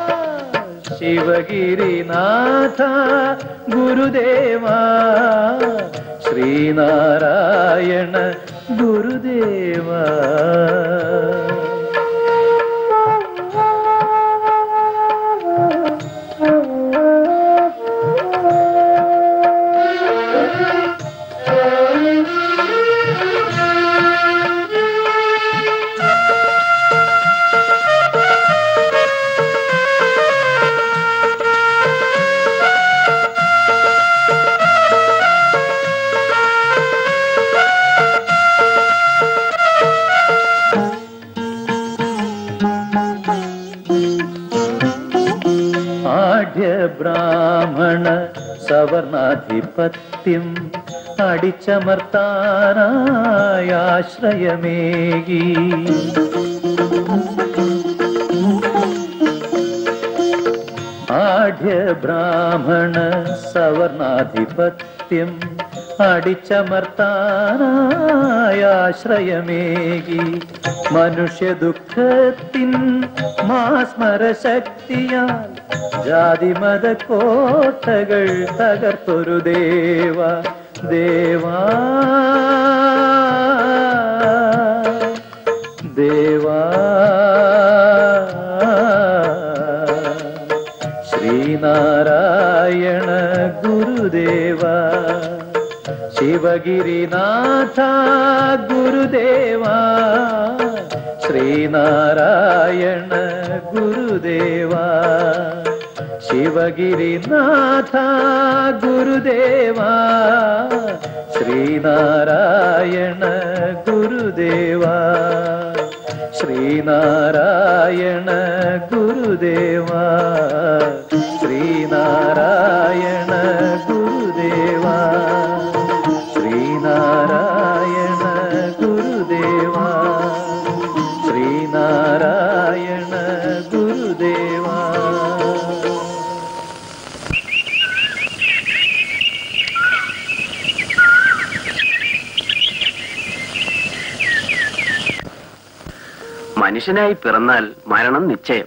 ശിവഗിരിനാഥ ഗുരുദേവ ശ്രീനാരായണ ഗുരുദേവ ആഢ്യ ബ്രാഹ്മണ സവർണാധിപത്യം അടിച്ചമർത്താനായ ആശ്രയമേകി ആഢ്യ ബ്രാഹ്മണ സവർണാധിപത്യം അടിച്ചമർത്താനായ ആശ്രയമേകി മനുഷ്യ ദുഃഖത്തിൻ മാസ്മര ശക്തിയാൽ ജാതിമത കോട്ടകൾ തകർത്തൊരു ദേവ ദേവാ ദേവാ ശ്രീനാരായണ ഗുരുദേവ ശിവഗിരിനാഥ ഗുരുദേവ ശ്രീനാരായണ ഗുരുദേവ ശിവഗിരിനാഥ ഗുരുദേവ ശ്രീനാരായണ ഗുരുദേവ ശ്രീനാരായണ ഗുരുദേവ ശ്രീനാരായണ ഗുരുദേവ ശ്രീനാരായണ ഗുരുദേവ ശ്രീനാരായണ ഗുരുദേവ മനുഷ്യനായി പിറന്നാൽ മരണം നിശ്ചയം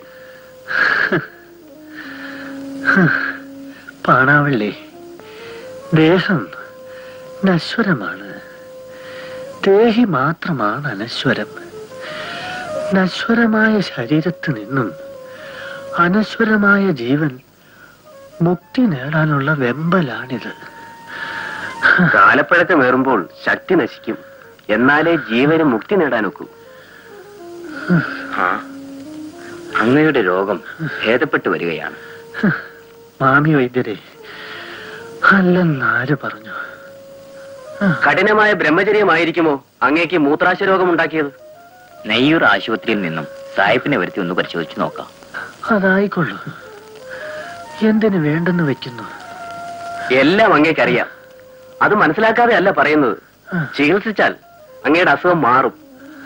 പാണാവള്ളി ദേഹം നശ്വരമാണ് ദേഹി മാത്രമാണ് അനശ്വരം നശ്വരമായ ശരീരത്ത് നിന്നും അനശ്വരമായ ജീവൻ മുക്തി നേടാനുള്ള വെമ്പലാണിത് കാലപ്പഴക്കമേറുമ്പോൾ ശക്തി നശിക്കും എന്നാലേ ജീവന് മുക്തി നേടാനൊക്കൂ ആ അങ്ങയുടെ രോഗം ഭേദപ്പെട്ടു വരികയാണ് മാമി വൈദ്യരെ അല്ലെന്നാര് പറഞ്ഞു കഠിനമായ ബ്രഹ്മചര്യമായിരിക്കുമോ അങ്ങേക്ക് മൂത്രാശയ രോഗം ഉണ്ടാക്കിയത് നെയ്യൂർ ആശുപത്രിയിൽ നിന്നും സായിപ്പിനെ വരുത്തി ഒന്ന് പരിശോധിച്ചു നോക്കാം അതായിക്കൊള്ളു എന്തിനു വേണ്ടെന്ന് വെക്കുന്നു എല്ലാം അങ്ങേക്കറിയാം അത് മനസ്സിലാക്കാതെ അല്ല പറയുന്നത് ചികിത്സിച്ചാൽ അങ്ങയുടെ അസുഖം മാറും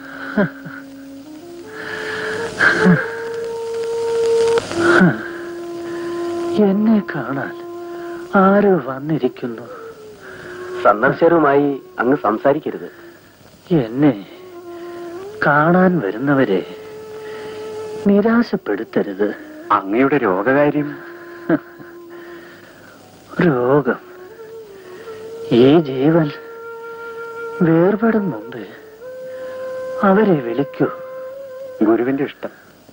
എന്നെ കാണാൻ ആരോ വന്നിരിക്കുന്നു സന്ദർശകരുമായി അങ്ങ് സംസാരിക്കരുത് എന്നെ കാണാൻ വരുന്നവരെ നിരാശപ്പെടുത്തരുത് അങ്ങയുടെ രോഗകാര്യം രോഗം ഈ ജീവൻ വേർപെടും മുമ്പ് അവരെ വിളിക്കൂ ഗുരുവിന്റെ ഇഷ്ടം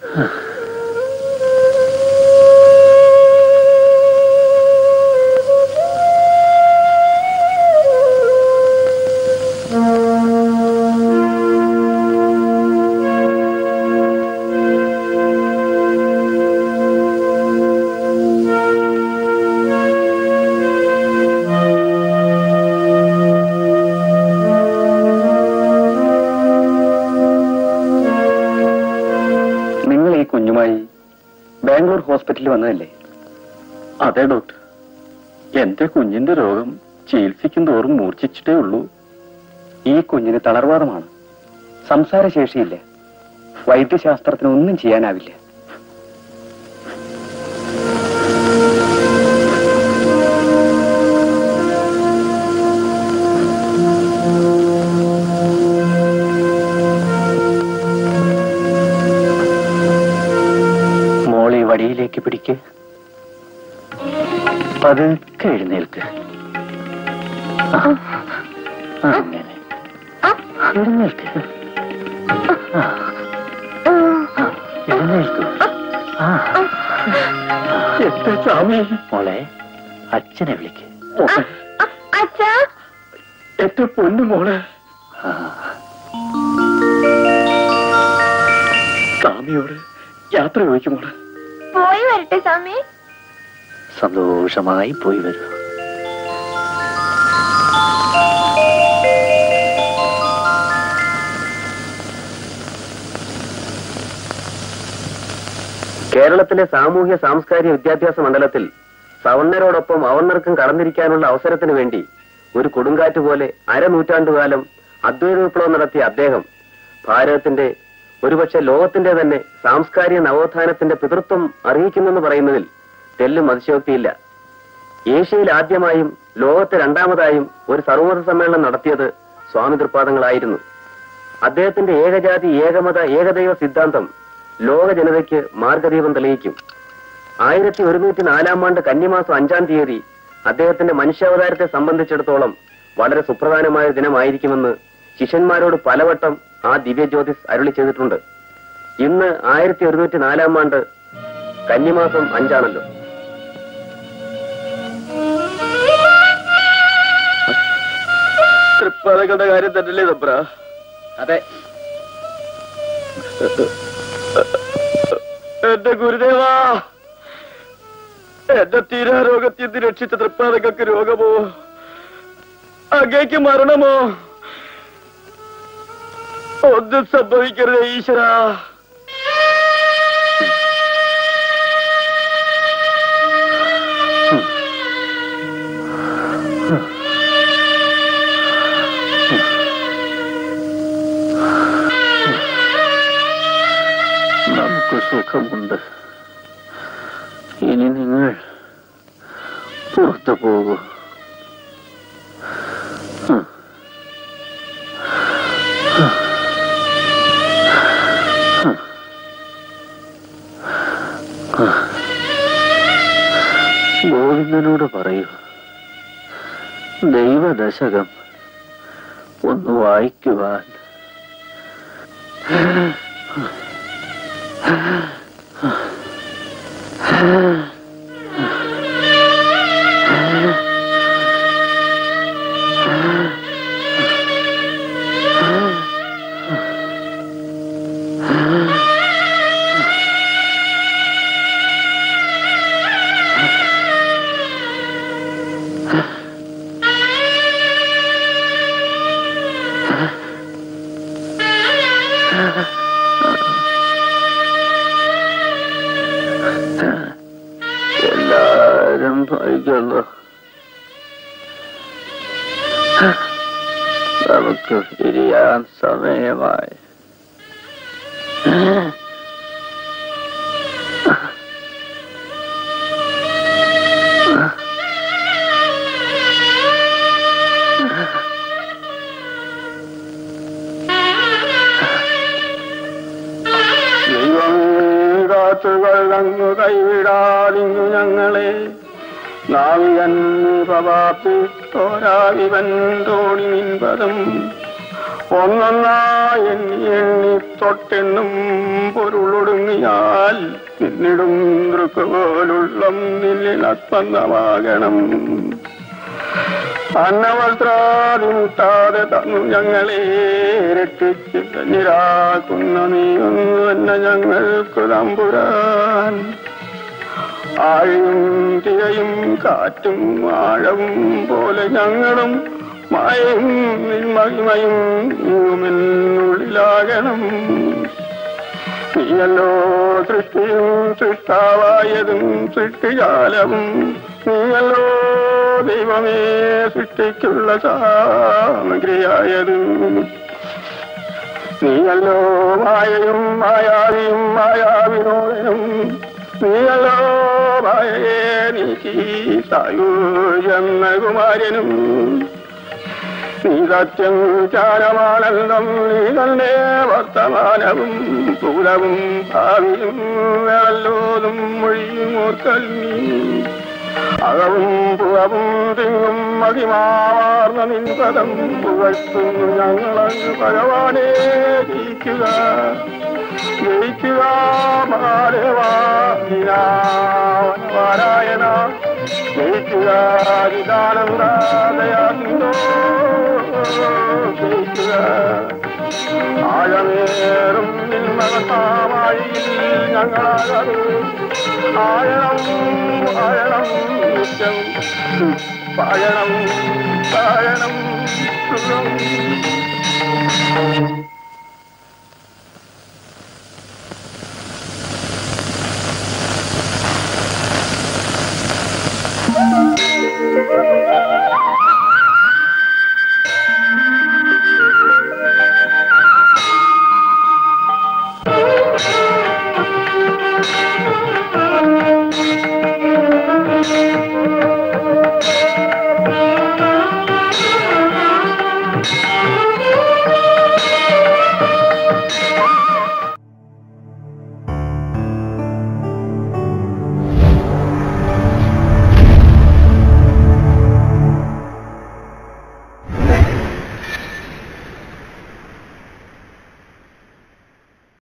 നിങ്ങൾ ഈ കുഞ്ഞുമായി ബാംഗ്ലൂർ ഹോസ്പിറ്റലിൽ വന്നതല്ലേ അതെ ഡോക്ടർ എന്റെ കുഞ്ഞിന്റെ രോഗം ചികിത്സിക്കും തോറും മൂർച്ഛിച്ചിട്ടേ ഉള്ളൂ ഈ കുഞ്ഞിന് തളർവാദമാണ് സംസാരശേഷിയില്ല വൈദ്യശാസ്ത്രത്തിന് ഒന്നും ചെയ്യാനാവില്ല മോളി വടിയിലേക്ക് പിടിക്ക് പതുക്കെ എഴുന്നേൽക്ക് ആ, അങ്ങനെ എഴുന്നേൽക്ക് ആ, ആ, എഴുന്നേൽക്കൂ ആ എന്റെ സ്വാമി മോളെ അച്ഛനെ വിളിക്ക് അച്ഛാ എന്റെ പൊന്നു മോളെ സ്വാമിയോട് യാത്ര ചോദിക്കും മോളെ പോയി വരട്ടെ സ്വാമി സന്തോഷമായി പോയി വരൂ കേരളത്തിലെ സാമൂഹ്യ സാംസ്കാരിക വിദ്യാഭ്യാസ മണ്ഡലത്തിൽ സവർണരോടൊപ്പം അവർണർക്കും കടന്നിരിക്കാനുള്ള അവസരത്തിന് വേണ്ടി ഒരു കൊടുങ്കാറ്റ് പോലെ അരനൂറ്റാണ്ടുകാലം അദ്വൈത വിപ്ലവം നടത്തിയ അദ്ദേഹം ഭാരതത്തിന്റെ ഒരുപക്ഷെ ലോകത്തിന്റെ തന്നെ സാംസ്കാരിക നവോത്ഥാനത്തിന്റെ പിതൃത്വം അറിയിക്കുന്നെന്ന് പറയുന്നതിൽ തെല്ലും അതിശയോക്തിയില്ല ഏഷ്യയിൽ ആദ്യമായും ലോകത്തെ രണ്ടാമതായും ഒരു സർവമത സമ്മേളനം നടത്തിയത് സ്വാമി തൃപ്പാദങ്ങളായിരുന്നു അദ്ദേഹത്തിന്റെ ഏകജാതി ഏകമത ഏകദൈവ സിദ്ധാന്തം ലോക ജനതയ്ക്ക് മാർഗദീപം തെളിയിക്കും ആയിരത്തി ഒരുന്നൂറ്റി നാലാം ആണ്ട് കന്നിമാസം അഞ്ചാം തീയതി അദ്ദേഹത്തിന്റെ മനുഷ്യാവതാരത്തെ സംബന്ധിച്ചിടത്തോളം വളരെ സുപ്രധാനമായ ഒരു ദിനമായിരിക്കുമെന്ന് ശിഷ്യന്മാരോട് പലവട്ടം ആ ദിവ്യജ്യോതിസ് അരുളി ചെയ്തിട്ടുണ്ട് ഇന്ന് ആയിരത്തി ഒരുന്നൂറ്റി നാലാം ആണ്ട് കന്നിമാസം അഞ്ചാണല്ലോ തൃപ്പാദങ്ങളുടെ കാര്യം തന്നെയല്ലേ തമ്പ്ര അതെ എന്റെ ഗുരുദേവാ എന്റെ തീരാരോഗത്തിൽ നിന്ന് രക്ഷിച്ച തൃപ്പാദങ്ങൾക്ക് രോഗമോ അങ്ങേക്ക് മരണമോ ഒന്നും സംഭവിക്കരുതേ ഈശ്വര നമുക്ക് സുഖമുണ്ട് ഇനി നിങ്ങൾ പുറത്തു പോകൂ ഹ്. ഹ്. ഹ്. ഹ്. ഗോവിന്ദനോട് പറയൂ ദൈവദശകം ഒന്ന് വായിക്കുവാൻ എല്ലാരും ഭരിക്കുന്നു നമുക്ക് പിരിയാൻ സമയമായി ദൈവം കാത്തുകൾ അങ്ങ് കൈവിടാതിങ്ങു ഞങ്ങളെ നാവികൻ പ്രവാപ്പി തോരാവിവൻ തോണി നിൻപദം ഒന്നൊന്നായി എണ്ണി എണ്ണി തൊട്ടെന്നും പൊരുളൊടുങ്ങിയാൽ നിന്നിടും ദൃക്കുപോലുള്ളം നിന്നിലസ്പന്ദമാകണം അന്നവസ്ത്രാതി മുട്ടാതെ തന്നു ഞങ്ങളെ രക്ഷിച്ച് നിരാക്കുന്ന നീ ഒന്നു തന്നെ ഞങ്ങൾക്ക് തമ്പുരാൻ ആഴയും തിരയും കാറ്റും ആഴവും പോലെ ഞങ്ങളും മായയും നിന്മഹിമയും ഉള്ളിലാകണം നീയല്ലോ സൃഷ്ടിയും സൃഷ്ടാവായതും സൃഷ്ടിജാലവും നീയല്ലോ ദൈവമേ സൃഷ്ടിക്കുള്ള സാമഗ്രിയായതും നീയല്ലോ മായയും മായാവിയും മായാവിനോദനും നീയല്ലോ മായയെ നീക്കി സായൂജന്ന കുമാരനും നീ സത്യം ചാരമാനന്ദം നീ തന്നെ വർത്തമാനവും ഭൂതവും ഭാവിയും വല്ലോതും മൊഴിയും ഓർക്കൽ നീ അകവും പുറവും തിങ്ങും മഹിമാവാർന്ന നിൻപദം പുകഴ്ത്തുന്നു ഞങ്ങളങ്ങ് ഭഗവാനെ ജയിക്കുക ജയിക്കുക മഹാദേവാരായണ ജയിക്കുക ചിദാനന്ദയാനന്ദോ ജയിക്കുക ആഴമേറും നിന്മകത്താമാഴിയിൽ ഞങ്ങളാകത് ആഴണം ആഴണം നിത്യം പാഴണം പാഴണം സുഖം